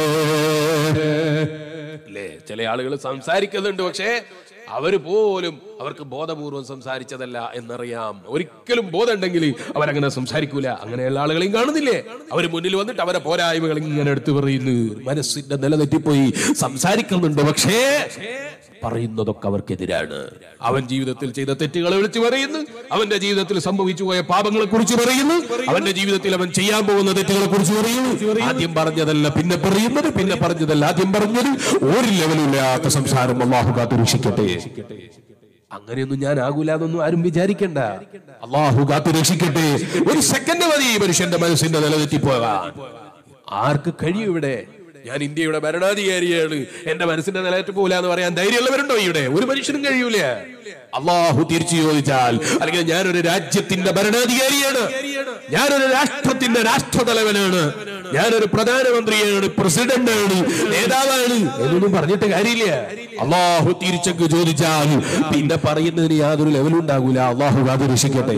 അല്ലേ ചില ആളുകൾ സംസാരിക്കുന്നുണ്ട് പക്ഷേ അവര് പോലും അവർക്ക് ബോധപൂർവം സംസാരിച്ചതല്ല എന്നറിയാം ഒരിക്കലും ബോധമുണ്ടെങ്കിൽ അവരങ്ങനെ സംസാരിക്കൂല അങ്ങനെയുള്ള ആളുകളെയും കാണുന്നില്ലേ അവർ മുന്നിൽ വന്നിട്ട് അവരെ പോരായ്മകൾ ഇങ്ങനെ എടുത്തു പറയുന്നു മനസ്സിന്റെ നില തെറ്റിപ്പോയി സംസാരിക്കുന്നുണ്ട് പക്ഷേ പറയുന്നതൊക്കെ അവർക്കെതിരാണ് അവൻ ജീവിതത്തിൽ ചെയ്ത തെറ്റുകളെ വിളിച്ചു പറയുന്നു അവന്റെ ജീവിതത്തിൽ സംഭവിച്ചു പോയ പാപങ്ങളെ കുറിച്ച് പറയുന്നു അവന്റെ ജീവിതത്തിൽ അവൻ ചെയ്യാൻ പോകുന്ന തെറ്റുകളെ കുറിച്ച് പറയുന്നു ആദ്യം പറഞ്ഞതല്ല പിന്നെ പറയുന്നത് പിന്നെ പറഞ്ഞതല്ല ആദ്യം പറഞ്ഞത് ഒരു ലെവലില്ലാത്ത സംസാരം അള്ളാഹു കാത്തു രക്ഷിക്കട്ടെ അങ്ങനെയൊന്നും ഞാൻ ആകൂല എന്നൊന്നും ആരും വിചാരിക്കണ്ട അള്ളാഹു കാത്തു രക്ഷിക്കട്ടെ ഒരു സെക്കൻഡ് മതി ഈ മനുഷ്യന്റെ മനസ്സിന്റെ നിലതെറ്റിപ്പോകാൻ ആർക്ക് കഴിയും ഇവിടെ ഞാൻ ഇന്ത്യയുടെ ഭരണാധികാരിയാണ് എന്റെ മനസ്സിന്റെ നിലയിട്ട് പോകില്ല എന്ന് പറയാൻ ധൈര്യമുള്ളവരുണ്ടോ ഇവിടെ ഒരു മനുഷ്യനും കഴിയൂല അള്ളാഹു തിരിച്ചു ചോദിച്ചാൽ അല്ലെങ്കിൽ ഞാനൊരു രാജ്യത്തിന്റെ ഭരണാധികാരിയാണ് ഞാനൊരു രാഷ്ട്രത്തിന്റെ രാഷ്ട്രതലവനാണ് ഞാനൊരു പ്രധാനമന്ത്രിയാണ് പ്രസിഡന്റാണ് നേതാവാണ് എന്നൊന്നും പറഞ്ഞിട്ട് കാര്യമില്ല അള്ളാഹു തിരിച്ചൊക്കെ ചോദിച്ചാൽ പിന്നെ പറയുന്നതിന് യാതൊരു ലെവലും ഉണ്ടാകൂല അള്ളാഹു അത് രക്ഷിക്കട്ടെ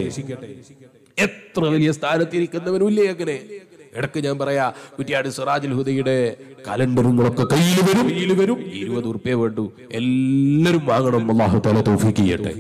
എത്ര വലിയ സ്ഥാനത്തിരിക്കുന്നവനും ഇല്ലേ അങ്ങനെ ഇടക്ക് ഞാൻ പറയാ കുറ്റിയാട് സിറാജുൽ ഹുദയുടെ കലണ്ടറുകളൊക്കെ കയ്യിൽ വരും കയ്യിൽ വരും ഇരുപത് ഉറുപ്പ്യ വേണ്ടു എല്ലാരും വാങ്ങണം അള്ളാഹു തല തോഫിക്ക് ചെയ്യട്ടെ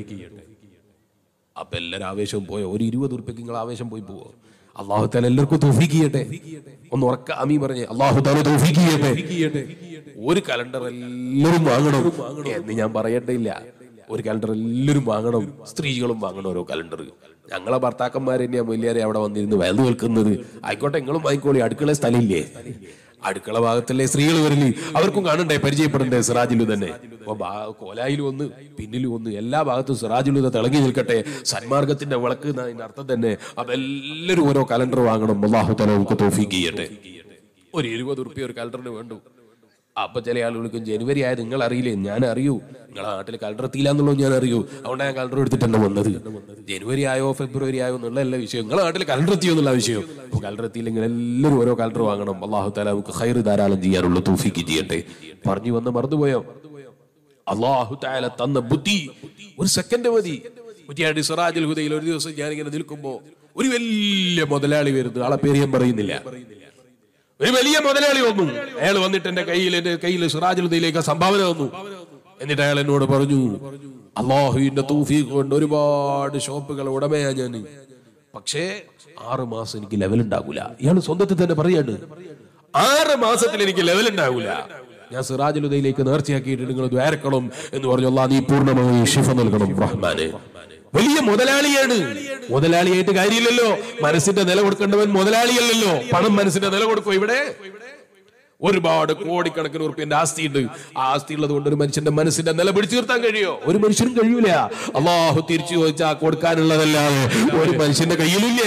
അപ്പൊ എല്ലാരും ആവേശവും പോയോ ഒരു ഇരുപത് ഉറുപ്പ്യക്ക് നിങ്ങൾ ആവേശം പോയി പോവോ അള്ളാഹു താല എല്ലാവർക്കും തോഫിക്ക് ചെയ്യട്ടെ ഒന്ന് ഉറക്ക അമീ പറഞ്ഞേ അള്ളാഹു താല തോഫിക്ക് ചെയ്യട്ടെ ഒരു കലണ്ടർ എല്ലാവരും വാങ്ങണം എന്ന് ഞാൻ പറയട്ടില്ല ഒരു കലണ്ടർ എല്ലാവരും വാങ്ങണം സ്ത്രീകളും വാങ്ങണം ഓരോ കലണ്ടർ ഞങ്ങളെ ഭർത്താക്കന്മാർ തന്നെയാ മുല്യാരെ അവിടെ വന്നിരുന്ന് വയലു കേൾക്കുന്നത് ആയിക്കോട്ടെ നിങ്ങളും വാങ്ങിക്കോളി അടുക്കള സ്ഥലമില്ലേ അടുക്കള ഭാഗത്തല്ലേ സ്ത്രീകൾ വരല് അവർക്കും കാണണ്ടേ പരിചയപ്പെടണ്ടേ സിറാജിലു തന്നെ അപ്പൊ ബാ- കോലായിലും ഒന്ന് പിന്നിലും ഒന്ന് എല്ലാ ഭാഗത്തും സിറാജിലു തിളങ്ങി നിൽക്കട്ടെ സന്മാർഗത്തിന്റെ വിളക്ക് എന്ന അതിന്റെ അർത്ഥം തന്നെ അപ്പൊ എല്ലാവരും ഓരോ കലണ്ടർ വാങ്ങണം അള്ളാഹു തല നമുക്ക് തോഫീക്ക് ചെയ്യട്ടെ ഒരു ഇരുപത് ഉറുപ്പ്യ ഒരു കലണ്ടറിന് വേണ്ടു അപ്പൊ ചില ആളുകൾക്കും ജനുവരി ആയത് നിങ്ങൾ അറിയില്ലേ ഞാൻ അറിയൂ നിങ്ങളെ നാട്ടിൽ കലണ്ടർ എത്തിയില്ല എന്നുള്ളത് ഞാൻ അറിയൂ അതുകൊണ്ട് ഞാൻ കലണ്ടർ എടുത്തിട്ട് തന്നെ വന്നത് ജനുവരി ആയോ ഫെബ്രുവരി ആയോ എന്നുള്ള എല്ലാ വിഷയം നിങ്ങളെ നാട്ടിൽ കലണ്ടർ എത്തിയോ എന്നുള്ള വിഷയം അപ്പൊ കലണ്ടർ എത്തിയില്ലെങ്കിൽ എല്ലാവരും ഓരോ കലണ്ടർ വാങ്ങണം അള്ളാഹു താല നമുക്ക് ഹൈർ ധാരാളം ചെയ്യാനുള്ള തൂഫിക്ക് ചെയ്യട്ടെ പറഞ്ഞു വന്ന് മറന്നുപോയോ അള്ളാഹു താല തന്ന ബുദ്ധി ഒരു സെക്കൻഡ് മതി കുറ്റിയാടി സിറാജുൽ ഹുദയിൽ ഒരു ദിവസം ഞാനിങ്ങനെ നിൽക്കുമ്പോ ഒരു വലിയ മുതലാളി വരുന്നു ആളെ പേര് ഞാൻ പറയുന്നില്ല ഒരു വലിയ മുതലാളി വന്നു അയാൾ വന്നിട്ട് എന്റെ കയ്യിൽ എന്റെ കയ്യിൽ സിറാജുൽ ഹുദയിലേക്ക് സംഭാവന തന്നു എന്നിട്ട് അയാൾ എന്നോട് പറഞ്ഞു അള്ളാഹുവിന്റെ തൂഫീഖ് കൊണ്ട് ഒരുപാട് ഷോപ്പുകൾ ഉടമയാ ഞാൻ പക്ഷേ ആറ് മാസം എനിക്ക് ലെവൽ ഉണ്ടാകൂല ഇയാൾ സ്വന്തത്തിൽ തന്നെ പറയാണ് ആറ് മാസത്തിൽ എനിക്ക് ലെവൽ ഉണ്ടാകൂല ഞാൻ സിറാജുൽ ഹുദയിലേക്ക് നേർച്ചയാക്കിയിട്ട് നിങ്ങൾ ദ്വാരക്കണം എന്ന് പറഞ്ഞു അള്ളാഹ് നീ പൂർണ്ണമായി ഷിഫ നൽകണം റഹ്മാനെ വലിയ മുതലാളിയാണ് മുതലാളിയായിട്ട് കാര്യമില്ലല്ലോ മനസ്സിന്റെ നില കൊടുക്കേണ്ടവൻ മുതലാളിയല്ലല്ലോ പണം മനസ്സിന്റെ നില കൊടുക്കും ഇവിടെ ഒരുപാട് കോടിക്കണക്കിന് ഉറുപ്പ്യന്റെ ആസ്തിയുണ്ട് ആ ആസ്തി ഉള്ളത് കൊണ്ട് ഒരു മനുഷ്യന്റെ മനസ്സിന്റെ നില പിടിച്ചു നിർത്താൻ കഴിയോ ഒരു മനുഷ്യനും കഴിയൂല അള്ളാഹു തിരിച്ചു ചോദിച്ചാൽ കൊടുക്കാനുള്ളതല്ലാതെ ഒരു മനുഷ്യന്റെ കയ്യിലില്ല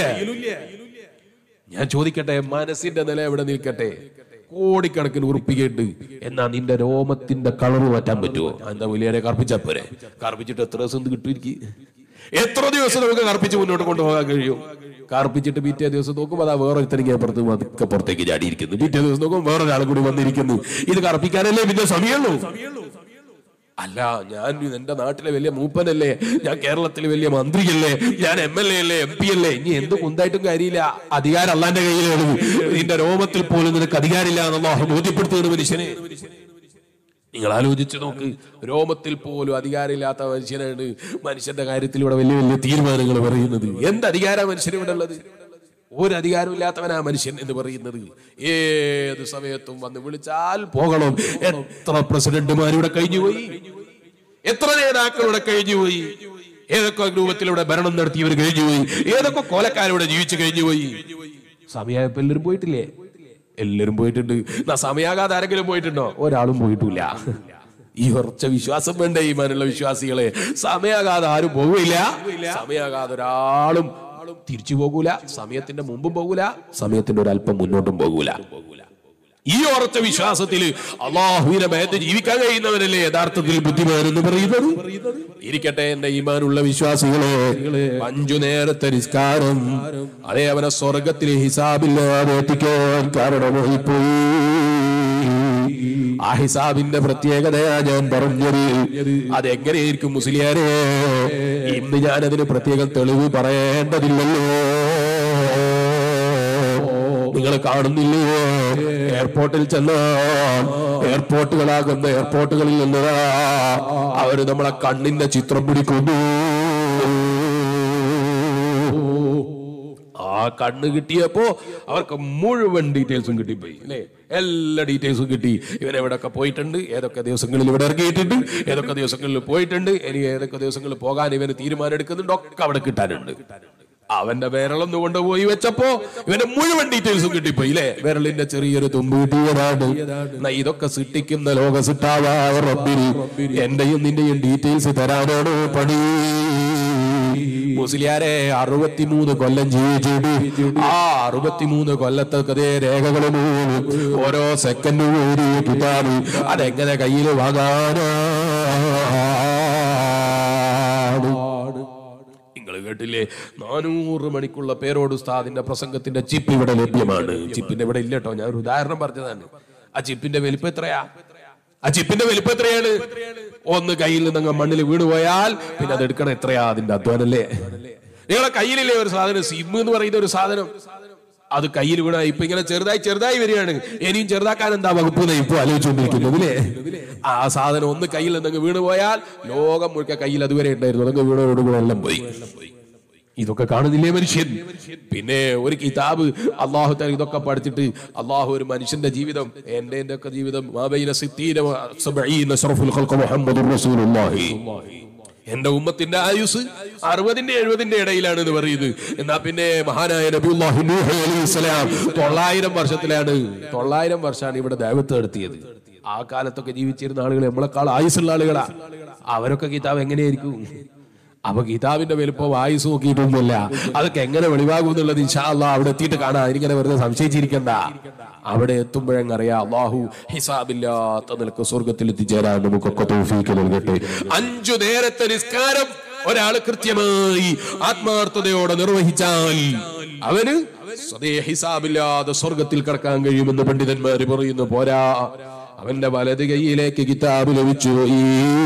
ഞാൻ ചോദിക്കട്ടെ മനസ്സിന്റെ നില എവിടെ നിൽക്കട്ടെ കോടിക്കണക്കിന് ഉറുപ്പികയുണ്ട് എന്നാ നിന്റെ രോമത്തിന്റെ കളർ മാറ്റാൻ പറ്റുമോ എന്താ വലിയ കർപ്പിച്ചാ പോരെ കർപ്പിച്ചിട്ട് എത്ര ദിവസം ഇത് കിട്ടും എത്ര ദിവസം നമുക്ക് കർപ്പിച്ച് മുന്നോട്ട് കൊണ്ടുപോകാൻ കഴിയും കർപ്പിച്ചിട്ട് പിറ്റേ ദിവസം നോക്കുമ്പോൾ അതാ വേറെ ഒരുത്തരിക്ക് അപ്പുറത്ത് അതൊക്കെ പുറത്തേക്ക് ചാടിയിരിക്കുന്നു പിറ്റേ ദിവസം നോക്കുമ്പോൾ വേറെ ഒരാൾ കൂടി വന്നിരിക്കുന്നു ഇത് കർപ്പിക്കാനല്ലേ പിന്നെ സമയമുള്ളൂ അല്ല ഞാൻ എന്റെ നാട്ടിലെ വലിയ മൂപ്പനല്ലേ ഞാൻ കേരളത്തിലെ വലിയ മന്ത്രിയല്ലേ ഞാൻ എം എൽ എ അല്ലേ എം പി അല്ലേ ഇനി എന്ത് കുന്തായിട്ടും കാര്യമില്ല അധികാരം അള്ളാന്റെ കയ്യിലാണ് നിന്റെ രോമത്തിൽ പോലും നിനക്ക് അധികാരമില്ല എന്നുള്ള ബോധ്യപ്പെടുത്തുന്ന മനുഷ്യനെ നിങ്ങൾ ആലോചിച്ച് നോക്ക് രോമത്തിൽ പോലും അധികാരമില്ലാത്ത മനുഷ്യനാണ് മനുഷ്യന്റെ കാര്യത്തിൽ ഇവിടെ വലിയ വലിയ തീരുമാനങ്ങൾ പറയുന്നത് എന്ത് അധികാര മനുഷ്യന് ഇവിടെ ഉള്ളത് ഒരു അധികാരമില്ലാത്തവനാ മനുഷ്യൻ എന്ന് പറയുന്നത് ഏത് സമയത്തും വന്ന് വിളിച്ചാൽ പോകണം എത്ര പ്രസിഡന്റുമാരിവിടെ കഴിഞ്ഞുപോയി എത്ര നേതാക്കളുടെ കഴിഞ്ഞുപോയി ഏതൊക്കെ രൂപത്തിലൂടെ ഭരണം നടത്തിയവർ കഴിഞ്ഞുപോയി ഏതൊക്കെ കൊലക്കാരിവിടെ ജീവിച്ചു കഴിഞ്ഞുപോയി സമയമായപ്പോ എല്ലാവരും പോയിട്ടില്ലേ എല്ലാവരും പോയിട്ടുണ്ട് എന്നാ സമയാകാതെ ആരെങ്കിലും പോയിട്ടുണ്ടോ ഒരാളും പോയിട്ടില്ല ഈ ഉറച്ച വിശ്വാസം വേണ്ട ഈ മാനുള്ള വിശ്വാസികളെ സമയാകാതെ ആരും പോകില്ല സമയാകാതെ ഒരാളും തിരിച്ചു പോകൂല സമയത്തിന്റെ മുമ്പും പോകൂല സമയത്തിന്റെ ഒരല്പം മുന്നോട്ടും പോകൂല ഈ ഉറച്ച വിശ്വാസത്തിൽ അള്ളാഹുവിനെ ഭയന്ന് ജീവിക്കാൻ കഴിയുന്നവരല്ലേ യഥാർത്ഥത്തിൽ ബുദ്ധിമാൻ എന്ന് പറയുന്നത് ഇരിക്കട്ടെ എന്റെ ഈമാനുള്ള വിശ്വാസികളെ അഞ്ചു നേരത്തെ നിസ്കാരം അതേ അവനെ സ്വർഗത്തിൽ ഹിസാബില്ലാതെ എത്തിക്കാൻ കാരണമായി പോയി ആ ഹിസാബിന്റെ പ്രത്യേകതയാ ഞാൻ പറഞ്ഞത് അതെങ്ങനെയായിരിക്കും മുസ്ലിയാരെ ഇന്ന് ഞാൻ അതിന് പ്രത്യേകം തെളിവ് പറയേണ്ടതില്ലല്ലോ നിങ്ങൾ കാണുന്നില്ലയോ എയർപോർട്ടിൽ ചെന്നാൽ എയർപോർട്ടുകളാകുന്ന എയർപോർട്ടുകളിൽ നിന്നതാ അവര് നമ്മളെ കണ്ണിന്റെ ചിത്രം പിടിക്കുന്നു ആ കണ്ണ് കിട്ടിയപ്പോ അവർക്ക് മുഴുവൻ ഡീറ്റെയിൽസും കിട്ടിപ്പോയി അല്ലേ എല്ലാ ഡീറ്റെയിൽസും കിട്ടി ഇവൻ എവിടെയൊക്കെ പോയിട്ടുണ്ട് ഏതൊക്കെ ദിവസങ്ങളിൽ ഇവിടെ ഇറങ്ങിയിട്ടുണ്ട് ഏതൊക്കെ ദിവസങ്ങളിൽ പോയിട്ടുണ്ട് ഇനി ഏതൊക്കെ ദിവസങ്ങളിൽ പോകാൻ ഇവന് തീരുമാനം എടുക്കുന്നുണ്ട് ഒക്കെ അവിടെ കിട്ടാനുണ്ട് അവന്റെ വിരളൊന്ന് കൊണ്ടുപോയി വെച്ചപ്പോ ഇവന്റെ മുഴുവൻ ഡീറ്റെയിൽസും കിട്ടിപ്പോയി ഇല്ലേ വിരളിന്റെ ചെറിയൊരു തുമ്പ് കിട്ടിയതാണ് എന്നാ ഇതൊക്കെ സൃഷ്ടിക്കുന്ന ലോക സിട്ടാവായ റബ്ബിന് എന്റെയും നിന്റെയും ഡീറ്റെയിൽസ് തരാനാണ് പണി മുസ്ലിയാരെ അറുപത്തിമൂന്ന് കൊല്ലം ജീവിച്ചിട്ട് ആ അറുപത്തിമൂന്ന് കൊല്ലത്തെ രേഖകളും ഓരോ സെക്കൻഡ് കൂടി കിട്ടാൻ അതെങ്ങനെ കയ്യിൽ വാങ്ങാനാണ് നിങ്ങൾ കേട്ടില്ലേ നാനൂറ് മണിക്കുള്ള പേരോട് ഉസ്താദിന്റെ പ്രസംഗത്തിന്റെ ചിപ്പ് ഇവിടെ ലഭ്യമാണ് ചിപ്പിന്റെ ഇവിടെ ഇല്ല കേട്ടോ ഞാൻ ഒരു ഉദാഹരണം പറഞ്ഞതാണ് ആ ചിപ്പിന്റെ വലിപ്പം എത്രയാ ആ ചിപ്പിന്റെ വലിപ്പം എത്രയാണ് ഒന്ന് കയ്യിൽ നിന്ന് മണ്ണിൽ വീണുപോയാൽ പിന്നെ അത് എടുക്കണം എത്രയാ അതിന്റെ അധ്വാനല്ലേ നിങ്ങളെ കയ്യിലില്ലേ ഒരു സാധനം സിം എന്ന് പറയുന്ന ഒരു സാധനം അത് കയ്യിൽ വീണ ഇപ്പൊ ഇങ്ങനെ ചെറുതായി ചെറുതായി വരികയാണ് ഇനിയും ചെറുതാക്കാൻ എന്താ വകുപ്പ് എന്ന് ഇപ്പൊ ആലോചിച്ചുകൊണ്ടിരിക്കുന്നത് അല്ലേ ആ സാധനം ഒന്ന് കയ്യിൽ നിന്നങ്ങ് വീണ് പോയാൽ ലോകം മുഴുക്ക കയ്യിൽ അതുവരെ ഉണ്ടായിരുന്നു അതങ്ങ് വീണോടുകൂടെ എല്ലാം പോയി ഇതൊക്കെ കാണുന്നില്ലേ മനുഷ്യൻ പിന്നെ ഒരു കിതാബ് അള്ളാഹു തആല ഇതൊക്കെ പഠിച്ചിട്ട് അള്ളാഹു ഒരു മനുഷ്യന്റെ ജീവിതം എന്റെ എന്റെ ഒക്കെ ജീവിതം മാബൈന സിത്തീന വ സബഈന അഷ്റഫുൽ ഖൽഖ് മുഹമ്മദുർ റസൂലുള്ളാഹി എന്റെ ഉമ്മത്തിന്റെ ആയുസ് അറുപതിന്റെ എഴുപതിന്റെ ഇടയിലാണ് എന്ന് പറയുന്നത് എന്നാ പിന്നെ മഹാനായ നബിയുല്ലാഹി നൂഹ് അലൈഹിസ്സലാം തൊള്ളായിരം വർഷത്തിലാണ് തൊള്ളായിരം വർഷമാണ് ഇവിടെ ദൈവത്ത് നടത്തിയത് ആ കാലത്തൊക്കെ ജീവിച്ചിരുന്ന ആളുകൾ നമ്മളെക്കാൾ ആയുസുള്ള ആളുകളാ അവരൊക്കെ കിതാബ് എങ്ങനെയായിരിക്കും അപ്പൊ കിതാബിന്റെ വലുപ്പം ആയുസ് നോക്കിയിട്ടൊന്നുമില്ല അതൊക്കെ എങ്ങനെ വെളിവാകും എന്നുള്ളത് ഇൻഷാ അള്ളാഹ് അവിടെ എത്തിയിട്ട് കാണാം എനിക്കങ്ങനെ വെറുതെ സംശയിച്ചിരിക്കണ്ട അവിടെ എത്തുമ്പോഴെങ്ങറിയാം അള്ളാഹു ഹിസാബില്ലാത്ത നിലക്ക് സ്വർഗത്തിൽ എത്തിച്ചേരാൻ നമുക്കൊക്കെ തോഫീക്ക് നൽകട്ടെ അഞ്ചു നേരത്തെ നിസ്കാരം ഒരാൾ കൃത്യമായി ആത്മാർത്ഥതയോടെ നിർവഹിച്ചാൽ അവന് സ്വതേ ഹിസാബില്ലാതെ സ്വർഗത്തിൽ കടക്കാൻ കഴിയുമെന്ന് പണ്ഡിതന്മാര് പറയുന്നു പോരാ അവന്റെ വലത് കൈയിലേക്ക് കിതാബ് ലഭിച്ചു പോയി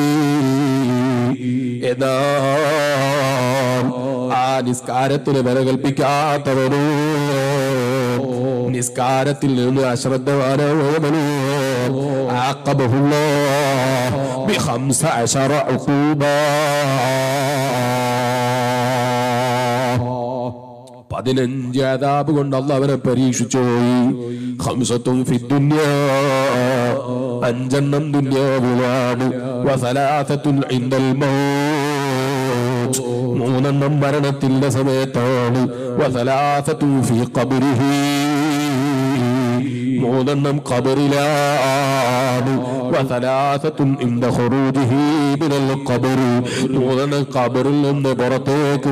എന്നാൽ ആ നിസ്കാരത്തിന് വില കൽപ്പിക്കാത്തവനോ നിസ്കാരത്തിൽ നിന്ന് അശ്രദ്ധവാനോമനോ ആക്കബഹുല്ലാഹ് ബിഖംസ അശറ ഉഖൂബ പതിനഞ്ച് അതാബ് കൊണ്ട് അല്ല അവനെ പരീക്ഷിച്ചു പോയി ഹംസത്തും ഫിദ്ദുന്യ അഞ്ചെണ്ണം ദുന്യാവിലാണ് വസലാസത്തുൽ ഇൻദൽ മൗത്ത് മൂന്നെണ്ണം മരണത്തിന്റെ സമയത്താണ് വസലാസത്തു ഫി ഖബറിഹി മൂന്നെണ്ണം ഖബറിലാണ് വസലാസത്തുൻ ഇൻദ ഖുറൂജിഹി മിനൽ ഖബറി മൂന്നെണ്ണം ഖബറിൽ നിന്ന് പുറത്തേക്ക്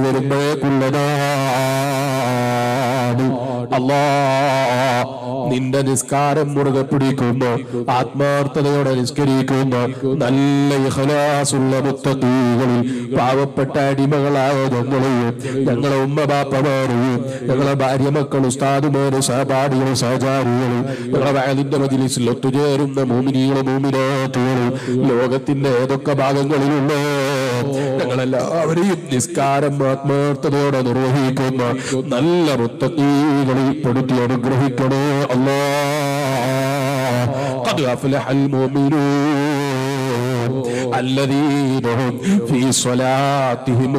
വരുമ്പോഴേക്കുള്ളതാണ് അല്ലാ നിന്റെ നിസ്കാരം മുറുകെ പിടിക്കുമ്പോ ആത്മാർത്ഥതയോടെ നിസ്കരിക്കുന്ന നല്ല ഇഖലാസുള്ള മുത്തീകളിൽ പാവപ്പെട്ട അടിമകളായ ഞങ്ങളെയും ഞങ്ങളെ ഉമ്മ ബാപ്പമാരെയും ഞങ്ങളെ ഭാര്യ മക്കൾ ഉസ്താദുമാര് സഹപാഠികളും സഹചാരികളും ഞങ്ങളെ വയലിന്റെ മജിലിസിൽ ഒത്തുചേരുന്ന മൂമിനികളും മൂമിനാത്തുകളും ലോകത്തിന്റെ ഏതൊക്കെ ഭാഗങ്ങളിലുള്ളോ ഞങ്ങളെല്ലാവരെയും നിസ്കാരം ആത്മാർത്ഥതയോടെ നിർവഹിക്കുന്ന നല്ല മുത്തീകളിൽ പെടുത്തി അനുഗ്രഹിക്കണേ അല്ലാ قد أفلح المؤمنون الذين هم في صلاتهم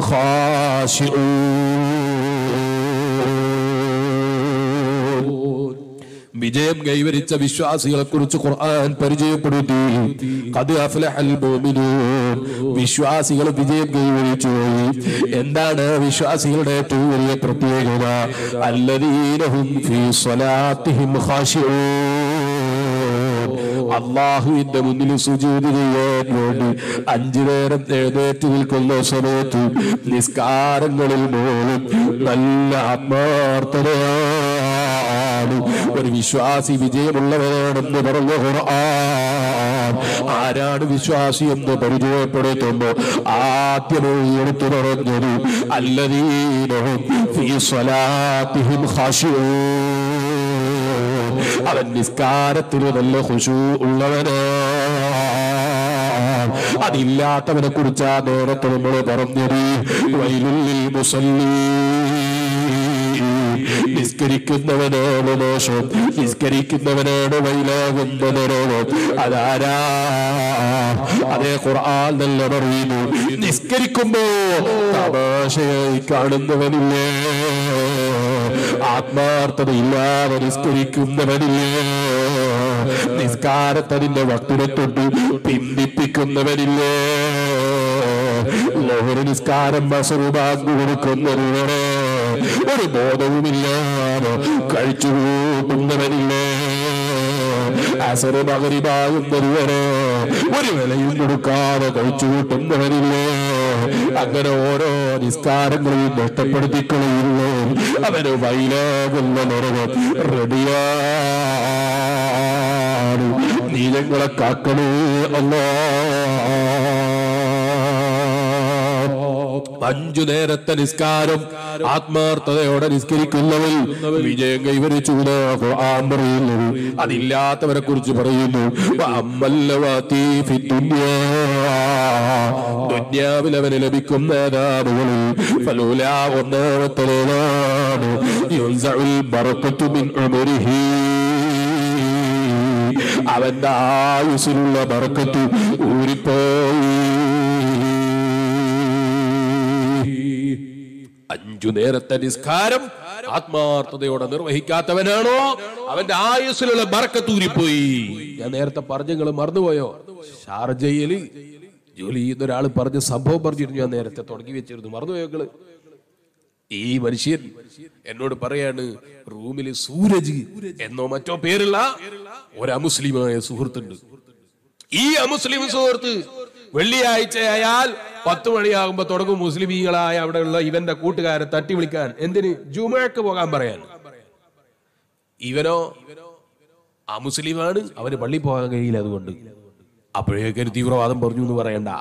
خاشعون വിജയം കൈവരിച്ച വിശ്വാസികളെ കുറിച്ച് ഖുർആൻ പരിചയപ്പെടുത്തി കത് അഫ്ലഹൽ മുഅ്മിനൂൻ വിശ്വാസികൾ വിജയം കൈവരിച്ചു പോയി എന്താണ് വിശ്വാസികളുടെ ഏറ്റവും വലിയ പ്രത്യേകത അല്ലദീനഹും ഫീ സ്വലാത്തിഹിം ഖാശിഊൻ അള്ളാഹുവിന്റെ മുന്നിൽ സുജൂത് ചെയ്യാൻ വേണ്ടി അഞ്ചു നേരം എഴുന്നേറ്റ് നിൽക്കുന്ന സമയത്ത് നിസ്കാരങ്ങളിൽ പോലും നല്ല ആത്മാർത്ഥതയാണ് ഒരു വിശ്വാസി വിജയമുള്ളവരാണെന്ന് പറഞ്ഞു ഖുർആൻ ആരാണ് വിശ്വാസി എന്ന് പരിചയപ്പെടുത്തുമ്പോ ആദ്യമായി എടുത്തു പറഞ്ഞത് അല്ലദീനഹും ഫീ സ്വലാത്തിഹിം ഖാശിഊൻ അവൻ നിസ്കാരത്തിന് നല്ല ഖുശൂ ഉള്ളവനാണ് അതില്ലാത്തവനെ കുറിച്ച് ആ നേരത്തെ നമ്മൾ പറഞ്ഞത് വൈലുള്ളിൽ മുസല്ലി നിസ്കരിക്കുന്നവനാണ് മോശം നിസ്കരിക്കുന്നവനാണ് വൈലാകുന്നവരോ അതാരാ അതേ ഖുർആൻ നല്ല പറയുന്നു നിസ്കരിക്കുമ്പോ തമാശയായി കാണുന്നവനില്ലേ ആത്മാർത്ഥതയില്ലാതെ നിസ്കരിക്കുന്നവനില്ലേ നിസ്കാരത്തതിന്റെ വക്തിനെ തൊട്ട് പിന്തിപ്പിക്കുന്നവനില്ലേ ലോഹരി നിസ്കാരം ബസറുബാങ്ക് കൊടുക്കുന്നവരെ ഒരു ബോധവുമില്ലാതെ കഴിച്ചു കൂട്ടുന്നവനില്ലേ അസറ് മകരിമാകുന്നതുവരെ ഒരു വിലയും കൊടുക്കാതെ കഴിച്ചു കൂട്ടുന്നവനില്ലേ അങ്ങനെ ഓരോ നിസ്കാരങ്ങളെയും നഷ്ടപ്പെടുത്തിക്കളയുന്നു അവന് വൈലാകുന്ന നിറവ് റെഡിയാണ് നീ ഞങ്ങളെ കാക്കണേ അല്ലോ അഞ്ചു നേരത്തെ നിസ്കാരം ആത്മാർത്ഥതയോടെ നിസ്കരിക്കുന്നവൻ വിജയം കൈവരിച്ചു ഖുർആൻ പറയുന്നു അതില്ലാത്തവരെ കുറിച്ച് പറയുന്നു അമ്മല്ലവാത്തി ഫിദ്ദുന്യാ. ദുന്യാവിൽ അവന് ലഭിക്കുന്ന നേതാവുകളിൽ ഫലൂല ഒന്നാമത്തലാണ് യുൻസഉൽ ബറക്കത്തു മിൻ ഉമരിഹി അവന്റെ ആയുസിലുള്ള ബർക്കത്ത് ഊരിപ്പോയി അഞ്ചു നേരത്തെ നിസ്കാരം ആത്മാർത്ഥതയോടെ നിർവഹിക്കാത്തവനാണോ അവന്റെ ആയുസ്സിലുള്ള ബർക്കത്തൂരിപ്പോയി ഞാൻ നേരത്തെ പറഞ്ഞ നിങ്ങൾ മറന്നുപോയോ ഷാർജയിൽ ജോലി ചെയ്യുന്ന ഒരാൾ പറഞ്ഞ സംഭവം പറഞ്ഞിരുന്നു ഞാൻ നേരത്തെ തുടങ്ങി വെച്ചിരുന്നു മറന്നുപോയോ നിങ്ങള് ഈ മനുഷ്യൻ എന്നോട് പറയാണ് റൂമിൽ സൂരജ് എന്നോ മറ്റോ പേരുള്ള ഒരു അമുസ്ലിമായ സുഹൃത്തുണ്ട് ഈ അമുസ്ലിം സുഹൃത്ത് വെള്ളിയാഴ്ചയായാൽ പത്ത് മണിയാകുമ്പോ തുടങ്ങും മുസ്ലിമീങ്ങളായ അവിടെയുള്ള ഇവന്റെ കൂട്ടുകാരെ തട്ടി വിളിക്കാൻ എന്തിന് ജുമഴക്ക് പോകാൻ പറയാൻ ഇവനോ ആ മുസ്ലിമാണ് അവന് പള്ളി പോകാൻ കഴിയില്ല അതുകൊണ്ട് അപ്പോഴേക്ക് ഒരു തീവ്രവാദം പറഞ്ഞു എന്ന് പറയണ്ട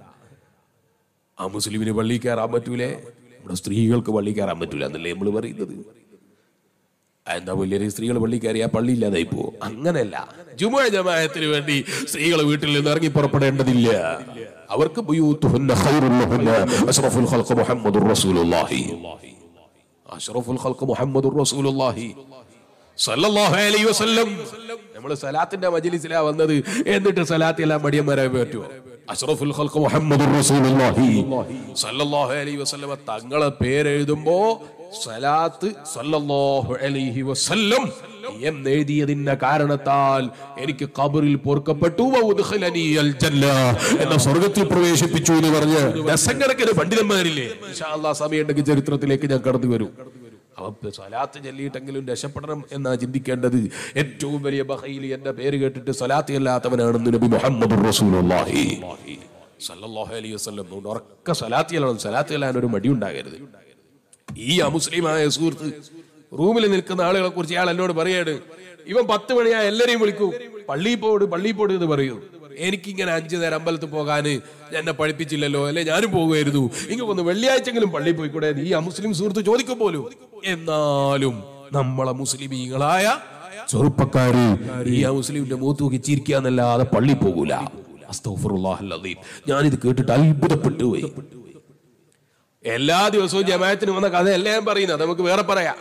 ആ മുസ്ലിമിന് പള്ളി കയറാൻ പറ്റൂലേ നമ്മുടെ സ്ത്രീകൾക്ക് പള്ളി കയറാൻ പറ്റൂല എന്നല്ലേ നമ്മൾ പറയുന്നത് എന്താ വലിയ സ്ത്രീകൾ പള്ളി കയറി ആ പള്ളി ഇല്ലാതായി പോവും അങ്ങനെയല്ല ജുമുഅ ജമാഅത്തിന് വേണ്ടി സ്ത്രീകൾ വീട്ടിൽ നിന്ന് ഇറങ്ങി പുറപ്പെടേണ്ടതില്ല അവർക്ക് ബുയൂത്തുഹുന്ന ഖൈറുൽ ലഹുന്ന. അഷ്റഫുൽ ഖൽഖ് മുഹമ്മദുർ റസൂലുള്ളാഹി അഷ്റഫുൽ ഖൽഖ് മുഹമ്മദുർ റസൂലുള്ളാഹി സല്ലല്ലാഹു അലൈഹി വസല്ലം നമ്മൾ സലാത്തിന്റെ മജ്ലിസിലാ വന്നത് എന്നിട്ട് സലാത്ത് എല്ലാം മടിയന്മാരെ പറ്റുമോ അഷ്റഫുൽ ഖൽഖ് മുഹമ്മദുർ റസൂലുള്ളാഹി സല്ലല്ലാഹു അലൈഹി വസല്ലം തങ്ങളെ പേരെഴുതുമ്പോ സലാത്ത് സല്ലല്ലാഹു അലൈഹി വസല്ലം എന്നെഴുതിയതിന്റെ കാരണത്താൽ എനിക്ക് ഖബറിൽ പൊറുക്കപ്പെട്ടു വഉദ്ഖിലനി അൽ ജന്ന എന്ന സ്വർഗത്തിൽ പ്രവേശിപ്പിച്ചു എന്ന് പറഞ്ഞ് ഡസങ്കണക്കിന് പണ്ഡിതന്മാരില്ലേ ഇൻഷാ അല്ലാഹ് സമയമുണ്ടെങ്കിൽ ചരിത്രത്തിലേക്ക് ഞാൻ കടന്നു വരും അവ സ്വലാത്ത് ചൊല്ലിയിട്ടെങ്കിലും രക്ഷപ്പെടണം എന്നാ ചിന്തിക്കേണ്ടത് ഏറ്റവും വലിയ ബഹയിൽ എന്റെ പേര് കേട്ടിട്ട് സ്വലാത്ത് അല്ലാത്തവനാണെന്ന് നബി മുഹമ്മദ് റസൂലുള്ളാഹി സല്ലല്ലാഹു അലൈഹി വസല്ലം അതുകൊണ്ട് ഉറക്ക സ്വലാത്ത് ചെല്ലണം സ്വലാത്ത് ചെല്ലാൻ ഒരു മടി ഉണ്ടാകരുത് ഈ അമുസ്ലിമായ സുഹൃത്ത് റൂമിൽ നിൽക്കുന്ന ആളുകളെ കുറിച്ച് ഇയാൾ എന്നോട് പറയാണ് ഇവൻ പത്ത് മണിയാ എല്ലാരെയും വിളിക്കൂ പള്ളി പോട് പള്ളി പോട് എന്ന് പറയൂ എനിക്കിങ്ങനെ അഞ്ചു നേരം അമ്പലത്തിൽ പോകാന് എന്നെ പഠിപ്പിച്ചില്ലല്ലോ അല്ലെ ഞാനും പോകുമായിരുന്നു ഇങ്ങൊന്ന് വെള്ളിയാഴ്ചെങ്കിലും പള്ളി പോയിക്കൂടെ എന്ന് ഈ അമുസ്ലിം സുഹൃത്ത് ചോദിക്കും പോലും എന്നാലും നമ്മളെ മുസ്ലിമീങ്ങളായ ചെറുപ്പക്കാര് ഈ മുസ്ലിമിന്റെ മൂത്ത് നോക്കി ചിരിക്കാന്നല്ലാതെ പള്ളി പോകൂല അസ്തഗ്ഫിറുല്ലാഹൽ അദീം. ഞാനിത് കേട്ടിട്ട് അത്ഭുതപ്പെട്ടു പോയി എല്ലാ ദിവസവും ജമാഅത്തിന് വന്ന കഥയല്ല ഞാൻ പറയുന്നത് നമുക്ക് വേറെ പറയാം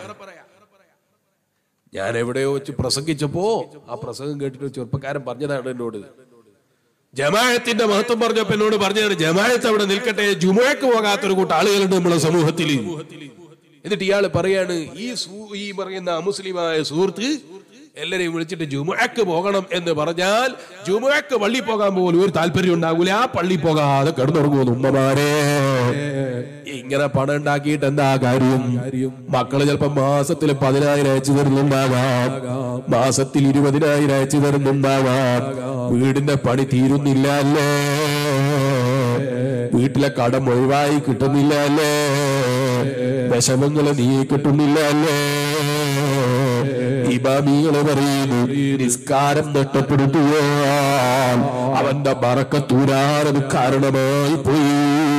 ഞാൻ എവിടെയോ വെച്ച് പ്രസംഗിച്ചപ്പോ ആ പ്രസംഗം കേട്ടിട്ട് ഒരു ചെറുപ്പക്കാരൻ പറഞ്ഞതാണ് എന്നോട് ജമാഅത്തിന്റെ മഹത്വം പറഞ്ഞപ്പോ എന്നോട് പറഞ്ഞതാണ് ജമാഅത്ത് അവിടെ നിൽക്കട്ടെ ജുമുഴക്ക് പോകാത്തൊരു കൂട്ടം ആളുകളുണ്ട് നമ്മളെ സമൂഹത്തിൽ എന്നിട്ട് ഇയാൾ പറയാണ് ഈ സൂ- ഈ പറയുന്ന അമുസ്ലിമായ സുഹൃത്ത് എല്ലാരെയും വിളിച്ചിട്ട് ജുമുഅക്ക് പോകണം എന്ന് പറഞ്ഞാൽ ജുമുഅക്ക് പള്ളി പോകാൻ പോലും ഒരു താല്പര്യം ഉണ്ടാകൂല ആ പള്ളി പോകാതെ കിടന്നുറങ്ങുന്നു ഉമ്മമാരെ ഇങ്ങനെ പണം ഉണ്ടാക്കിയിട്ട് എന്താ കാര്യം മക്കള് ചിലപ്പോ മാസത്തിൽ പതിനായിരം അയച്ചു തരുന്നുണ്ടാകാം മാസത്തിൽ ഇരുപതിനായിരം അയച്ചു തരുന്നുണ്ടാകാം വീടിന്റെ പണി തീരുന്നില്ല അല്ലേ വീട്ടിലെ കടം ഒഴിവായി കിട്ടുന്നില്ല അല്ലേ വിഷമങ്ങള് നീ കിട്ടുന്നില്ല അല്ലേ ഇമാമികള് പറയുന്നു നിസ്കാരം നഷ്ടപ്പെടുത്തുവാൻ അവന്റെ ബറക്കത്തൂരാനത് കാരണമായി പോയി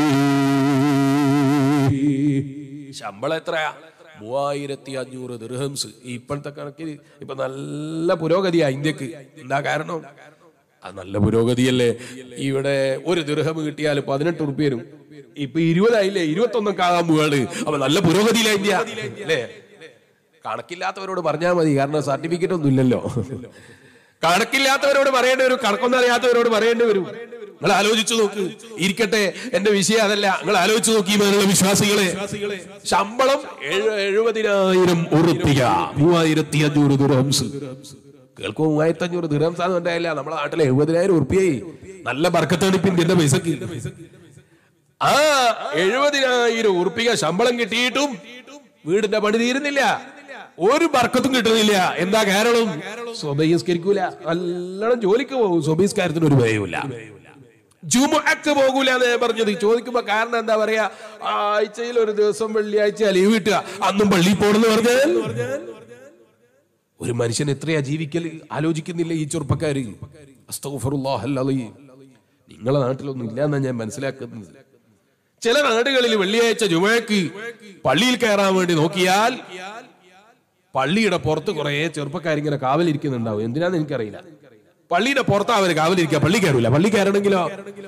ശമ്പളം എത്രയാ മൂവായിരത്തി അഞ്ഞൂറ് ദിർഹംസ് ഇപ്പോഴത്തെ കണക്കിന് ഇപ്പൊ നല്ല പുരോഗതിയാ ഇന്ത്യക്ക് എന്താ കാരണം അത് നല്ല പുരോഗതിയല്ലേ ഇവിടെ ഒരു ദിർഹം കിട്ടിയാൽ പതിനെട്ട് ഉറുപ്പ്യ വരും ഇപ്പൊ ഇരുപതായില്ലേ ഇരുപത്തൊന്നൊക്കെ ആകാൻ പോവാണ് അപ്പൊ നല്ല പുരോഗതിയില്ല ഇന്ത്യ അല്ലേ കണക്കില്ലാത്തവരോട് പറഞ്ഞാൽ മതി കാരണം സർട്ടിഫിക്കറ്റ് ഒന്നും ഇല്ലല്ലോ കണക്കില്ലാത്തവരോട് പറയേണ്ടി വരും കണക്കൊന്നും അറിയാത്തവരോട് പറയേണ്ടി വരും നിങ്ങൾ ആലോചിച്ചു നോക്ക് ഇരിക്കട്ടെ എന്റെ വിഷയം അതല്ല നിങ്ങൾ ആലോചിച്ചു നോക്കി ഇവരുള്ള വിശ്വാസികളെ ശമ്പളം എഴു- എഴുപതിനായിരം ഉറുപ്പിക മൂവായിരത്തി അഞ്ഞൂറ് ദുരംസ് കേൾക്കുമ്പോൾ മൂവായിരത്തി അഞ്ഞൂറ് ദുരംസ് എന്ന് ഉണ്ടായില്ല നമ്മളെ നാട്ടിലെ എഴുപതിനായിരം ഉറുപ്പിയായി നല്ല ബർക്കത്താണ് ഇപ്പൊ ഇന്ത്യന്റെ പൈസക്ക് ആ എഴുപതിനായിരം ഉറുപ്പിക ശമ്പളം കിട്ടിയിട്ടും വീടിന്റെ പണി തീരുന്നില്ല ഒരു ബർക്കത്തും കിട്ടുന്നില്ല എന്താ കാരണം സ്വബഹിസ്കരിക്കൂല നല്ലോണം ജോലിക്ക് പോകും സ്വബഹിസ്കാരത്തിന് ഒരു ഭയവുമില്ല ജുമുഅക്ക് പോകൂല എന്ന് ഞാൻ പറഞ്ഞത് ചോദിക്കുമ്പോ കാരണം എന്താ പറയാ ആഴ്ചയിൽ ഒരു ദിവസം വെള്ളിയാഴ്ച ലീവ് കിട്ടുക അന്നും പള്ളിയിൽ പോണെന്ന് പറഞ്ഞാൽ ഒരു മനുഷ്യൻ എത്രയാ ജീവിക്കൽ ആലോചിക്കുന്നില്ല ഈ ചെറുപ്പക്കാര് അസ്തഗ്ഫിറുല്ലാഹൽ അലീം. നിങ്ങളെ നാട്ടിലൊന്നും ഇല്ല എന്നാ ഞാൻ മനസ്സിലാക്കുന്നത് ചില നാടുകളിൽ വെള്ളിയാഴ്ച ജുമഴക്ക് പള്ളിയിൽ കയറാൻ വേണ്ടി നോക്കിയാൽ പള്ളിയുടെ പുറത്ത് കുറെ ചെറുപ്പക്കാരിങ്ങനെ കാവലിരിക്കുന്നുണ്ടാവും എന്തിനാന്ന് എനിക്കറിയില്ല പള്ളിയുടെ പുറത്താ അവര് കാവലിരിക്കുക പള്ളി കയറൂല പള്ളി കയറണമെങ്കിലോ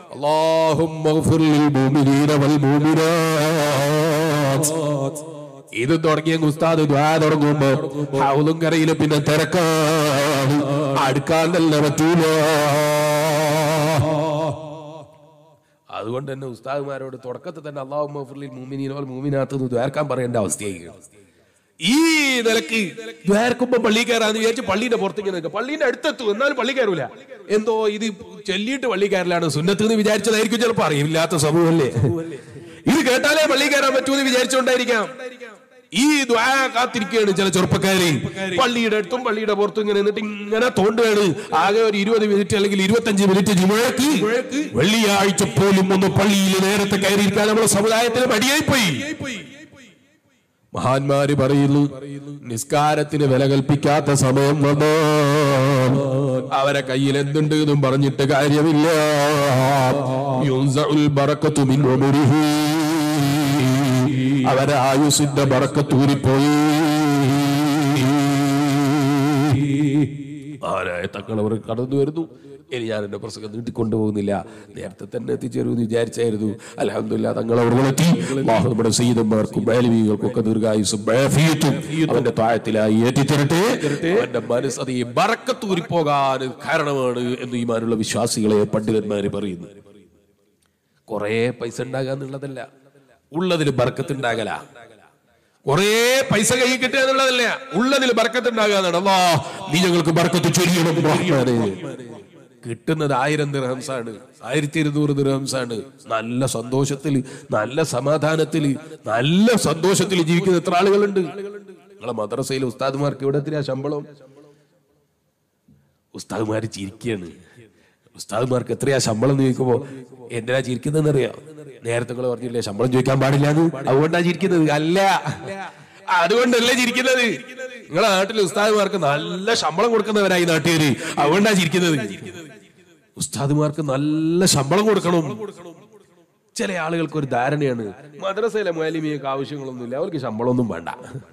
ഇത് തുടങ്ങിയ ഉസ്താദ് ദ്വാ തുടങ്ങുമ്പോ ഹൗലും കരയില് പിന്നെ തിരക്കാണ് അടുക്കാൻ തന്നെ പറ്റൂല അതുകൊണ്ട് തന്നെ ഉസ്താദുമാരോട് തുടക്കത്തിൽ തന്നെ അള്ളാഹു മഫുലിൽ മൂമിനീനോൽ മൂമിനാത്ത് ദ്വാരക്കാൻ പറയേണ്ട അവസ്ഥയായി ഈ നിലക്ക് ദ്വാരക്കുമ്പോ പള്ളി കയറാന്ന് വിചാരിച്ച് പള്ളിയുടെ പുറത്തേക്ക് നിൽക്കുക പള്ളിന്റെ അടുത്തെത്തും എന്നാലും പള്ളി കയറൂല എന്തോ ഇത് ചൊല്ലിയിട്ട് പള്ളി കയറലാണ് സുന്നത്ത് എന്ന് വിചാരിച്ചതായിരിക്കും ചിലപ്പോ അറിയില്ലാത്ത സമൂഹമല്ലേ ഇത് കേട്ടാലേ പള്ളി കയറാൻ പറ്റൂന്ന് വിചാരിച്ചുകൊണ്ടായിരിക്കാം ഈ ദ്വാ കാത്തിരിക്കുകയാണ് ചില ചെറുപ്പക്കാര് പള്ളിയുടെ അടുത്തും പള്ളിയുടെ പുറത്തും ഇങ്ങനെ നിന്നിട്ട് ഇങ്ങനെ തോണ്ടുകയാണ് ആകെ ഒരു ഇരുപത് മിനിറ്റ് അല്ലെങ്കിൽ ഇരുപത്തഞ്ച് മിനിറ്റ് ജുമഴക്ക് വെള്ളിയാഴ്ച പോലും ഒന്ന് പള്ളിയിൽ നേരത്തെ കയറിയിരിക്കാൻ നമ്മുടെ സമുദായത്തിന് മടിയായി പോയി മഹാന്മാര് പറയുന്നു നിസ്കാരത്തിന് വില കൽപ്പിക്കാത്ത സമയം വന്നോ അവരെ കയ്യിൽ എന്തുണ്ട് എന്നും പറഞ്ഞിട്ട് കാര്യമില്ല യുൻസഉൽ ബറക്കത്തു മിൻ ഉമരിഹി. അവരെ ആയുസിന്റെ ബറക്കത്തൂരിപ്പോയി ആരായ തങ്ങൾ അവർ കടന്നു വരുന്നു ഇനി ഞാൻ എന്റെ പ്രസംഗം നീട്ടിക്കൊണ്ടുപോകുന്നില്ല നേരത്തെ തന്നെ എത്തിച്ചേരുമെന്ന് വിചാരിച്ചായിരുന്നു അലഹമില്ല തങ്ങൾ അവർ എത്തി അല്ലാഹു നമ്മുടെ സീതന്മാർക്കും മേലവീകൾക്കും ഒക്കെ ദീർഘായുസും ബേഫിയത്തും അവന്റെ താഴത്തിലായി ഏറ്റിത്തരട്ടെ അവന്റെ മനസ്സ് അത് ഈ ബറക്കത്തൂരി പോകാൻ കാരണമാണ് എന്ന് ഈ മാനുള്ള വിശ്വാസികളെ പണ്ഡിതന്മാര് പറയുന്നു കുറേ പൈസ ഉണ്ടാകാന്നുള്ളതല്ല ഉള്ളതിൽ ബർക്കത്ത് ഉണ്ടാകല കുറേ പൈസ കയ്യിൽ കിട്ടുക എന്നുള്ളതല്ല ഉള്ളതിൽ ബർക്കത്ത് ഉണ്ടാകുക എന്നാണ് അല്ലാ നീ ഞങ്ങൾക്ക് ബർക്കത്ത് ചൊരിയണം റഹ്മാനേ. കിട്ടുന്നത് ആയിരം ദിർഹംസാണ് ആയിരത്തി ഇരുന്നൂറ് ദിർഹംസാണ് നല്ല സന്തോഷത്തിൽ നല്ല സമാധാനത്തിൽ നല്ല സന്തോഷത്തിൽ ജീവിക്കുന്ന എത്ര ആളുകളുണ്ട് നിങ്ങളെ മദ്രസയിലെ ഉസ്താദ്മാർക്ക് ഇവിടെ എത്രയാ ശമ്പളം ഉസ്താദ്മാര് ചിരിക്കുകയാണ് ഉസ്താദ്മാർക്ക് എത്രയാ ശമ്പളം എന്ന് ചോദിക്കുമ്പോ എന്തിനാ ചിരിക്കുന്നതെന്ന് അറിയാം നേരത്തെ നിങ്ങൾ പറഞ്ഞില്ലേ ശമ്പളം ചോദിക്കാൻ പാടില്ല എന്ന് അതുകൊണ്ടാ ചിരിക്കുന്നത് അല്ല അതുകൊണ്ടല്ലേ ചിരിക്കുന്നത് നിങ്ങളെ നാട്ടിലെ ഉസ്താദ്മാർക്ക് നല്ല ശമ്പളം കൊടുക്കുന്നവരായി നാട്ടുകാര് അതുകൊണ്ടാ ചിരിക്കുന്നത് ഉസ്താദ്മാർക്ക് നല്ല ശമ്പളം കൊടുക്കണം ചില ആളുകൾക്ക് ഒരു ധാരണയാണ് മദ്രസയിലെ മാലിമിയൊക്കെ ആവശ്യങ്ങളൊന്നുമില്ല അവർക്ക് ശമ്പളമൊന്നും വേണ്ട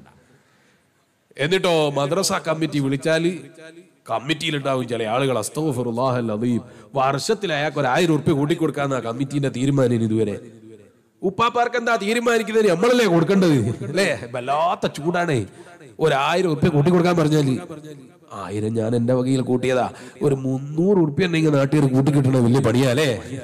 എന്നിട്ടോ മദ്രസ കമ്മിറ്റി വിളിച്ചാല് കമ്മിറ്റിയിലുണ്ടാവും ചില ആളുകൾ അസ്തഫുറുല്ലാഹല്ലീം വർഷത്തിൽ അയാൾക്ക് ഒരു ആയിരം ഉറുപ്പ്യ കൂട്ടിക്കൊടുക്കാന്ന കമ്മിറ്റിന്റെ തീരുമാനം ഇതുവരെ ഉപ്പാപ്പാർക്ക് എന്താ തീരുമാനിക്കുന്നത് നമ്മളല്ലേ കൊടുക്കേണ്ടത് അല്ലേ വല്ലാത്ത ചൂടാണേ ഒരായിരം ഉറുപ്പ്യ കൂട്ടിക്കൊടുക്കാൻ പറഞ്ഞാല് ആയിരം ഞാൻ എന്റെ വകയിൽ കൂട്ടിയതാ ഒരു മുന്നൂറ് ഉറുപ്പ്യ ഉണ്ടെങ്കിൽ നാട്ടുകാർ കൂട്ടിക്കിട്ടണ വലിയ പണിയാലേ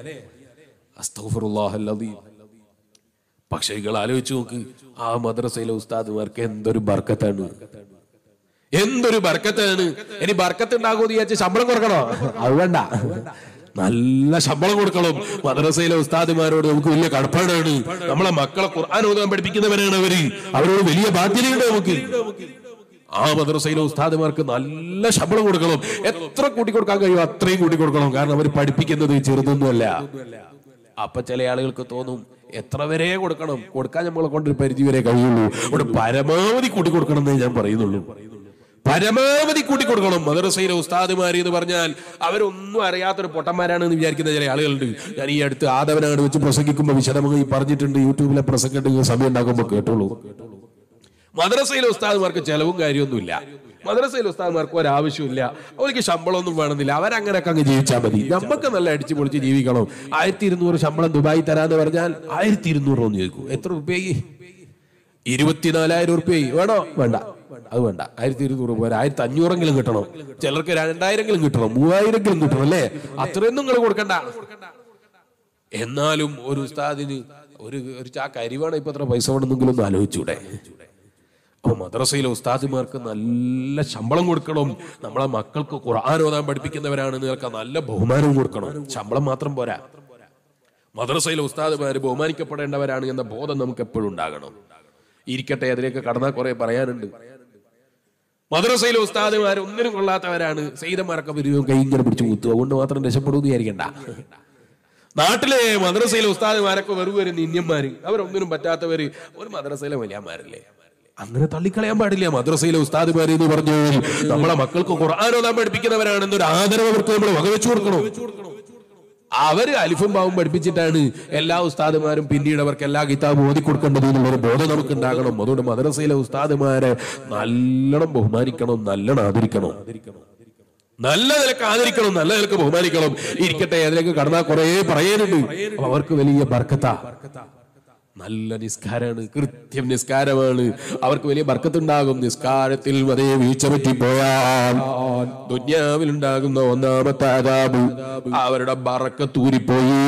അസ്തഫുറുല്ലാഹല്ലീം പക്ഷെ നിങ്ങൾ ആലോചിച്ച് നോക്ക് ആ മദ്രസയിലെ ഉസ്താദുമാർക്ക് എന്തൊരു ബർക്കത്താണ് എന്തൊരു ബർക്കത്താണ് ഇനി ബർക്കത്ത് ഉണ്ടാകുമെന്ന് വിചാരിച്ച് ശമ്പളം കൊടുക്കണോ അത് വേണ്ട നല്ല ശമ്പളം കൊടുക്കണം മദ്രസയിലെ ഉസ്താദുമാരോട് നമുക്ക് വലിയ കടപ്പാടാണ് നമ്മളെ മക്കളെ ഖുർആൻ ഓതാൻ പഠിപ്പിക്കുന്നവരാണ് അവര് അവരോട് വലിയ ബാധ്യതയുണ്ട് നമുക്ക് ആ മദ്രസയിലെ ഉസ്താദുമാർക്ക് നല്ല ശമ്പളം കൊടുക്കണം എത്ര കൂട്ടി കൊടുക്കാൻ കഴിയും അത്രയും കൂട്ടി കൊടുക്കണം കാരണം അവർ പഠിപ്പിക്കുന്നത് ചെറുതൊന്നുമല്ല അപ്പൊ ചില ആളുകൾക്ക് തോന്നും എത്ര വരെ കൊടുക്കണം കൊടുക്കാൻ നമ്മളെ കൊണ്ടൊരു പരിധി വരെ കഴിയുള്ളൂ അവിടെ പരമാവധി കൂട്ടി കൊടുക്കണം എന്നേ ഞാൻ പറയുന്നുള്ളൂ പരമാവധി കൂട്ടി കൊടുക്കണം മദ്രസയിലെ ഉസ്താദുമാരി എന്ന് പറഞ്ഞാൽ അവരൊന്നും അറിയാത്തൊരു പൊട്ടന്മാരാണെന്ന് വിചാരിക്കുന്ന ചില ആളുകളുണ്ട് ഞാൻ ഈ അടുത്ത് ആദവനാട് വെച്ച് പ്രസംഗിക്കുമ്പോൾ വിശദമായി പറഞ്ഞിട്ടുണ്ട് യൂട്യൂബിലെ പ്രസംഗം സമയം ഉണ്ടാകുമ്പോൾ കേട്ടോളൂ മദ്രസയിലെ ഉസ്താദുമാർക്ക് ചെലവും കാര്യമൊന്നുമില്ല മദ്രസയിലെ ഉസ്താദുമാർക്ക് ഒരാവശ്യമില്ല അവർക്ക് ശമ്പളമൊന്നും വേണമെന്നില്ല അവരങ്ങനെയൊക്കെ അങ്ങ് ജീവിച്ചാൽ മതി നമുക്ക് നല്ല അടിച്ചു പൊളിച്ച് ജീവിക്കണം ആയിരത്തി ഇരുന്നൂറ് ശമ്പളം ദുബായി തരാന്ന് പറഞ്ഞാൽ ആയിരത്തി ഇരുന്നൂറ് എന്ന് ചോദിക്കും എത്ര റുപ്യായി ഇരുപത്തിനാലായിരം റുപ്യായി വേണോ വേണ്ട അത് വേണ്ട ആയിരത്തി ഇരുന്നൂറ് പോരാ ആയിരത്തി അഞ്ഞൂറെങ്കിലും കിട്ടണം ചിലർക്ക് രണ്ടായിരെങ്കിലും കിട്ടണം മൂവായിരെങ്കിലും കിട്ടണം അല്ലേ അത്രയൊന്നും നിങ്ങൾ കൊടുക്കണ്ട എന്നാലും ഒരു ഉസ്താദിന് ഒരു ഒരു ചാക്ക് അരിവാണ് ഇപ്പൊ എത്ര പൈസ വേണമെന്നെങ്കിലും ഒന്ന് ആലോചിച്ചൂടെ അപ്പൊ മദ്രസയിലെ ഉസ്താദിമാർക്ക് നല്ല ശമ്പളം കൊടുക്കണം നമ്മളെ മക്കൾക്ക് ഖുർആൻ ഓതാൻ പഠിപ്പിക്കുന്നവരാണ് നിങ്ങൾക്ക് നല്ല ബഹുമാനവും കൊടുക്കണം ശമ്പളം മാത്രം പോരാ മദ്രസയിലെ ഉസ്താദുമാര് ബഹുമാനിക്കപ്പെടേണ്ടവരാണ് എന്ന ബോധം നമുക്ക് എപ്പോഴും ഉണ്ടാകണം ഇരിക്കട്ടെ അതിലേക്ക് കടന്നാൽ കുറെ പറയാനുണ്ട് മദ്രസയിലെ ഉസ്താദുമാർ ഒന്നിനും കൊള്ളാത്തവരാണ് സെയ്തന്മാരൊക്കെ വരുകയും കൈ ഇങ്ങനെ പിടിച്ച് കുത്തുക അതുകൊണ്ട് മാത്രം രക്ഷപ്പെടുമെന്ന് വിചാരിക്കണ്ട നാട്ടിലെ മദ്രസയിലെ ഉസ്താദുമാരൊക്കെ വെറും ഒരു നിന്യന്മാര് അവരൊന്നിനും പറ്റാത്തവര് ഒരു മദ്രസയിലെ വലിയമാരല്ലേ അങ്ങനെ തള്ളിക്കളയാൻ പാടില്ല മദ്രസയിലെ ഉസ്താദുമാര് എന്ന് പറഞ്ഞു നമ്മളെ മക്കൾക്ക് ഖുർആൻ ഓതാൻ പഠിപ്പിക്കുന്നവരാണെന്നൊരു ആദരവ് അവർക്ക് നമ്മൾ വകവെച്ചു കൊടുക്കണം അവര് അലിഫും പാവും പഠിപ്പിച്ചിട്ടാണ് എല്ലാ ഉസ്താദുമാരും പിന്നീട് അവർക്ക് എല്ലാ കിതാബും ഓതി കൊടുക്കേണ്ടത് എന്നുള്ളൊരു ബോധം നമുക്ക് ഉണ്ടാകണം അതുകൊണ്ട് മദ്രസയിലെ ഉസ്താദുമാരെ നല്ലോണം ബഹുമാനിക്കണം നല്ലോണം ആദരിക്കണം നല്ല നിലക്ക് ആദരിക്കണം നല്ല നിലക്ക് ബഹുമാനിക്കണം ഇരിക്കട്ടെ അതിലേക്ക് കടന്നാൽ കുറെ പറയാനുണ്ട് അപ്പൊ അവർക്ക് വലിയ ബർക്കത്ത നല്ല നിസ്കാരാണ് കൃത്യം നിസ്കാരമാണ് അവർക്ക് വലിയ ബർക്കത്തുണ്ടാകും നിസ്കാരത്തിൽ അതേ വീഴ്ച പറ്റിപ്പോയാൽ ദുന്യാവിലുണ്ടാകുന്ന ഒന്നാമത്തെ ആദാബ് അവരുടെ ബറക്കത്തൂരിപ്പോയി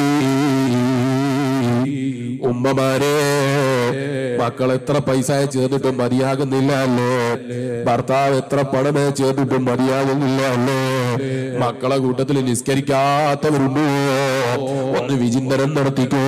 ഉമ്മമാരെ മക്കൾ എത്ര പൈസ ചേർന്നിട്ടും മതിയാകുന്നില്ല അല്ലേ ഭർത്താവ് എത്ര പണമേ ചേർന്നിട്ടും മതിയാകുന്നില്ല അല്ലേ മക്കളെ കൂട്ടത്തിൽ നിസ്കരിക്കാത്തവരുണ്ടോ ഒന്ന് വിചിന്തനം നടത്തിക്കോ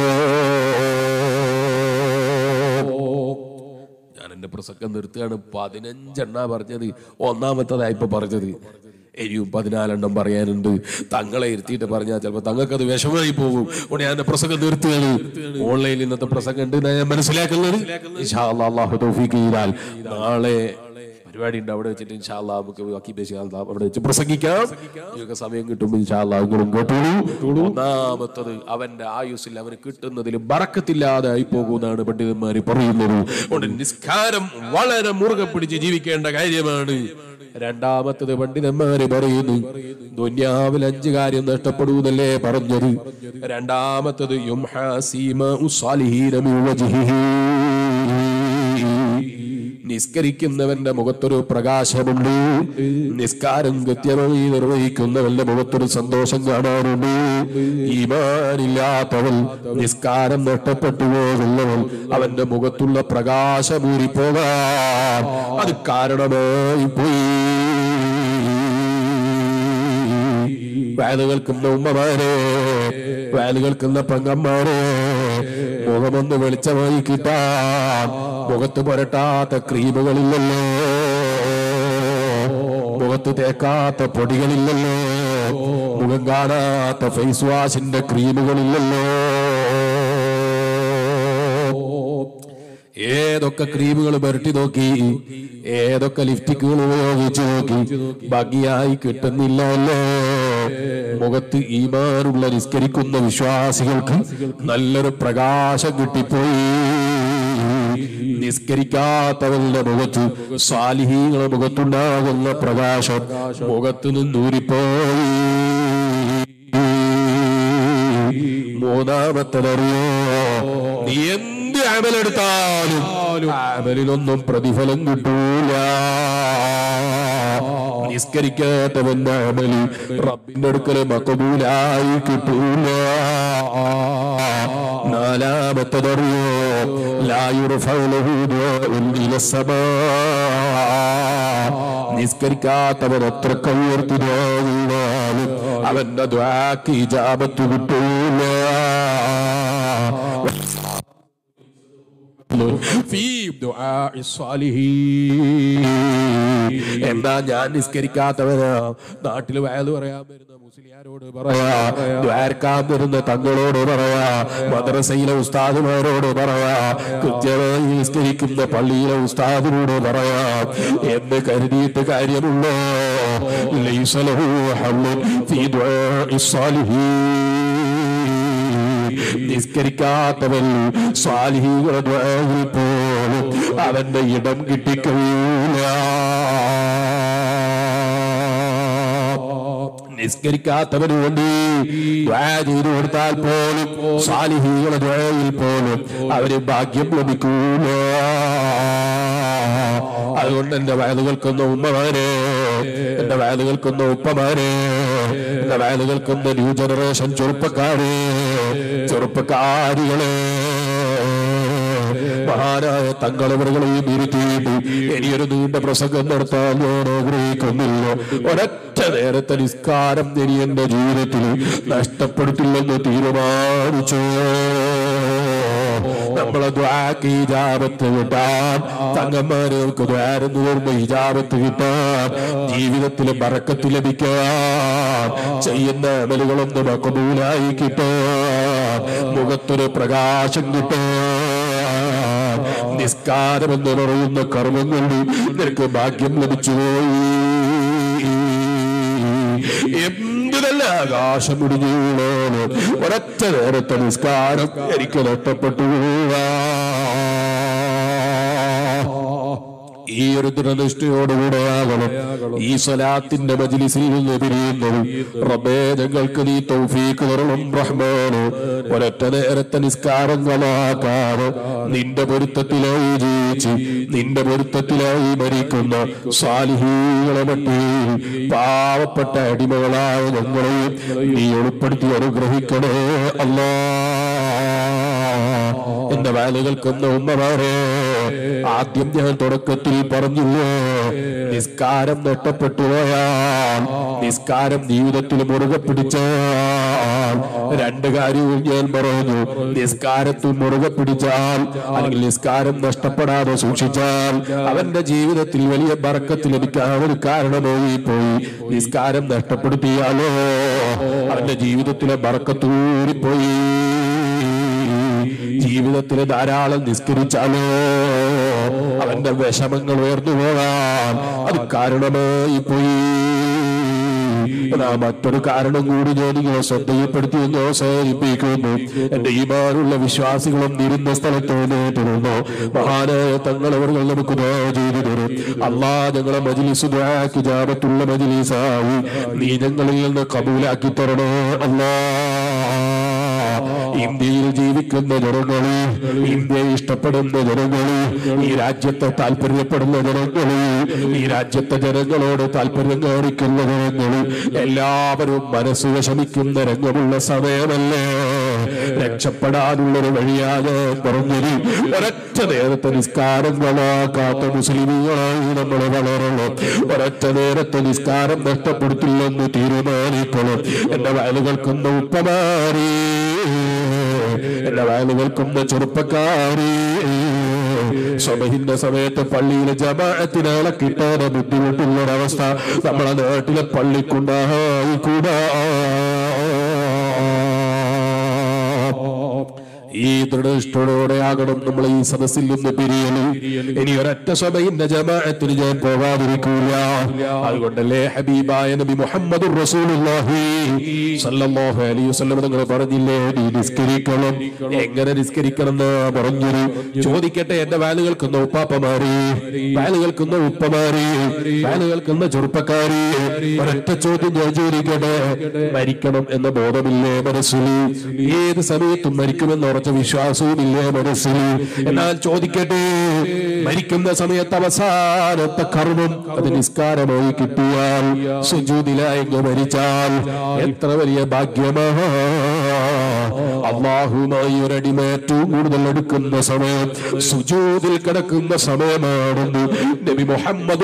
ഞാൻ എന്റെ പ്രസംഗം നിർത്തുകയാണ് പതിനഞ്ചെണ്ണ പറഞ്ഞത് ഒന്നാമത്തതായി ഇപ്പൊ പറഞ്ഞത് ഇനിയും പതിനാലെണ്ണം പറയാനുണ്ട് തങ്ങളെ ഇരുത്തിയിട്ട് പറഞ്ഞാൽ ചിലപ്പോൾ തങ്ങൾക്ക് അത് വിഷമമായി പോകും അതുകൊണ്ട് ഞാൻ എന്റെ പ്രസംഗം നിർത്തുകയാണ് ഓൺലൈനിൽ ഇന്നത്തെ പ്രസംഗം ഉണ്ട് എന്നാ ഞാൻ മനസ്സിലാക്കുന്നത് ഇൻഷാ അല്ലാ, അല്ലാഹു തൗഫീഖ് ചെയ്താൽ നാളെ പരിപാടി ഉണ്ട് അവിടെ വെച്ചിട്ട് ഇൻഷാല്ലാ നമുക്ക് ബാക്കി പേശി അവിടെ വെച്ച് പ്രസംഗിക്കാം നിങ്ങൾക്ക് സമയം കിട്ടുമ്പോൾ ഇൻഷാല്ലാ നിങ്ങളും കേട്ടോളൂ ഒന്നാമത്തത് അവന്റെ ആയുസ്സിൽ അവന് കിട്ടുന്നതിൽ ബറക്കത്തില്ലാതെ ആയി പോകുമെന്നാണ് പണ്ഡിതന്മാര് പറയുന്നത് അതുകൊണ്ട് നിസ്കാരം വളരെ മുറുകെ പിടിച്ച് ജീവിക്കേണ്ട കാര്യമാണ് രണ്ടാമത്തത് പണ്ഡിതന്മാര് പറയുന്നു ദുന്യാവിൽ അഞ്ച് കാര്യം നഷ്ടപ്പെടുന്നല്ലേ പറഞ്ഞത് രണ്ടാമത്തത് യുംഹാ സീമ ഉസ്സാലിഹീന മിൻ വജ്ഹിഹി. നിസ്കരിക്കുന്നവന്റെ മുഖത്തൊരു പ്രകാശമുണ്ട് നിസ്കാരം കൃത്യമായി നിർവഹിക്കുന്നവന്റെ മുഖത്തൊരു സന്തോഷം കാണാറുണ്ട് ഈമാനില്ലാത്തവൻ നിസ്കാരം നഷ്ടപ്പെട്ടു പോകുന്നവൻ അവന്റെ മുഖത്തുള്ള പ്രകാശമൂരിപ്പോകാൻ അത് കാരണമായി പോയി വേല കേൾക്കുന്ന ഉമ്മമാരെ വേല കേൾക്കുന്ന പെങ്ങന്മാരെ മുഖമൊന്ന് വെളിച്ചമായി കിട്ടാൻ മുഖത്ത് പുരട്ടാത്ത ക്രീമുകളില്ലല്ലോ മുഖത്ത് തേക്കാത്ത പൊടികളില്ലല്ലോ മുഖം കാണാത്ത ഫേസ് വാഷിന്റെ ക്രീമുകളില്ലല്ലോ ഏതൊക്കെ ക്രീമുകൾ പുരട്ടി നോക്കി ഏതൊക്കെ ലിഫ്റ്റിക്കുകൾ ഉപയോഗിച്ച് നോക്കി ഭംഗിയായി കിട്ടുന്നില്ലല്ലോ മുഖത്ത് ഈമാനുള്ള നിസ്കരിക്കുന്ന വിശ്വാസികൾക്ക് നല്ലൊരു പ്രകാശം കിട്ടിപ്പോയി നിസ്കരിക്കാത്തവരുടെ മുഖത്ത് സാലിഹീങ്ങളുടെ മുഖത്തുണ്ടാകുന്ന പ്രകാശം മുഖത്ത് നിന്നൂരിപ്പോയി മൂന്നാമത്തതറിയോ നീ എന്ത് അമലെടുത്താലും അമലിനൊന്നും പ്രതിഫലം കിട്ടൂല നിസ്കരിക്കാത്തവന്റെ അമലി റബ്ബിന്റെ അടുക്കല് മക്കബൂലായി കിട്ടൂല നാലാമത്തതറിയോ നിസ്കരിക്കാത്തവൻ എത്ര കയ്യുയർത്തി നോക്കിയാലും അവന്റെ ദ്വാക്ക് ഇജാബത്ത് കിട്ടൂല ഫീ ദുആഇ സ്വാലിഹീൻ. എന്താ ഞാൻ നിസ്കരിക്കാത്തവനാ നാട്ടിൽ വയല് പറയാൻ വരുന്ന മുസ്ലിയാരോട് പറയാ ദ്വാരക്കാൻ വരുന്ന തങ്ങളോട് പറയാ മദ്രസയിലെ ഉസ്താദുമാരോട് പറയാ കൃത്യമായി നിസ്കരിക്കുന്ന പള്ളിയിലെ ഉസ്താദിനോട് പറയാ എന്ന് കരുതിയിട്ട് കാര്യമുള്ളോ ലൈസലഹു ഹമ്മുൻ ഫീ ദുആഇ സ്വാലിഹീൻ. നിസ്കരിക്കാത്തവൻ സ്വാലിഹികളുടെ ദ്വായിൽ പോലും അവന്റെ ഇടം കിട്ടിക്കഴിയൂല നിസ്കരിക്കാത്തവന് വേണ്ടി ദ്വാ ചെയ്തു കൊടുത്താൽ പോലും സാലിഹികളുടെ ദ്വയിൽ പോലും അവര് ഭാഗ്യം ലഭിക്കൂല അതുകൊണ്ട് എന്റെ വയല് കേൾക്കുന്ന ഉമ്മമാരെ എന്റെ വയല് കേൾക്കുന്ന ഉപ്പമാരെ എന്റെ വയല് കേൾക്കുന്ന ന്യൂ ജനറേഷൻ ചെറുപ്പക്കാരെ ചെറുപ്പക്കാരികളെ മഹാനായ തങ്ങളവറുകളെയും ഇരുത്തിയിട്ട് ഇനിയൊരു നീണ്ട പ്രസംഗം നടത്താൻ ഞാൻ ആഗ്രഹിക്കുന്നില്ല ഒരൊറ്റ നേരത്തെ നിസ്കാരം ഇനി എന്റെ ജീവിതത്തിൽ നഷ്ടപ്പെടുത്തില്ലെന്ന് തീരുമാനിച്ചു നമ്മളെ ദ്വാക്ക് ഇജാബത്ത് കിട്ടാൻ തങ്ങന്മാര് നമുക്ക് ദ്വാരെന്ന് വരുമ്പോ ഇജാബത്ത് കിട്ടാൻ ജീവിതത്തിൽ ബറക്കത്ത് ലഭിക്കാൻ ചെയ്യുന്ന അമലുകളൊന്ന് മക്കബൂലായി കിട്ടാൻ മുഖത്തൊരു പ്രകാശം കിട്ടാൻ നിസ്കാരം എന്ന് പറയുന്ന കർമ്മം കൊണ്ട് നിനക്ക് ഭാഗ്യം ലഭിച്ചു പോയി എന്തിനല്ല ആകാശം ഇടിഞ്ഞൂളോന് ഒരൊറ്റ നേരത്തെ നിസ്കാരം എനിക്ക് നഷ്ടപ്പെട്ടു പോവാ ഈ ഒരു ദൃഢനിഷ്ഠയോടുകൂടെയാകണം ഈ സ്വലാത്തിന്റെ മജിലിസിൽ നിന്ന് പിരിയുന്നത് റബ്ബേ ഞങ്ങൾക്ക് നീ തൗഫീക്ക് തരണം റഹ്മാന് ഒരൊറ്റ നേരത്തെ നിസ്കാരങ്ങളാക്കാതെ നിന്റെ പൊരുത്തത്തിലായി ജീവിച്ച് നിന്റെ പൊരുത്തത്തിലായി മരിക്കുന്ന സാലിഹീകളെ മട്ടി പാവപ്പെട്ട അടിമകളായ ഞങ്ങളെയും നീ ഉൾപ്പെടുത്തി അനുഗ്രഹിക്കണേ അല്ലാ എന്റെ വാലുകൾക്കൊന്ന ഉമ്മമാരെ ആദ്യം ഞാൻ തുടക്കത്തിൽ പറഞ്ഞില്ലേ നിസ്കാരം നഷ്ടപ്പെട്ടു പോയാൽ നിസ്കാരം ജീവിതത്തിൽ മുറുകെ പിടിച്ചാൽ രണ്ട് കാര്യവും ഞാൻ പറഞ്ഞു നിസ്കാരത്തിൽ മുറുകെ പിടിച്ചാൽ അല്ലെങ്കിൽ നിസ്കാരം നഷ്ടപ്പെടാതെ സൂക്ഷിച്ചാൽ അവന്റെ ജീവിതത്തിൽ വലിയ ബറക്കത്ത് ലഭിക്കാൻ ഒരു കാരണമായി പോയി നിസ്കാരം നഷ്ടപ്പെടുത്തിയാലോ അവന്റെ ജീവിതത്തിലെ ബറക്കത്ത് ഊരിപ്പോയി ജീവിതത്തിൽ ധാരാളം നിസ്കരിച്ചാലോ അവന്റെ വിഷമങ്ങൾ ഉയർന്നു പോകാൻ അത് കാരണമായി പോയി എന്നാ മറ്റൊരു കാരണം കൂടി ഞാൻ ഇങ്ങനെ ശ്രദ്ധയിൽപ്പെടുത്തി എന്ന് അവസാനിപ്പിക്കുന്നു എന്റെ ഈമാനുള്ള വിശ്വാസികളും ഇരുന്ന സ്ഥലത്ത് നേരിടുന്നു മഹാനായ തങ്ങളവർ നമുക്ക് ദുആ ചെയ്തു തരും അള്ളാ ഞങ്ങളെ മജിലിസ് ദുആക്ക് ജാപത്തുള്ള മജിലിസായി നീ ഞങ്ങളിൽ നിന്ന് കബൂലാക്കി തരണേ അല്ലാ ഇന്ത്യയിൽ ജീവിക്കുന്ന ജനങ്ങളെ ഇന്ത്യയെ ഇഷ്ടപ്പെടുന്ന ജനങ്ങളെ ഈ രാജ്യത്തെ താല്പര്യപ്പെടുന്ന ജനങ്ങളെ ഈ രാജ്യത്തെ ജനങ്ങളോട് താല്പര്യം കാണിക്കുന്ന ജനങ്ങളെ എല്ലാവരും മനസ്സ് വിഷമിക്കുന്ന രംഗമുള്ള സമയമല്ലേ രക്ഷപ്പെടാനുള്ളൊരു വഴിയാണ് പറഞ്ഞത് ഒരൊറ്റ നേരത്തെ നിസ്കാരങ്ങളാക്കാത്ത മുസ്ലിമുകളായി നമ്മൾ വളരണം ഒരൊറ്റ നേരത്തെ നിസ്കാരം നഷ്ടപ്പെടുത്തില്ലെന്ന് തീരുമാനിക്കണം എന്റെ വയലുകൾക്കുന്ന ഉപ്പമാരി എന്റെ വയലുകൾക്കുന്ന ചെറുപ്പക്കാരി സ്വബഹിന്റെ സമയത്ത് പള്ളിയിലെ ജമാഅത്തിനാളെ കിട്ടാതെ ബുദ്ധിമുട്ടുള്ളൊരവസ്ഥ നമ്മളെ നാട്ടിലെ പള്ളിക്കുണ്ടായി കൂടാ ഈ ദൃഢനിഷ്ഠയോടെയാകണം നമ്മൾ ഈ സദസ്സിൽ നിന്ന് പിരിയല് ഇനി ഒരൊറ്റ സഭയിന്റെ ജമാഅത്തിന് ഞാൻ പോകാതിരിക്കൂല അതുകൊണ്ടല്ലേ ഹബീബായ നബി മുഹമ്മദ് റസൂലുള്ളാഹി സല്ലല്ലാഹു അലൈഹി വസല്ലം നിങ്ങൾ പറഞ്ഞില്ലേ നീ നിസ്കരിക്കണം എങ്ങനെ നിസ്കരിക്കണം എന്ന് പറഞ്ഞൊരു ചോദിക്കട്ടെ എന്റെ വാല് കേൾക്കുന്ന ഉപ്പാപ്പമാര് വാല് കേൾക്കുന്ന ഉപ്പമാര് വാല് കേൾക്കുന്ന ചെറുപ്പക്കാര് ഒരൊറ്റ ചോദ്യം ഞാൻ ചോദിക്കട്ടെ മരിക്കണം എന്ന ബോധമില്ലേ മനസ്സിൽ ഏത് സമയത്തും മരിക്കുമെന്ന് ഉറച്ച വിശ്വാസവുമില്ലേ മനസ്സിൽ എന്നാൽ ചോദിക്കട്ടെ മരിക്കുന്ന സമയത്ത് അവസാനത്തെ കർമ്മം അത് നിസ്കാരമായി കിട്ടിയാൽ സുജൂതിലായി മരിച്ചാൽ എത്ര വലിയ ഭാഗ്യമാണ് അള്ളാഹുമായി ഒരടിമ ഏറ്റവും കൂടുതൽ എടുക്കുന്ന സമയം സുജൂതിൽ കിടക്കുന്ന സമയമാണെന്ന് നബി മുഹമ്മദ്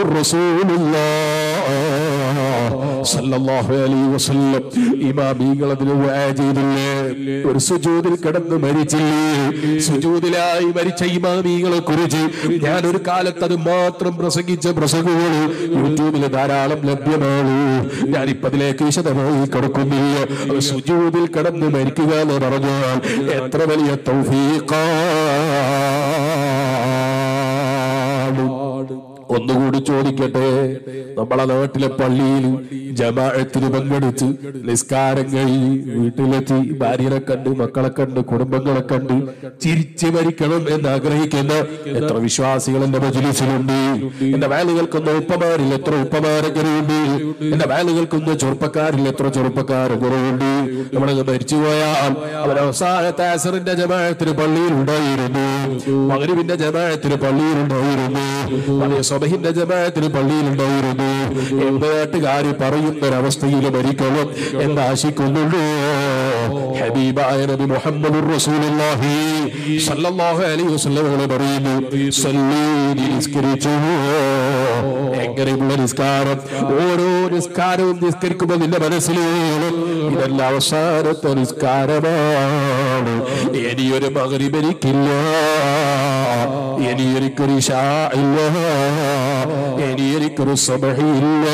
സല്ലല്ലാഹു അലൈഹി വസല്ലം ഇമാമികൾ അതിന് ദുആ ചെയ്തില്ലേ ഒരു സുജൂദിൽ കിടന്ന് മരിച്ചില്ലേ സുജൂദിലായി മരിച്ച ഇമാമികളെ കുറിച്ച് ഞാൻ ഒരു കാലത്ത് അത് മാത്രം പ്രസംഗിച്ച പ്രസംഗങ്ങൾ യൂട്യൂബിൽ ധാരാളം ലഭ്യമാണ് ഞാനിപ്പോ അതിലേക്ക് വിശദമായി കിടക്കുന്നില്ല അത് സുജൂദിൽ കിടന്ന് മരിക്കുക എന്ന് പറഞ്ഞാൽ എത്ര വലിയ തൗഫീഖാണ് ഒന്നുകൂടി ചോദിക്കട്ടെ നമ്മളെ നാട്ടിലെ പള്ളിയിൽ ജമാഅത്തിന് പങ്കെടുത്ത് നിസ്കാരം കഴിഞ്ഞ് വീട്ടിലെത്തി ഭാര്യനെ കണ്ട് മക്കളെ കണ്ട് കുടുംബങ്ങളെ കണ്ട് ചിരിച്ചു മരിക്കണം എന്ന് ആഗ്രഹിക്കുന്ന എത്ര വിശ്വാസികൾ എന്റെ മജിലിസിലുണ്ട് എന്റെ വാല് കേൾക്കുന്ന ഉപ്പമാരിൽ എത്ര ഉപ്പമാരൊക്കെയുണ്ട് എന്റെ വാല് കേൾക്കുന്ന ചെറുപ്പക്കാരിൽ എത്ര ചെറുപ്പക്കാരും കുറവുണ്ട് നമ്മളങ്ങ് മരിച്ചു പോയാൽ അവൻ അവസാനത്തെ അസറിന്റെ ജമാഅത്തിന് പള്ളിയിൽ ഉണ്ടായിരുന്നു മകരുവിന്റെ ജമാഅത്തിന് പള്ളിയിൽ ഉണ്ടായിരുന്നു വലിയ സ്വബഹിന്റെ ജമാഅത്തിന് പള്ളിയിൽ ഉണ്ടായിരുന്നു എന്റെ നാട്ടുകാർ പറയുന്ന ഒരവസ്ഥയിൽ മരിക്കണം എന്ന് ആശിക്കുന്നുള്ളൂ ഹബീബായ നബി മുഹമ്മദ് റസൂലുള്ളാഹി സല്ലല്ലാഹു അലൈഹി വസല്ലം പറയുന്നു സല്ലീ നിസ്കരിച്ചു എങ്ങനെയുള്ള നിസ്കാരം ഓരോ നിസ്കാരവും നിസ്കരിക്കുമ്പോൾ നിന്റെ മനസ്സിലും ഇതെല്ലാം അവസാനത്തെ നിസ്കാരമാണ് ഇനിയൊരു മകരിബ് എനിക്കില്ല ഇനി എനിക്കൊരു ഇശാ ഇല്ല ഇനി എനിക്കൊരു സബഹില്ല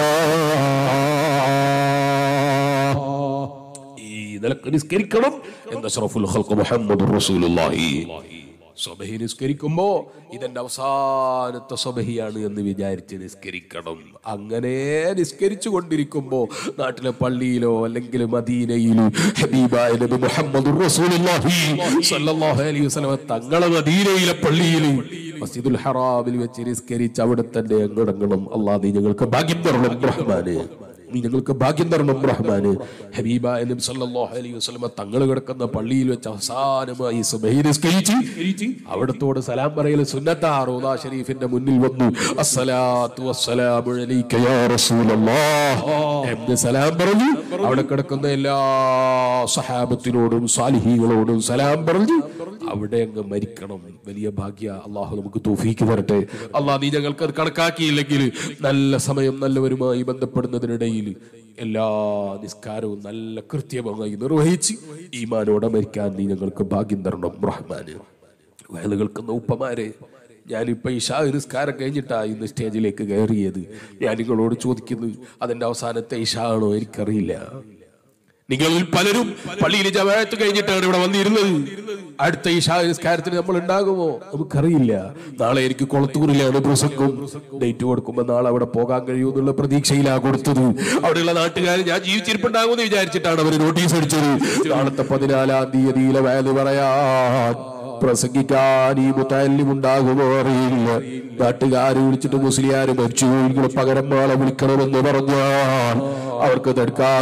ഈ നിലക്ക് നിസ്കരിക്കണം എന്ന ഷറഫുൽ ഖൽഖ് മുഹമ്മദ് റസൂലുള്ളാഹി സ്വബഹി നിസ്കരിക്കുമ്പോ ഇതെന്റെ അവസാനത്തെ സ്വബഹിയാണ് എന്ന് വിചാരിച്ച് നിസ്കരിക്കണം അങ്ങനെ നിസ്കരിച്ചു കൊണ്ടിരിക്കുമ്പോ നാട്ടിലെ പള്ളിയിലോ അല്ലെങ്കിൽ മദീനയിലോ ഹബീബായ നബി മുഹമ്മദ് റസൂലുള്ളാഹി സ്വല്ലല്ലാഹു അലൈഹി വസല്ലം തങ്ങളെ മദീനയിലെ പള്ളിയിൽ മസ്ജിദുൽ ഹറാമിൽ വെച്ച് നിസ്കരിച്ച് അവിടെ തന്നെ അങ്ങടങ്ങണം അള്ളാഹ് നീ ഞങ്ങൾക്ക് ഭാഗ്യം തരണം റഹ്മാന് നീ ഞങ്ങൾക്ക് ഭാഗ്യം തരണം റഹ്മാന് ഹബീബ നബി സല്ലല്ലാഹു അലൈഹി വസല്ലമ തങ്ങൾ കിടക്കുന്ന പള്ളിയിൽ വെച്ച് അവസാനമായി സുബഹി നിസ്കരിച്ച് അവിടത്തോട് സലാം പറയൽ സുന്നത്താ റോദാ ഷരീഫിന്റെ മുന്നിൽ വന്നു അസ്സലാത്തു വസ്സലാമു അലൈക യാ റസൂലല്ലാഹ് എന്ന് സലാം പറഞ്ഞു അവിടെ കിടക്കുന്ന എല്ലാ സഹാബത്തിനോടും സാലിഹീകളോടും സലാം പറഞ്ഞു അവിടെ അങ്ങ് മരിക്കണം വലിയ ഭാഗ്യ അള്ളാഹു നമുക്ക് തൗഫീക്ക് തരട്ടെ അള്ളാഹ് നീ ഞങ്ങൾക്ക് അത് കണക്കാക്കിയില്ലെങ്കിൽ നല്ല സമയം നല്ലവരുമായി ബന്ധപ്പെടുന്നതിനിടയിൽ എല്ലാ നിസ്കാരവും നല്ല കൃത്യമായി നിർവഹിച്ച് ഈമാനോടെ മരിക്കാൻ നീ ഞങ്ങൾക്ക് ഭാഗ്യം തരണം റഹ്മാന് വയല് കേൾക്കുന്ന ഉപ്പമാരെ ഞാനിപ്പോ ഇഷാ നിസ്കാരം കഴിഞ്ഞിട്ടാ ഇന്ന് സ്റ്റേജിലേക്ക് കയറിയത് ഞാൻ നിങ്ങളോട് ചോദിക്കുന്നു അതിന്റെ അവസാനത്തെ ഇഷ ആണോ എനിക്കറിയില്ല നിങ്ങളിൽ പലരും പള്ളിയിൽ ജമാഅത്ത് കഴിഞ്ഞിട്ടാണ് ഇവിടെ വന്നിരുന്നത് അടുത്ത ഈ നിസ്കാരത്തിന് നമ്മൾ ഉണ്ടാകുമോ നമുക്കറിയില്ല നാളെ എനിക്ക് കൊളത്തൂരിലാണ് പ്രസംഗം ഡേറ്റ് കൊടുക്കുമ്പോ നാളെ അവിടെ പോകാൻ കഴിയുമെന്നുള്ള പ്രതീക്ഷയിലാ കൊടുത്തത് അവിടെയുള്ള നാട്ടുകാർ ഞാൻ ജീവിച്ചിരിപ്പുണ്ടാകുമെന്ന് വിചാരിച്ചിട്ടാണ് അവർ നോട്ടീസ് അടിച്ചത് നാളത്തെ പതിനാലാം തീയതിയിലെ വയത് പറയാൻ പ്രസംഗിക്കാൻ ഈ മുത്തല്യം ഉണ്ടാകുമോ അറിയില്ല നാട്ടുകാർ വിളിച്ചിട്ട് മുസ്ലിയാർ മരിച്ചു നിങ്ങൾ പകരം ആളെ വിളിക്കണമെന്ന് പറഞ്ഞാൽ അവർക്ക് തടുക്കാൻ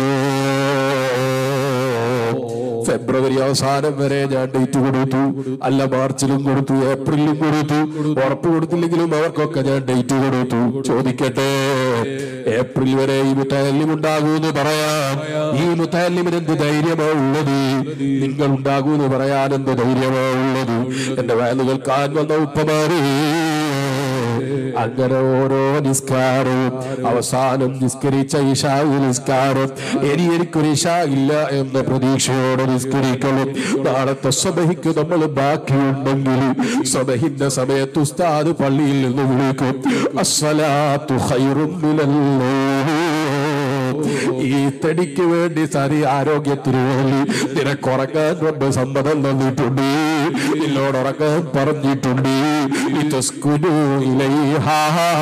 കഴിയുമോ ഫെബ്രുവരി അവസാനം വരെ ഞാൻ ഡേറ്റ് കൊടുത്തു അല്ല മാർച്ചിലും കൊടുത്തു ഏപ്രിലും കൊടുത്തു ഉറപ്പ് കൊടുത്തില്ലെങ്കിലും അവർക്കൊക്കെ ഞാൻ ഡേറ്റ് കൊടുത്തു ചോദിക്കട്ടെ ഏപ്രിൽ വരെ ഈ മുത്തല്യം ഉണ്ടാകൂന്ന് പറയാം ഈ മുത്തല്യമിന് എന്ത് ധൈര്യമാ ഉള്ളത് നിങ്ങൾ ഉണ്ടാകൂന്ന് പറയാൻ എന്ത് ധൈര്യമാ ഉള്ളത് എന്റെ വയല് കേൾക്കാൻ വന്ന ഉപ്പമാരേ അങ്ങനെ ഓരോ നിസ്കാരവും അവസാനം നിസ്കരിച്ച ഇഷാ നിസ്കാരം ഇനി എനിക്കൊരു ഇഷ ഇല്ല എന്ന പ്രതീക്ഷയോടെ നിസ്കരിക്കണം നാളത്തെ സ്വബഹിക്ക് നമ്മൾ ബാക്കിയുണ്ടെങ്കിൽ സ്വബഹിന്റെ സമയത്ത് ഉസ്താദ് പള്ളിയിൽ നിന്ന് വിളിക്കും അസ്സലാത്തു ഖൈറും മിനല്ലോ ഈ തടിക്ക് വേണ്ടി സരി ആരോഗ്യത്തിന് വേണ്ടി നിനക്കുറങ്ങാൻ റബ്ബ് സമ്മതം തന്നിട്ടുണ്ട് നിന്നോട് ഉറങ്ങാൻ പറഞ്ഞിട്ടുണ്ട് ഇതസ്കുനു ഇലൈഹാ.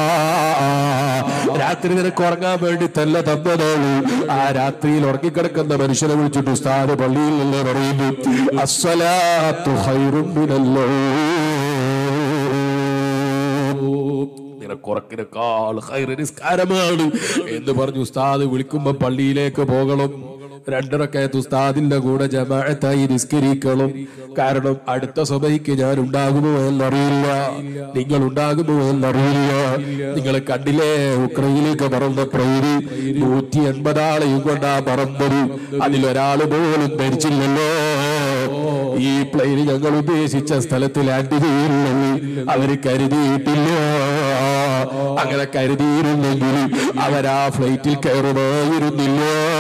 രാത്രി നിനക്ക് ഉറങ്ങാൻ വേണ്ടി തല്ല തന്നതാണ് ആ രാത്രിയിൽ ഉറങ്ങിക്കിടക്കുന്ന മനുഷ്യനെ വിളിച്ചിട്ട് ഉസ്താദ് പള്ളിയിൽ നിന്ന് പറയുന്നു അസ്സലാത്തു ഖൈറും മിനല്ലോ നിനക്കുറക്കിനേക്കാൾ ഹൈറ് നിസ്കാരമാണ് എന്ന് പറഞ്ഞു ഉസ്താദ് വിളിക്കുമ്പോ പള്ളിയിലേക്ക് പോകണം രണ്ടിറക്കയത്ത് ഉസ്താദിന്റെ കൂടെ ജമാഅത്തായി നിസ്കരിക്കണം കാരണം അടുത്ത സഭയ്ക്ക് ഞാൻ ഉണ്ടാകുമോ എന്നറിയില്ല നിങ്ങൾ ഉണ്ടാകുമോ എന്നറിയില്ല നിങ്ങൾ കണ്ടില്ലേ ഉക്രൈനിലേക്ക് പറന്ന പ്രൈരി നൂറ്റി എൺപതാളെയും കൊണ്ടാ പറന്നത് അതിലൊരാള് പോലും ധരിച്ചില്ലല്ലോ ഈ പ്ലെയിന് ഞങ്ങൾ ഉദ്ദേശിച്ച സ്ഥലത്ത് ലാൻഡ് ചെയ്യുന്നില്ലെങ്കിൽ അവര് കരുതിയിട്ടില്ല അങ്ങനെ കരുതിയിരുന്നെങ്കിൽ അവരാ ഫ്ലൈറ്റിൽ കയറുമായിരുന്നില്ല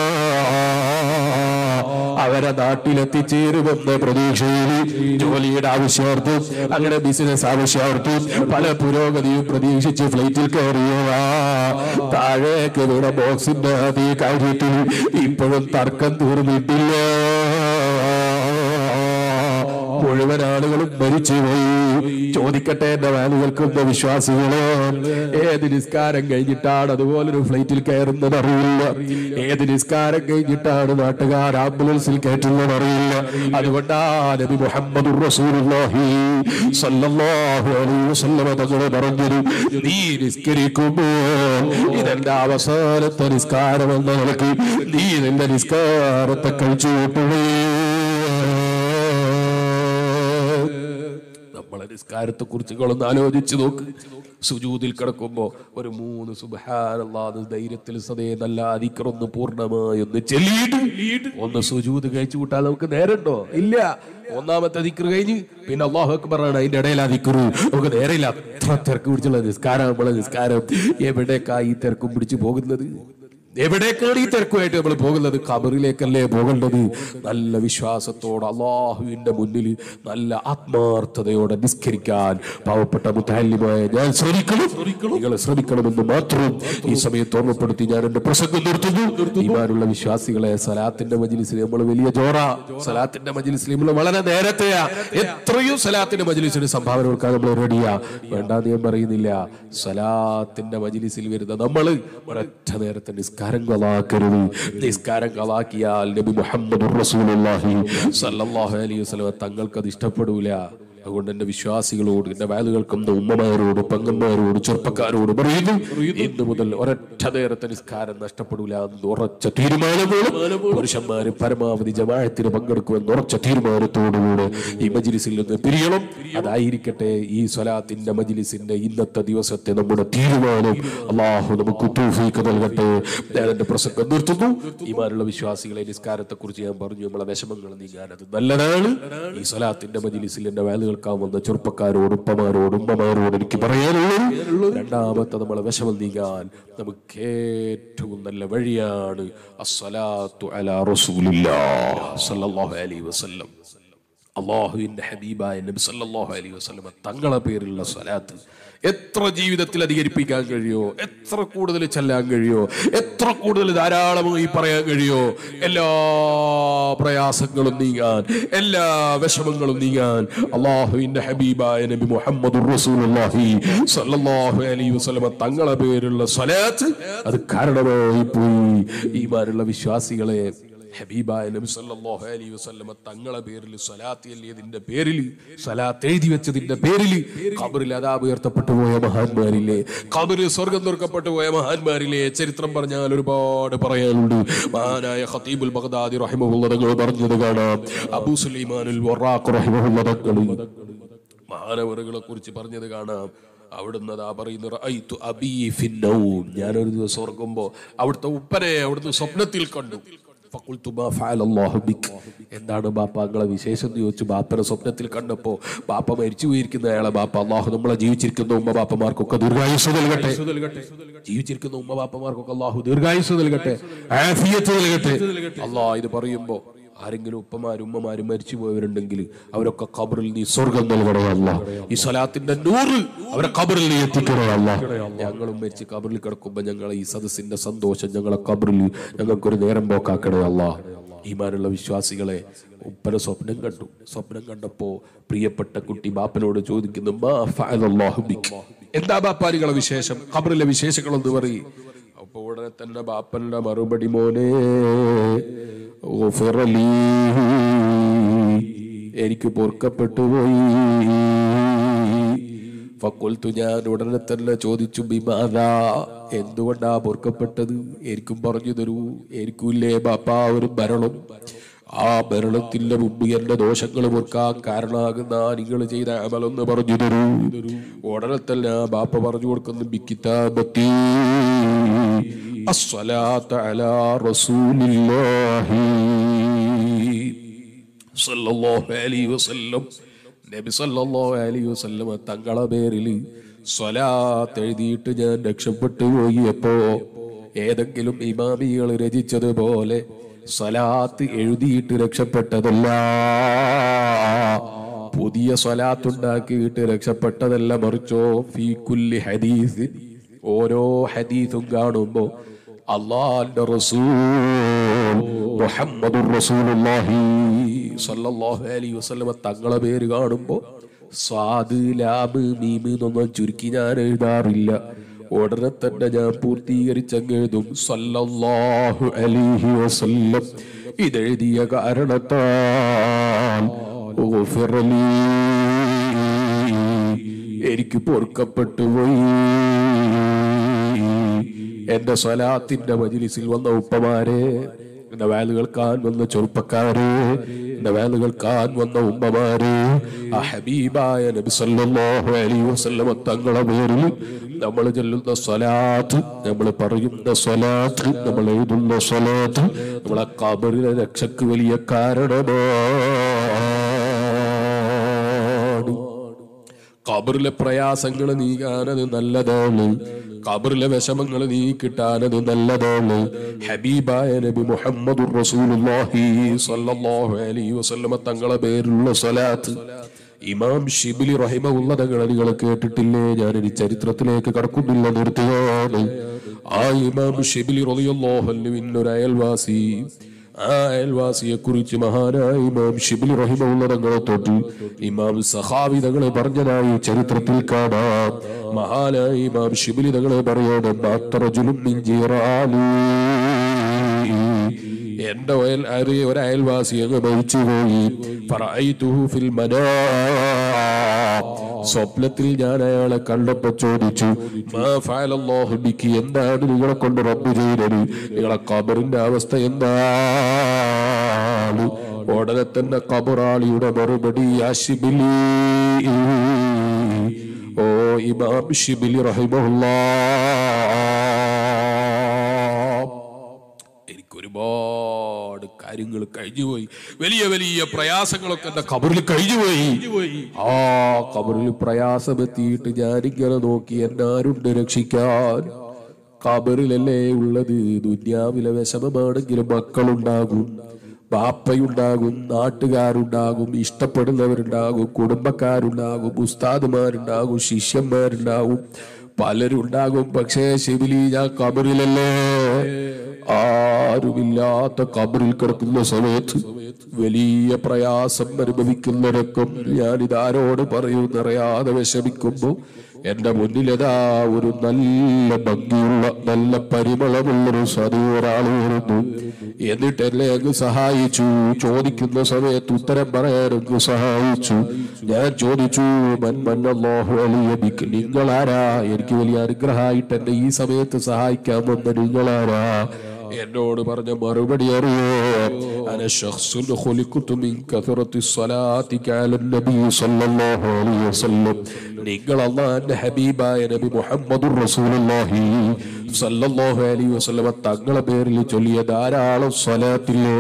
അവരെ നാട്ടിലെത്തിച്ചേരുമെന്ന പ്രതീക്ഷയിൽ ജോലിയുടെ ആവശ്യാർത്ഥം അങ്ങനെ ബിസിനസ് ആവശ്യാർത്ഥം പല പുരോഗതിയും പ്രതീക്ഷിച്ച് ഫ്ലൈറ്റിൽ കയറിയവാ താഴേക്ക് വീണ ബോക്സിന്റെ അതേ കാര്യത്തിൽ ഇപ്പോഴും തർക്കം തീർന്നിട്ടില്ല മുഴുവൻ ആളുകളും മരിച്ചുപോയി ചോദിക്കട്ടെ എന്റെ വാലുകൾക്കുന്ന വിശ്വാസികളോ ഏത് നിസ്കാരം കഴിഞ്ഞിട്ടാണ് അതുപോലൊരു ഫ്ലൈറ്റിൽ കയറുന്നത് അറിയില്ല ഏത് നിസ്കാരം കഴിഞ്ഞിട്ടാണ് നാട്ടുകാർ ആംബുലൻസിൽ കയറ്റുന്നത് അറിയില്ല അതുകൊണ്ടാ നബി മുഹമ്മദ് റസൂലുള്ളാഹി സല്ലല്ലാഹു അലൈഹി വസല്ലമ തങ്ങൾ പറഞ്ഞത് നീ നിസ്കരിക്കുമ്പോൾ ഇതെന്റെ അവസാനത്തെ നിസ്കാരം എന്ന നിലക്ക് നീ നിന്റെ നിസ്കാരത്തെ കഴിച്ചു കൂട്ടുകേ നമ്മളെ നിസ്കാരത്തെ കുറിച്ച് നിങ്ങളൊന്ന് ആലോചിച്ച് നോക്ക് സുജൂതിൽ കിടക്കുമ്പോ ഒരു മൂന്ന് സുബഹാനല്ലാന്ന് ധൈര്യത്തിൽ സതേ നല്ല അതിക്കറൊന്ന് പൂർണ്ണമായി ഒന്ന് ചെല്ലിയിട്ട് ഒന്ന് സുജൂത് കഴിച്ചു കൂട്ടാൻ നമുക്ക് നേരണ്ടോ ഇല്ല ഒന്നാമത്തെ ദിക്കറ് കഴിഞ്ഞ് പിന്നെ അള്ളാഹു അക്ബറാണ് അതിന്റെ ഇടയിൽ ആ ദിക്കറ് നമുക്ക് നേരെയില്ല അത്ര തിരക്ക് പിടിച്ചുള്ള നിസ്കാരം നമ്മളെ നിസ്കാരം എവിടേക്കാ ഈ തിരക്കും പിടിച്ച് പോകുന്നത് എവിടേക്കാണ് ഈ തിരക്കുമായിട്ട് നമ്മൾ പോകുന്നത് ഖബറിലേക്കല്ലേ പോകേണ്ടത് നല്ല വിശ്വാസത്തോടെ അള്ളാഹുവിന്റെ മുന്നിൽ നല്ല ആത്മാർത്ഥതയോടെ നിസ്കരിക്കാൻ പാവപ്പെട്ട മുത്താലിമായ ഞാൻ ശ്രമിക്കണം നിങ്ങൾ ശ്രമിക്കണമെന്ന് മാത്രം ഈ സമയത്ത് ഓർമ്മപ്പെടുത്തി ഞാൻ എന്റെ പ്രസംഗം നിർത്തുന്നു ഈമാനുള്ള വിശ്വാസികളെ സലാത്തിന്റെ മജിലിസിൽ നമ്മൾ വലിയ ജോറ സലാത്തിന്റെ മജിലിസിൽ നമ്മൾ വളരെ നേരത്തെയാ എത്രയും സലാത്തിന്റെ മജിലിസിന് സംഭാവന കൊടുക്കാൻ നമ്മൾ റെഡിയാ വേണ്ടാന്ന് ഞാൻ പറയുന്നില്ല സലാത്തിന്റെ മജിലിസിൽ വരുന്ന നമ്മൾ ഒരൊറ്റ നേരത്തെ നിസ്കാരം കളാക്കരുത് നിസ്കാരം കളാക്കിയാൽ നബി മുഹമ്മദ് റസൂലുള്ളാഹി സല്ലല്ലാഹു അലൈഹി വസല്ലം തങ്ങൾക്ക് അത് ഇഷ്ടപ്പെടൂല അതുകൊണ്ട് എന്റെ വിശ്വാസികളോട് എന്റെ വാലുകൾക്കും ഉമ്മമാരോട് പെങ്ങന്മാരോട് ചെറുപ്പക്കാരോട് പറയുന്നു ഇന്ന് മുതൽ ഒരൊറ്റ നേരത്തെ നിസ്കാരം നഷ്ടപ്പെടൂല എന്ന് ഉറച്ച തീരുമാനമാണ് പുരുഷന്മാര് പരമാവധി ജമാഅത്തിന് പങ്കെടുക്കുമെന്ന് ഉറച്ച തീരുമാനത്തോടുകൂടെ ഈ മജിലിസിൽ നിന്ന് പിരിയണം അതായിരിക്കട്ടെ ഈ സ്വലാത്തിന്റെ മജിലിസിന്റെ ഇന്നത്തെ ദിവസത്തെ നമ്മുടെ തീരുമാനം അള്ളാഹു നമുക്ക് തൗഫീഖ് നൽകട്ടെ ഞാൻ എന്റെ പ്രസംഗം നിർത്തുന്നു ഈമാനുള്ള വിശ്വാസികളെ നിസ്കാരത്തെ കുറിച്ച് ഞാൻ പറഞ്ഞു നമ്മളെ വിഷമങ്ങൾ നീങ്ങാൻ അത് നല്ലതാണ് ഈ സ്വലാത്തിന്റെ മജിലിസിൽ എന്റെ വേല കേൾക്കാൻ വന്ന ചെറുപ്പക്കാരോട് ഉപ്പമാരോട് ഉമ്മമാരോട് എനിക്ക് പറയാനുള്ളൂ രണ്ടാമത്തെ നമ്മളെ വിഷമം നീങ്ങാൻ നമുക്ക് ഏറ്റവും നല്ല വഴിയാണ് അസ്സലാത്തു അലാ റസൂലില്ലാഹ് സല്ലല്ലാഹു അലൈഹി വസല്ലം അള്ളാഹുവിന്റെ ഹബീബായ നബി സല്ലല്ലാഹു അലൈഹി വസല്ലം തങ്ങളെ പേരിലുള്ള സ്വലാത്ത് എത്ര ജീവിതത്തിൽ അധികരിപ്പിക്കാൻ കഴിയോ എത്ര കൂടുതൽ ചെല്ലാൻ കഴിയോ എത്ര കൂടുതൽ ധാരാളമായി പറയാൻ കഴിയോ എല്ലാ പ്രയാസങ്ങളും നീങ്ങാൻ എല്ലാ വിഷമങ്ങളും നീങ്ങാൻ അള്ളാഹുവിന്റെ ഹബീബായ നബി മുഹമ്മദ് റസൂലുള്ളാഹി സല്ലല്ലാഹു അലൈഹി വസല്ലം തങ്ങളെ പേരിലുള്ള സ്വലാത്ത് അത് കാരണമായി പോയി ഈമാനുള്ള വിശ്വാസികളെ ഹബീബായ നബി സല്ലല്ലാഹു അലൈഹി വസല്ലമ തങ്ങളെ പേരിൽ സ്വലാത്ത് എല്ലിയതിന്റെ പേരിൽ സ്വലാത്ത് എഴുതി വെച്ചതിന്റെ പേരിൽ ഖബറിൽ അതാബ് ഉയർത്തപ്പെട്ടു പോയ മഹാന്മാരില്ലേ ഖബറിൽ സ്വർഗം തുറക്കപ്പെട്ടു പോയ മഹാന്മാരില്ലേ ചരിത്രം പറഞ്ഞാൽ ഒരുപാട് പറയാനുണ്ട് മഹാനായ ഖതീബുൽ ബഗ്ദാദി റഹിമഹുള്ള തങ്ങൾ പറഞ്ഞത് കാണാം അബൂ സുലൈമാനുൽ വറാഖ് റഹിമഹുള്ള തങ്ങൾ മഹാനവറുകളെ കുറിച്ച് പറഞ്ഞത് കാണാം അവിടുന്ന് അതാ പറയുന്നു റഅയ്തു അബീ ഫിന്നൗം ഞാനൊരു ദിവസം ഉറങ്ങുമ്പോ അവിടുത്തെ ഉപ്പനെ അവിടുന്ന് സ്വപ്നത്തിൽ കണ്ടു ഫഖുൽതു മാ ഫഅല അല്ലാഹു ബിക് എന്താണ് ബാപ്പ നിങ്ങളെ വിശേഷം എന്ന് ചോദിച്ചു ബാപ്പനെ സ്വപ്നത്തിൽ കണ്ടപ്പോ ബാപ്പ മരിച്ചു പോയിരിക്കുന്ന അയാളെ ബാപ്പ അള്ളാഹു നമ്മളെ ജീവിച്ചിരിക്കുന്ന ഉമ്മ ബാപ്പമാർക്കൊക്കെ ദീർഘായുസ് നൽകട്ടെ ജീവിച്ചിരിക്കുന്ന ഉമ്മ ബാപ്പമാർക്കൊക്കെ അള്ളാഹു ദീർഘായുസ് നൽകട്ടെ ആഫിയത്ത് നൽകട്ടെ അള്ളാഹ് ഇത് പറയുമ്പോ ആരെങ്കിലും ഉപ്പമാരും ഉമ്മമാരും മരിച്ചു പോയവരുണ്ടെങ്കിൽ അവരൊക്കെ ഖബറിൽ നീ സ്വർഗം നൽകണമല്ല ഈ സ്വലാത്തിന്റെ നൂറ് അവരെ ഖബറിൽ നീ എത്തിക്കണമല്ല ഞങ്ങളും മരിച്ച് ഖബറിൽ കിടക്കുമ്പോ ഞങ്ങളെ ഈ സദസ്സിന്റെ സന്തോഷം ഞങ്ങളെ ഖബറിൽ ഞങ്ങൾക്കൊരു നേരം പോക്കാക്കണമല്ല ഈമാനുള്ള വിശ്വാസികളെ ഉപ്പന സ്വപ്നം കണ്ടു സ്വപ്നം കണ്ടപ്പോ പ്രിയപ്പെട്ട കുട്ടി ബാപ്പനോട് ചോദിക്കുന്നു "മാ ഫഅലല്ലാഹു ബിക്?" എന്താ ബാപ്പ നിങ്ങളെ വിശേഷം ഖബറിലെ വിശേഷങ്ങളൊന്ന് പറയും അപ്പൊ ഉടനെ തന്നെ ബാപ്പന്റെ മറുപടി മോനെ ഗുഫിറ ലീ. എനിക്ക് പൊറുക്കപ്പെട്ടു പോയി ഫക്കുൽത്തു ഞാൻ ഉടനെ തന്നെ ചോദിച്ചു ബിമാതാ എന്തുകൊണ്ടാ പൊറുക്കപ്പെട്ടത് എനിക്കും പറഞ്ഞു തരൂ എനിക്കില്ലേ ബാപ്പ ഒരു ഭരണം ആ ഭരണത്തിന്റെ മുമ്പ് എന്റെ ദോഷങ്ങൾ പൊറുക്കാൻ കാരണമാകുന്ന നിങ്ങൾ ചെയ്ത അമലൊന്ന് പറഞ്ഞു തരൂ ഉടനെ തന്നെ ആ ബാപ്പ പറഞ്ഞു കൊടുക്കുന്നു ബിക്കിതാബത്തി الصلاة على رسول الله صلى الله عليه وسلم നബി സല്ലല്ലാഹു അലൈഹി വസല്ലം തങ്ങളെ പേരിൽ സ്വലാത്ത് എഴുതിയിട്ട് ഞാൻ രക്ഷപ്പെട്ടു പോയപ്പോ ഏതെങ്കിലും ഇമാമികൾ രചിച്ചതുപോലെ സ്വലാത്ത് എഴുതിയിട്ട് രക്ഷപ്പെട്ടതല്ല പുതിയ സ്വലാത്ത് ഉണ്ടാക്കിയിട്ട് രക്ഷപ്പെട്ടതല്ല മറിച്ചോ ഫീ കുല്ലി ഹദീസ് ഓരോ ഹദീസും കാണുമ്പോ അള്ളാന്റെ റസൂൽ മുഹമ്മദുർ റസൂലുള്ളാഹി സല്ലല്ലാഹു അലൈഹി വസല്ലമ തങ്ങളെ പേര് കാണുമ്പോ സ്വാദ് ലാബ് മീമ് എന്നൊന്നും ചുരുക്കി ഞാൻ എഴുതാറില്ല ഉടനെ തന്നെ ഞാൻ പൂർത്തീകരിച്ചങ്ങ് എഴുതും സല്ലല്ലാഹു അലൈഹി വസല്ലം ഇതെഴുതിയ കാരണത്താൽ ഉഗ്ഫിർ ലീ. എനിക്ക് പൊറുക്കപ്പെട്ടു പോയി എന്റെ സ്വലാത്തിന്റെ മജിലിസിൽ വന്ന ഉപ്പമാരെ എന്റെ വേല കേൾക്കാൻ വന്ന ചെറുപ്പക്കാരെ എന്റെ വേല കേൾക്കാൻ വന്ന ഉമ്മമാരെ ആ ഹബീബായ നബി സല്ലല്ലാഹു അലൈഹി വസല്ലമ തങ്ങളെ പേരിൽ നമ്മൾ ചൊല്ലുന്ന സ്വലാത്ത് നമ്മൾ പറയുന്ന സ്വലാത്ത് നമ്മൾ എഴുതുന്ന സ്വലാത്ത് നമ്മളെ കബറിലെ രക്ഷക്ക് വലിയ കാരണമാണ് കബറിലെ പ്രയാസങ്ങൾ നീക്കാനത് നല്ലതാണ് കബറിലെ വിഷമങ്ങൾ നീക്കിട്ടാനത് നല്ലതാണ് ഹബീബായ നബി മുഹമ്മദ് റസൂലുള്ളാഹി സ്വല്ലല്ലാഹു അലൈഹി വസല്ലമ തങ്ങളെ പേരിലുള്ള സ്വലാത്ത് ഇമാം ഷിബിലി റഹിമഉള്ള തങ്ങളെ നിങ്ങൾ കേട്ടിട്ടില്ലേ ഞാൻ ഇനി ചരിത്രത്തിലേക്ക് കടക്കുന്നില്ല നിർത്തുകയാണ് ആ ഇമാം ഷിബിലി റളിയല്ലാഹു അൻഹു ഒരു അയൽവാസി ആ അയൽവാസിയെ കുറിച്ച് മഹാനായ ഇമാം ഷിബിലി റഹിമുള്ള തങ്ങളെ തൊട്ട് ഇമാം സഹാവി തങ്ങളെ പറഞ്ഞതായി ചരിത്രത്തിൽ കാണാം മഹാനായ ഇമാം ഷിബിലി തങ്ങളെ പറയണം മാത്രജുലും എന്റെ അയൽ അറിയ ഒരു അയൽവാസി അങ്ങ് മരിച്ചുപോയി ഫറഅയ്തുഹു ഫിൽ മനാം സ്വപ്നത്തിൽ ഞാൻ അയാളെ കണ്ടപ്പോ ചോദിച്ചു മാ ഫഅലല്ലാഹു ബിക്കി എന്താണ് നിങ്ങളെ കൊണ്ട് റബ്ബ് ചെയ്തത് നിങ്ങളെ ഖബറിന്റെ അവസ്ഥ എന്താണ് ഉടനെ തന്നെ ഖബറാളിയുടെ മറുപടി യാ ശിബിലി ഓ ഇമാം ഷിബിലി റഹിമഹുല്ലാ എനിക്ക് ഒരുപാട് കാര്യങ്ങൾ കഴിഞ്ഞുപോയി വലിയ വലിയ പ്രയാസങ്ങളൊക്കെ എന്റെ കബറിൽ കഴിഞ്ഞുപോയി ആ കബറിൽ പ്രയാസമെത്തിയിട്ട് ഞാനിങ്ങനെ നോക്കി എന്നെ ആരുണ്ട് രക്ഷിക്കാൻ കബറിലല്ലേ ഉള്ളത് ദുന്യാവിലെ വിഷമമാണെങ്കിലും മക്കളുണ്ടാകും ബാപ്പയുണ്ടാകും നാട്ടുകാരുണ്ടാകും ഇഷ്ടപ്പെടുന്നവരുണ്ടാകും കുടുംബക്കാരുണ്ടാകും ഉസ്താദുമാരുണ്ടാകും ശിഷ്യന്മാരുണ്ടാകും പലരുണ്ടാകും പക്ഷേ ശിബിലി ഞാൻ കബറിലല്ലേ ആരുമില്ലാത്ത കബറിൽ കിടക്കുന്ന സമയത്ത് വലിയ പ്രയാസം അനുഭവിക്കുന്നവരൊക്കെ ഞാനിതാരോട് പറയുന്നറിയാതെ വിഷമിക്കുമ്പോ എന്റെ മുന്നിലതാ ഒരു നല്ല ഭംഗിയുള്ള നല്ല പരിമളമുള്ളൊരു സതി ഒരാൾ വരുന്നു എന്നിട്ട് എന്നെ അങ്ങ് സഹായിച്ചു ചോദിക്കുന്ന സമയത്ത് ഉത്തരം പറയാൻ അങ്ങ് സഹായിച്ചു ഞാൻ ചോദിച്ചു മൻ മന്നല്ലാഹു അലിയ ബിക്ക് നിങ്ങളാരാ എനിക്ക് വലിയ അനുഗ്രഹമായിട്ട് എന്നെ ഈ സമയത്ത് സഹായിക്കാൻ വന്ന നിങ്ങളാരാ എന്നോട് പറഞ്ഞ മറുപടി അറിയോ അന ശഖ്സുൻ ഖുലിഖ്തു മിൻ കഥറത്തി സ്വലാത്തി അല നബി സല്ലല്ലാഹു അലൈഹി വസല്ലം നിങ്ങൾ അല്ലാഹുവിന്റെ ഹബീബായ നബി മുഹമ്മദുർ റസൂലുള്ളാഹി സല്ലല്ലാഹു അലൈഹി വസല്ലം തങ്ങളെ പേരിൽ ചൊല്ലിയ ധാരാളം സ്വലാത്തിലെ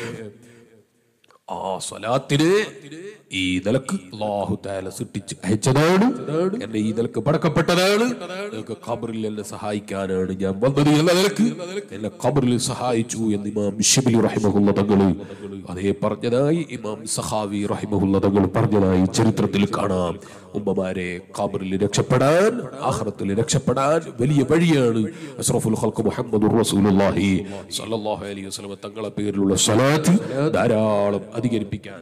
ആ സ്വലാത്തിന് ഈ നിലക്ക് അള്ളാഹു താല സൃഷ്ടിച്ച് അയച്ചതാണ് എന്നെ ഈ നിലക്ക് പടക്കപ്പെട്ടതാണ് നിങ്ങൾക്ക് ഖബറിൽ എന്നെ സഹായിക്കാനാണ് ഞാൻ വന്നത് എന്ന നിലക്ക് എന്നെ ഖബറിൽ സഹായിച്ചു എന്ന് ഇമാം ഷിബിലി റഹിമഹുല്ല തങ്ങള് അതേ പറഞ്ഞതായി ഇമാം സഹാവി റഹിമഹുല്ല തങ്ങൾ പറഞ്ഞതായി ചരിത്രത്തിൽ കാണാം ഉമ്മമാരെ ഖബറിൽ രക്ഷപ്പെടാൻ ആഖിറത്തിൽ രക്ഷപ്പെടാൻ വലിയ വഴിയാണ് അഷ്റഫുൽ ഖൽഖ് മുഹമ്മദുർ റസൂലുള്ളാഹി സ്വല്ലല്ലാഹു അലൈഹി വസല്ലം തങ്ങളെ പേരിലുള്ള സ്വലാത്ത് ധാരാളം അധികരിപ്പിക്കാൻ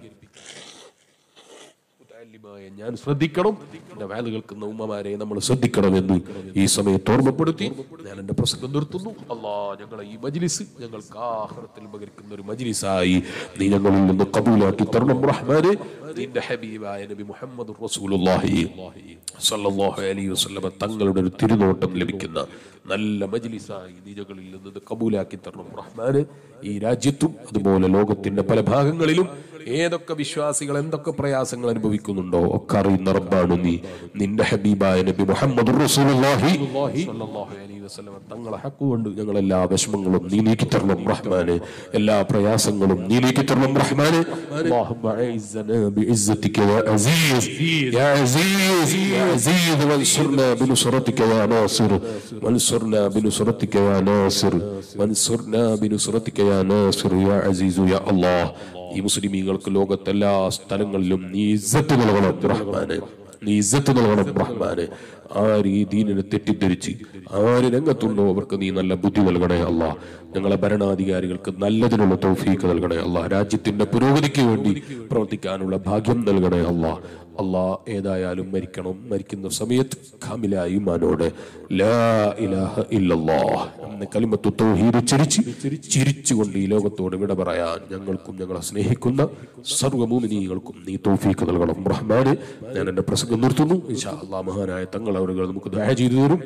മുതല്ലിമായ ഞാൻ ശ്രദ്ധിക്കണം എന്റെ വേല കേൾക്കുന്ന ഉമ്മമാരെ നമ്മൾ ശ്രദ്ധിക്കണമെന്ന് ഈ സമയത്ത് ഓർമ്മപ്പെടുത്തി ഞാൻ എന്റെ പ്രസംഗം നിർത്തുന്നു അല്ലാ ഞങ്ങളെ ഈ മജ്ലിസ് ഞങ്ങൾക്ക് ആഹ്റത്തിൽ പകരിക്കുന്ന ഒരു മജ്ലിസായി നീ ഞങ്ങളിൽ നിന്ന് കബൂലാക്കി തരണം റഹ്മാനെ നിന്റെ ഹബീബായ നബി മുഹമ്മദ് റസൂലുള്ളാഹി സല്ലല്ലാഹു അലൈഹി വസല്ലമ തങ്ങളുടെ ഒരു തിരുനോട്ടം ലഭിക്കുന്ന നല്ല മജ്ലിസായി നീ ഞങ്ങളിൽ നിന്ന് ഇത് കബൂലാക്കി തരണം റഹ്മാനെ ഈ രാജ്യത്തും അതുപോലെ ലോകത്തിന്റെ പല ഭാഗങ്ങളിലും ഏതൊക്കെ വിശ്വാസികൾ എന്തൊക്കെ പ്രയാസങ്ങൾ അനുഭവിക്കുന്നുണ്ടോ ഒക്കെ അറിയുന്ന റബ്ബാണ് നീ നിന്റെ ഹബീബായ നബി മുഹമ്മദ് റസൂലുള്ളാഹി സ്വല്ലല്ലാഹു അലൈഹി വസല്ലം തങ്ങളെ ഹക്ക് കൊണ്ട് ഞങ്ങൾ എല്ലാ വിഷമങ്ങളും നീ നീക്കി തരണം റഹ്മാനെ എല്ലാ പ്രയാസങ്ങളും നീ നീക്കി തരണം റഹ്മാനെ اللهم اعزنا بعزتك يا عزيز يا عزيز يا عزيز وانصرنا بنصرتك يا ناصر وانصرنا بنصرتك يا ناصر وانصرنا بنصرتك يا ناصر يا عزيز يا الله ഈ മുസ്ലിമീങ്ങൾക്ക് ലോകത്തെല്ലാ സ്ഥലങ്ങളിലും നീ ഇസ്സത്ത് നൽകണം റഹ്മാനെ നീ ഇസ്സത്ത് നൽകണം റഹ്മാനെ ആര് ഈ ദീനിനെ തെറ്റിദ്ധരിച്ച് ആര് രംഗത്തുണ്ടോ അവർക്ക് നീ നല്ല ബുദ്ധി നൽകണേ അല്ല ഞങ്ങളെ ഭരണാധികാരികൾക്ക് നല്ലതിനുള്ള തൗഫീക്ക് നൽകണേ അല്ല രാജ്യത്തിന്റെ പുരോഗതിക്ക് വേണ്ടി പ്രവർത്തിക്കാനുള്ള ഭാഗ്യം നൽകണേ അല്ല അല്ലാ ഏതായാലും മരിക്കണം മരിക്കുന്ന സമയത്ത് കാമില ഈമാനോട് ലാ ഇലാഹ ഇല്ലല്ലാഹ് എന്ന കലിമത്ത് തൗഹീദ് ചിരിച്ച് ചിരിച്ചുകൊണ്ട് ഈ ലോകത്തോട് വിട പറയാൻ ഞങ്ങൾക്കും ഞങ്ങളെ സ്നേഹിക്കുന്ന സർവ്വമൂമിനീകൾക്കും നീ തൗഫീക്ക് നൽകണം റഹ്മാന് ഞാൻ എന്റെ പ്രസംഗം നിർത്തുന്നു ഇൻഷാ അല്ലാ മഹാനായ തങ്ങൾ അവരുകൾ നമുക്ക് ദയ ചെയ്തു തരും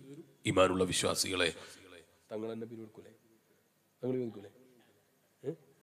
ഈമാനുള്ള വിശ്വാസികളെ തങ്ങൾ എന്നെ പിരിവെടുക്കൂലേ തങ്ങൾ പിരിവെടുക്കൂലേ ഏ?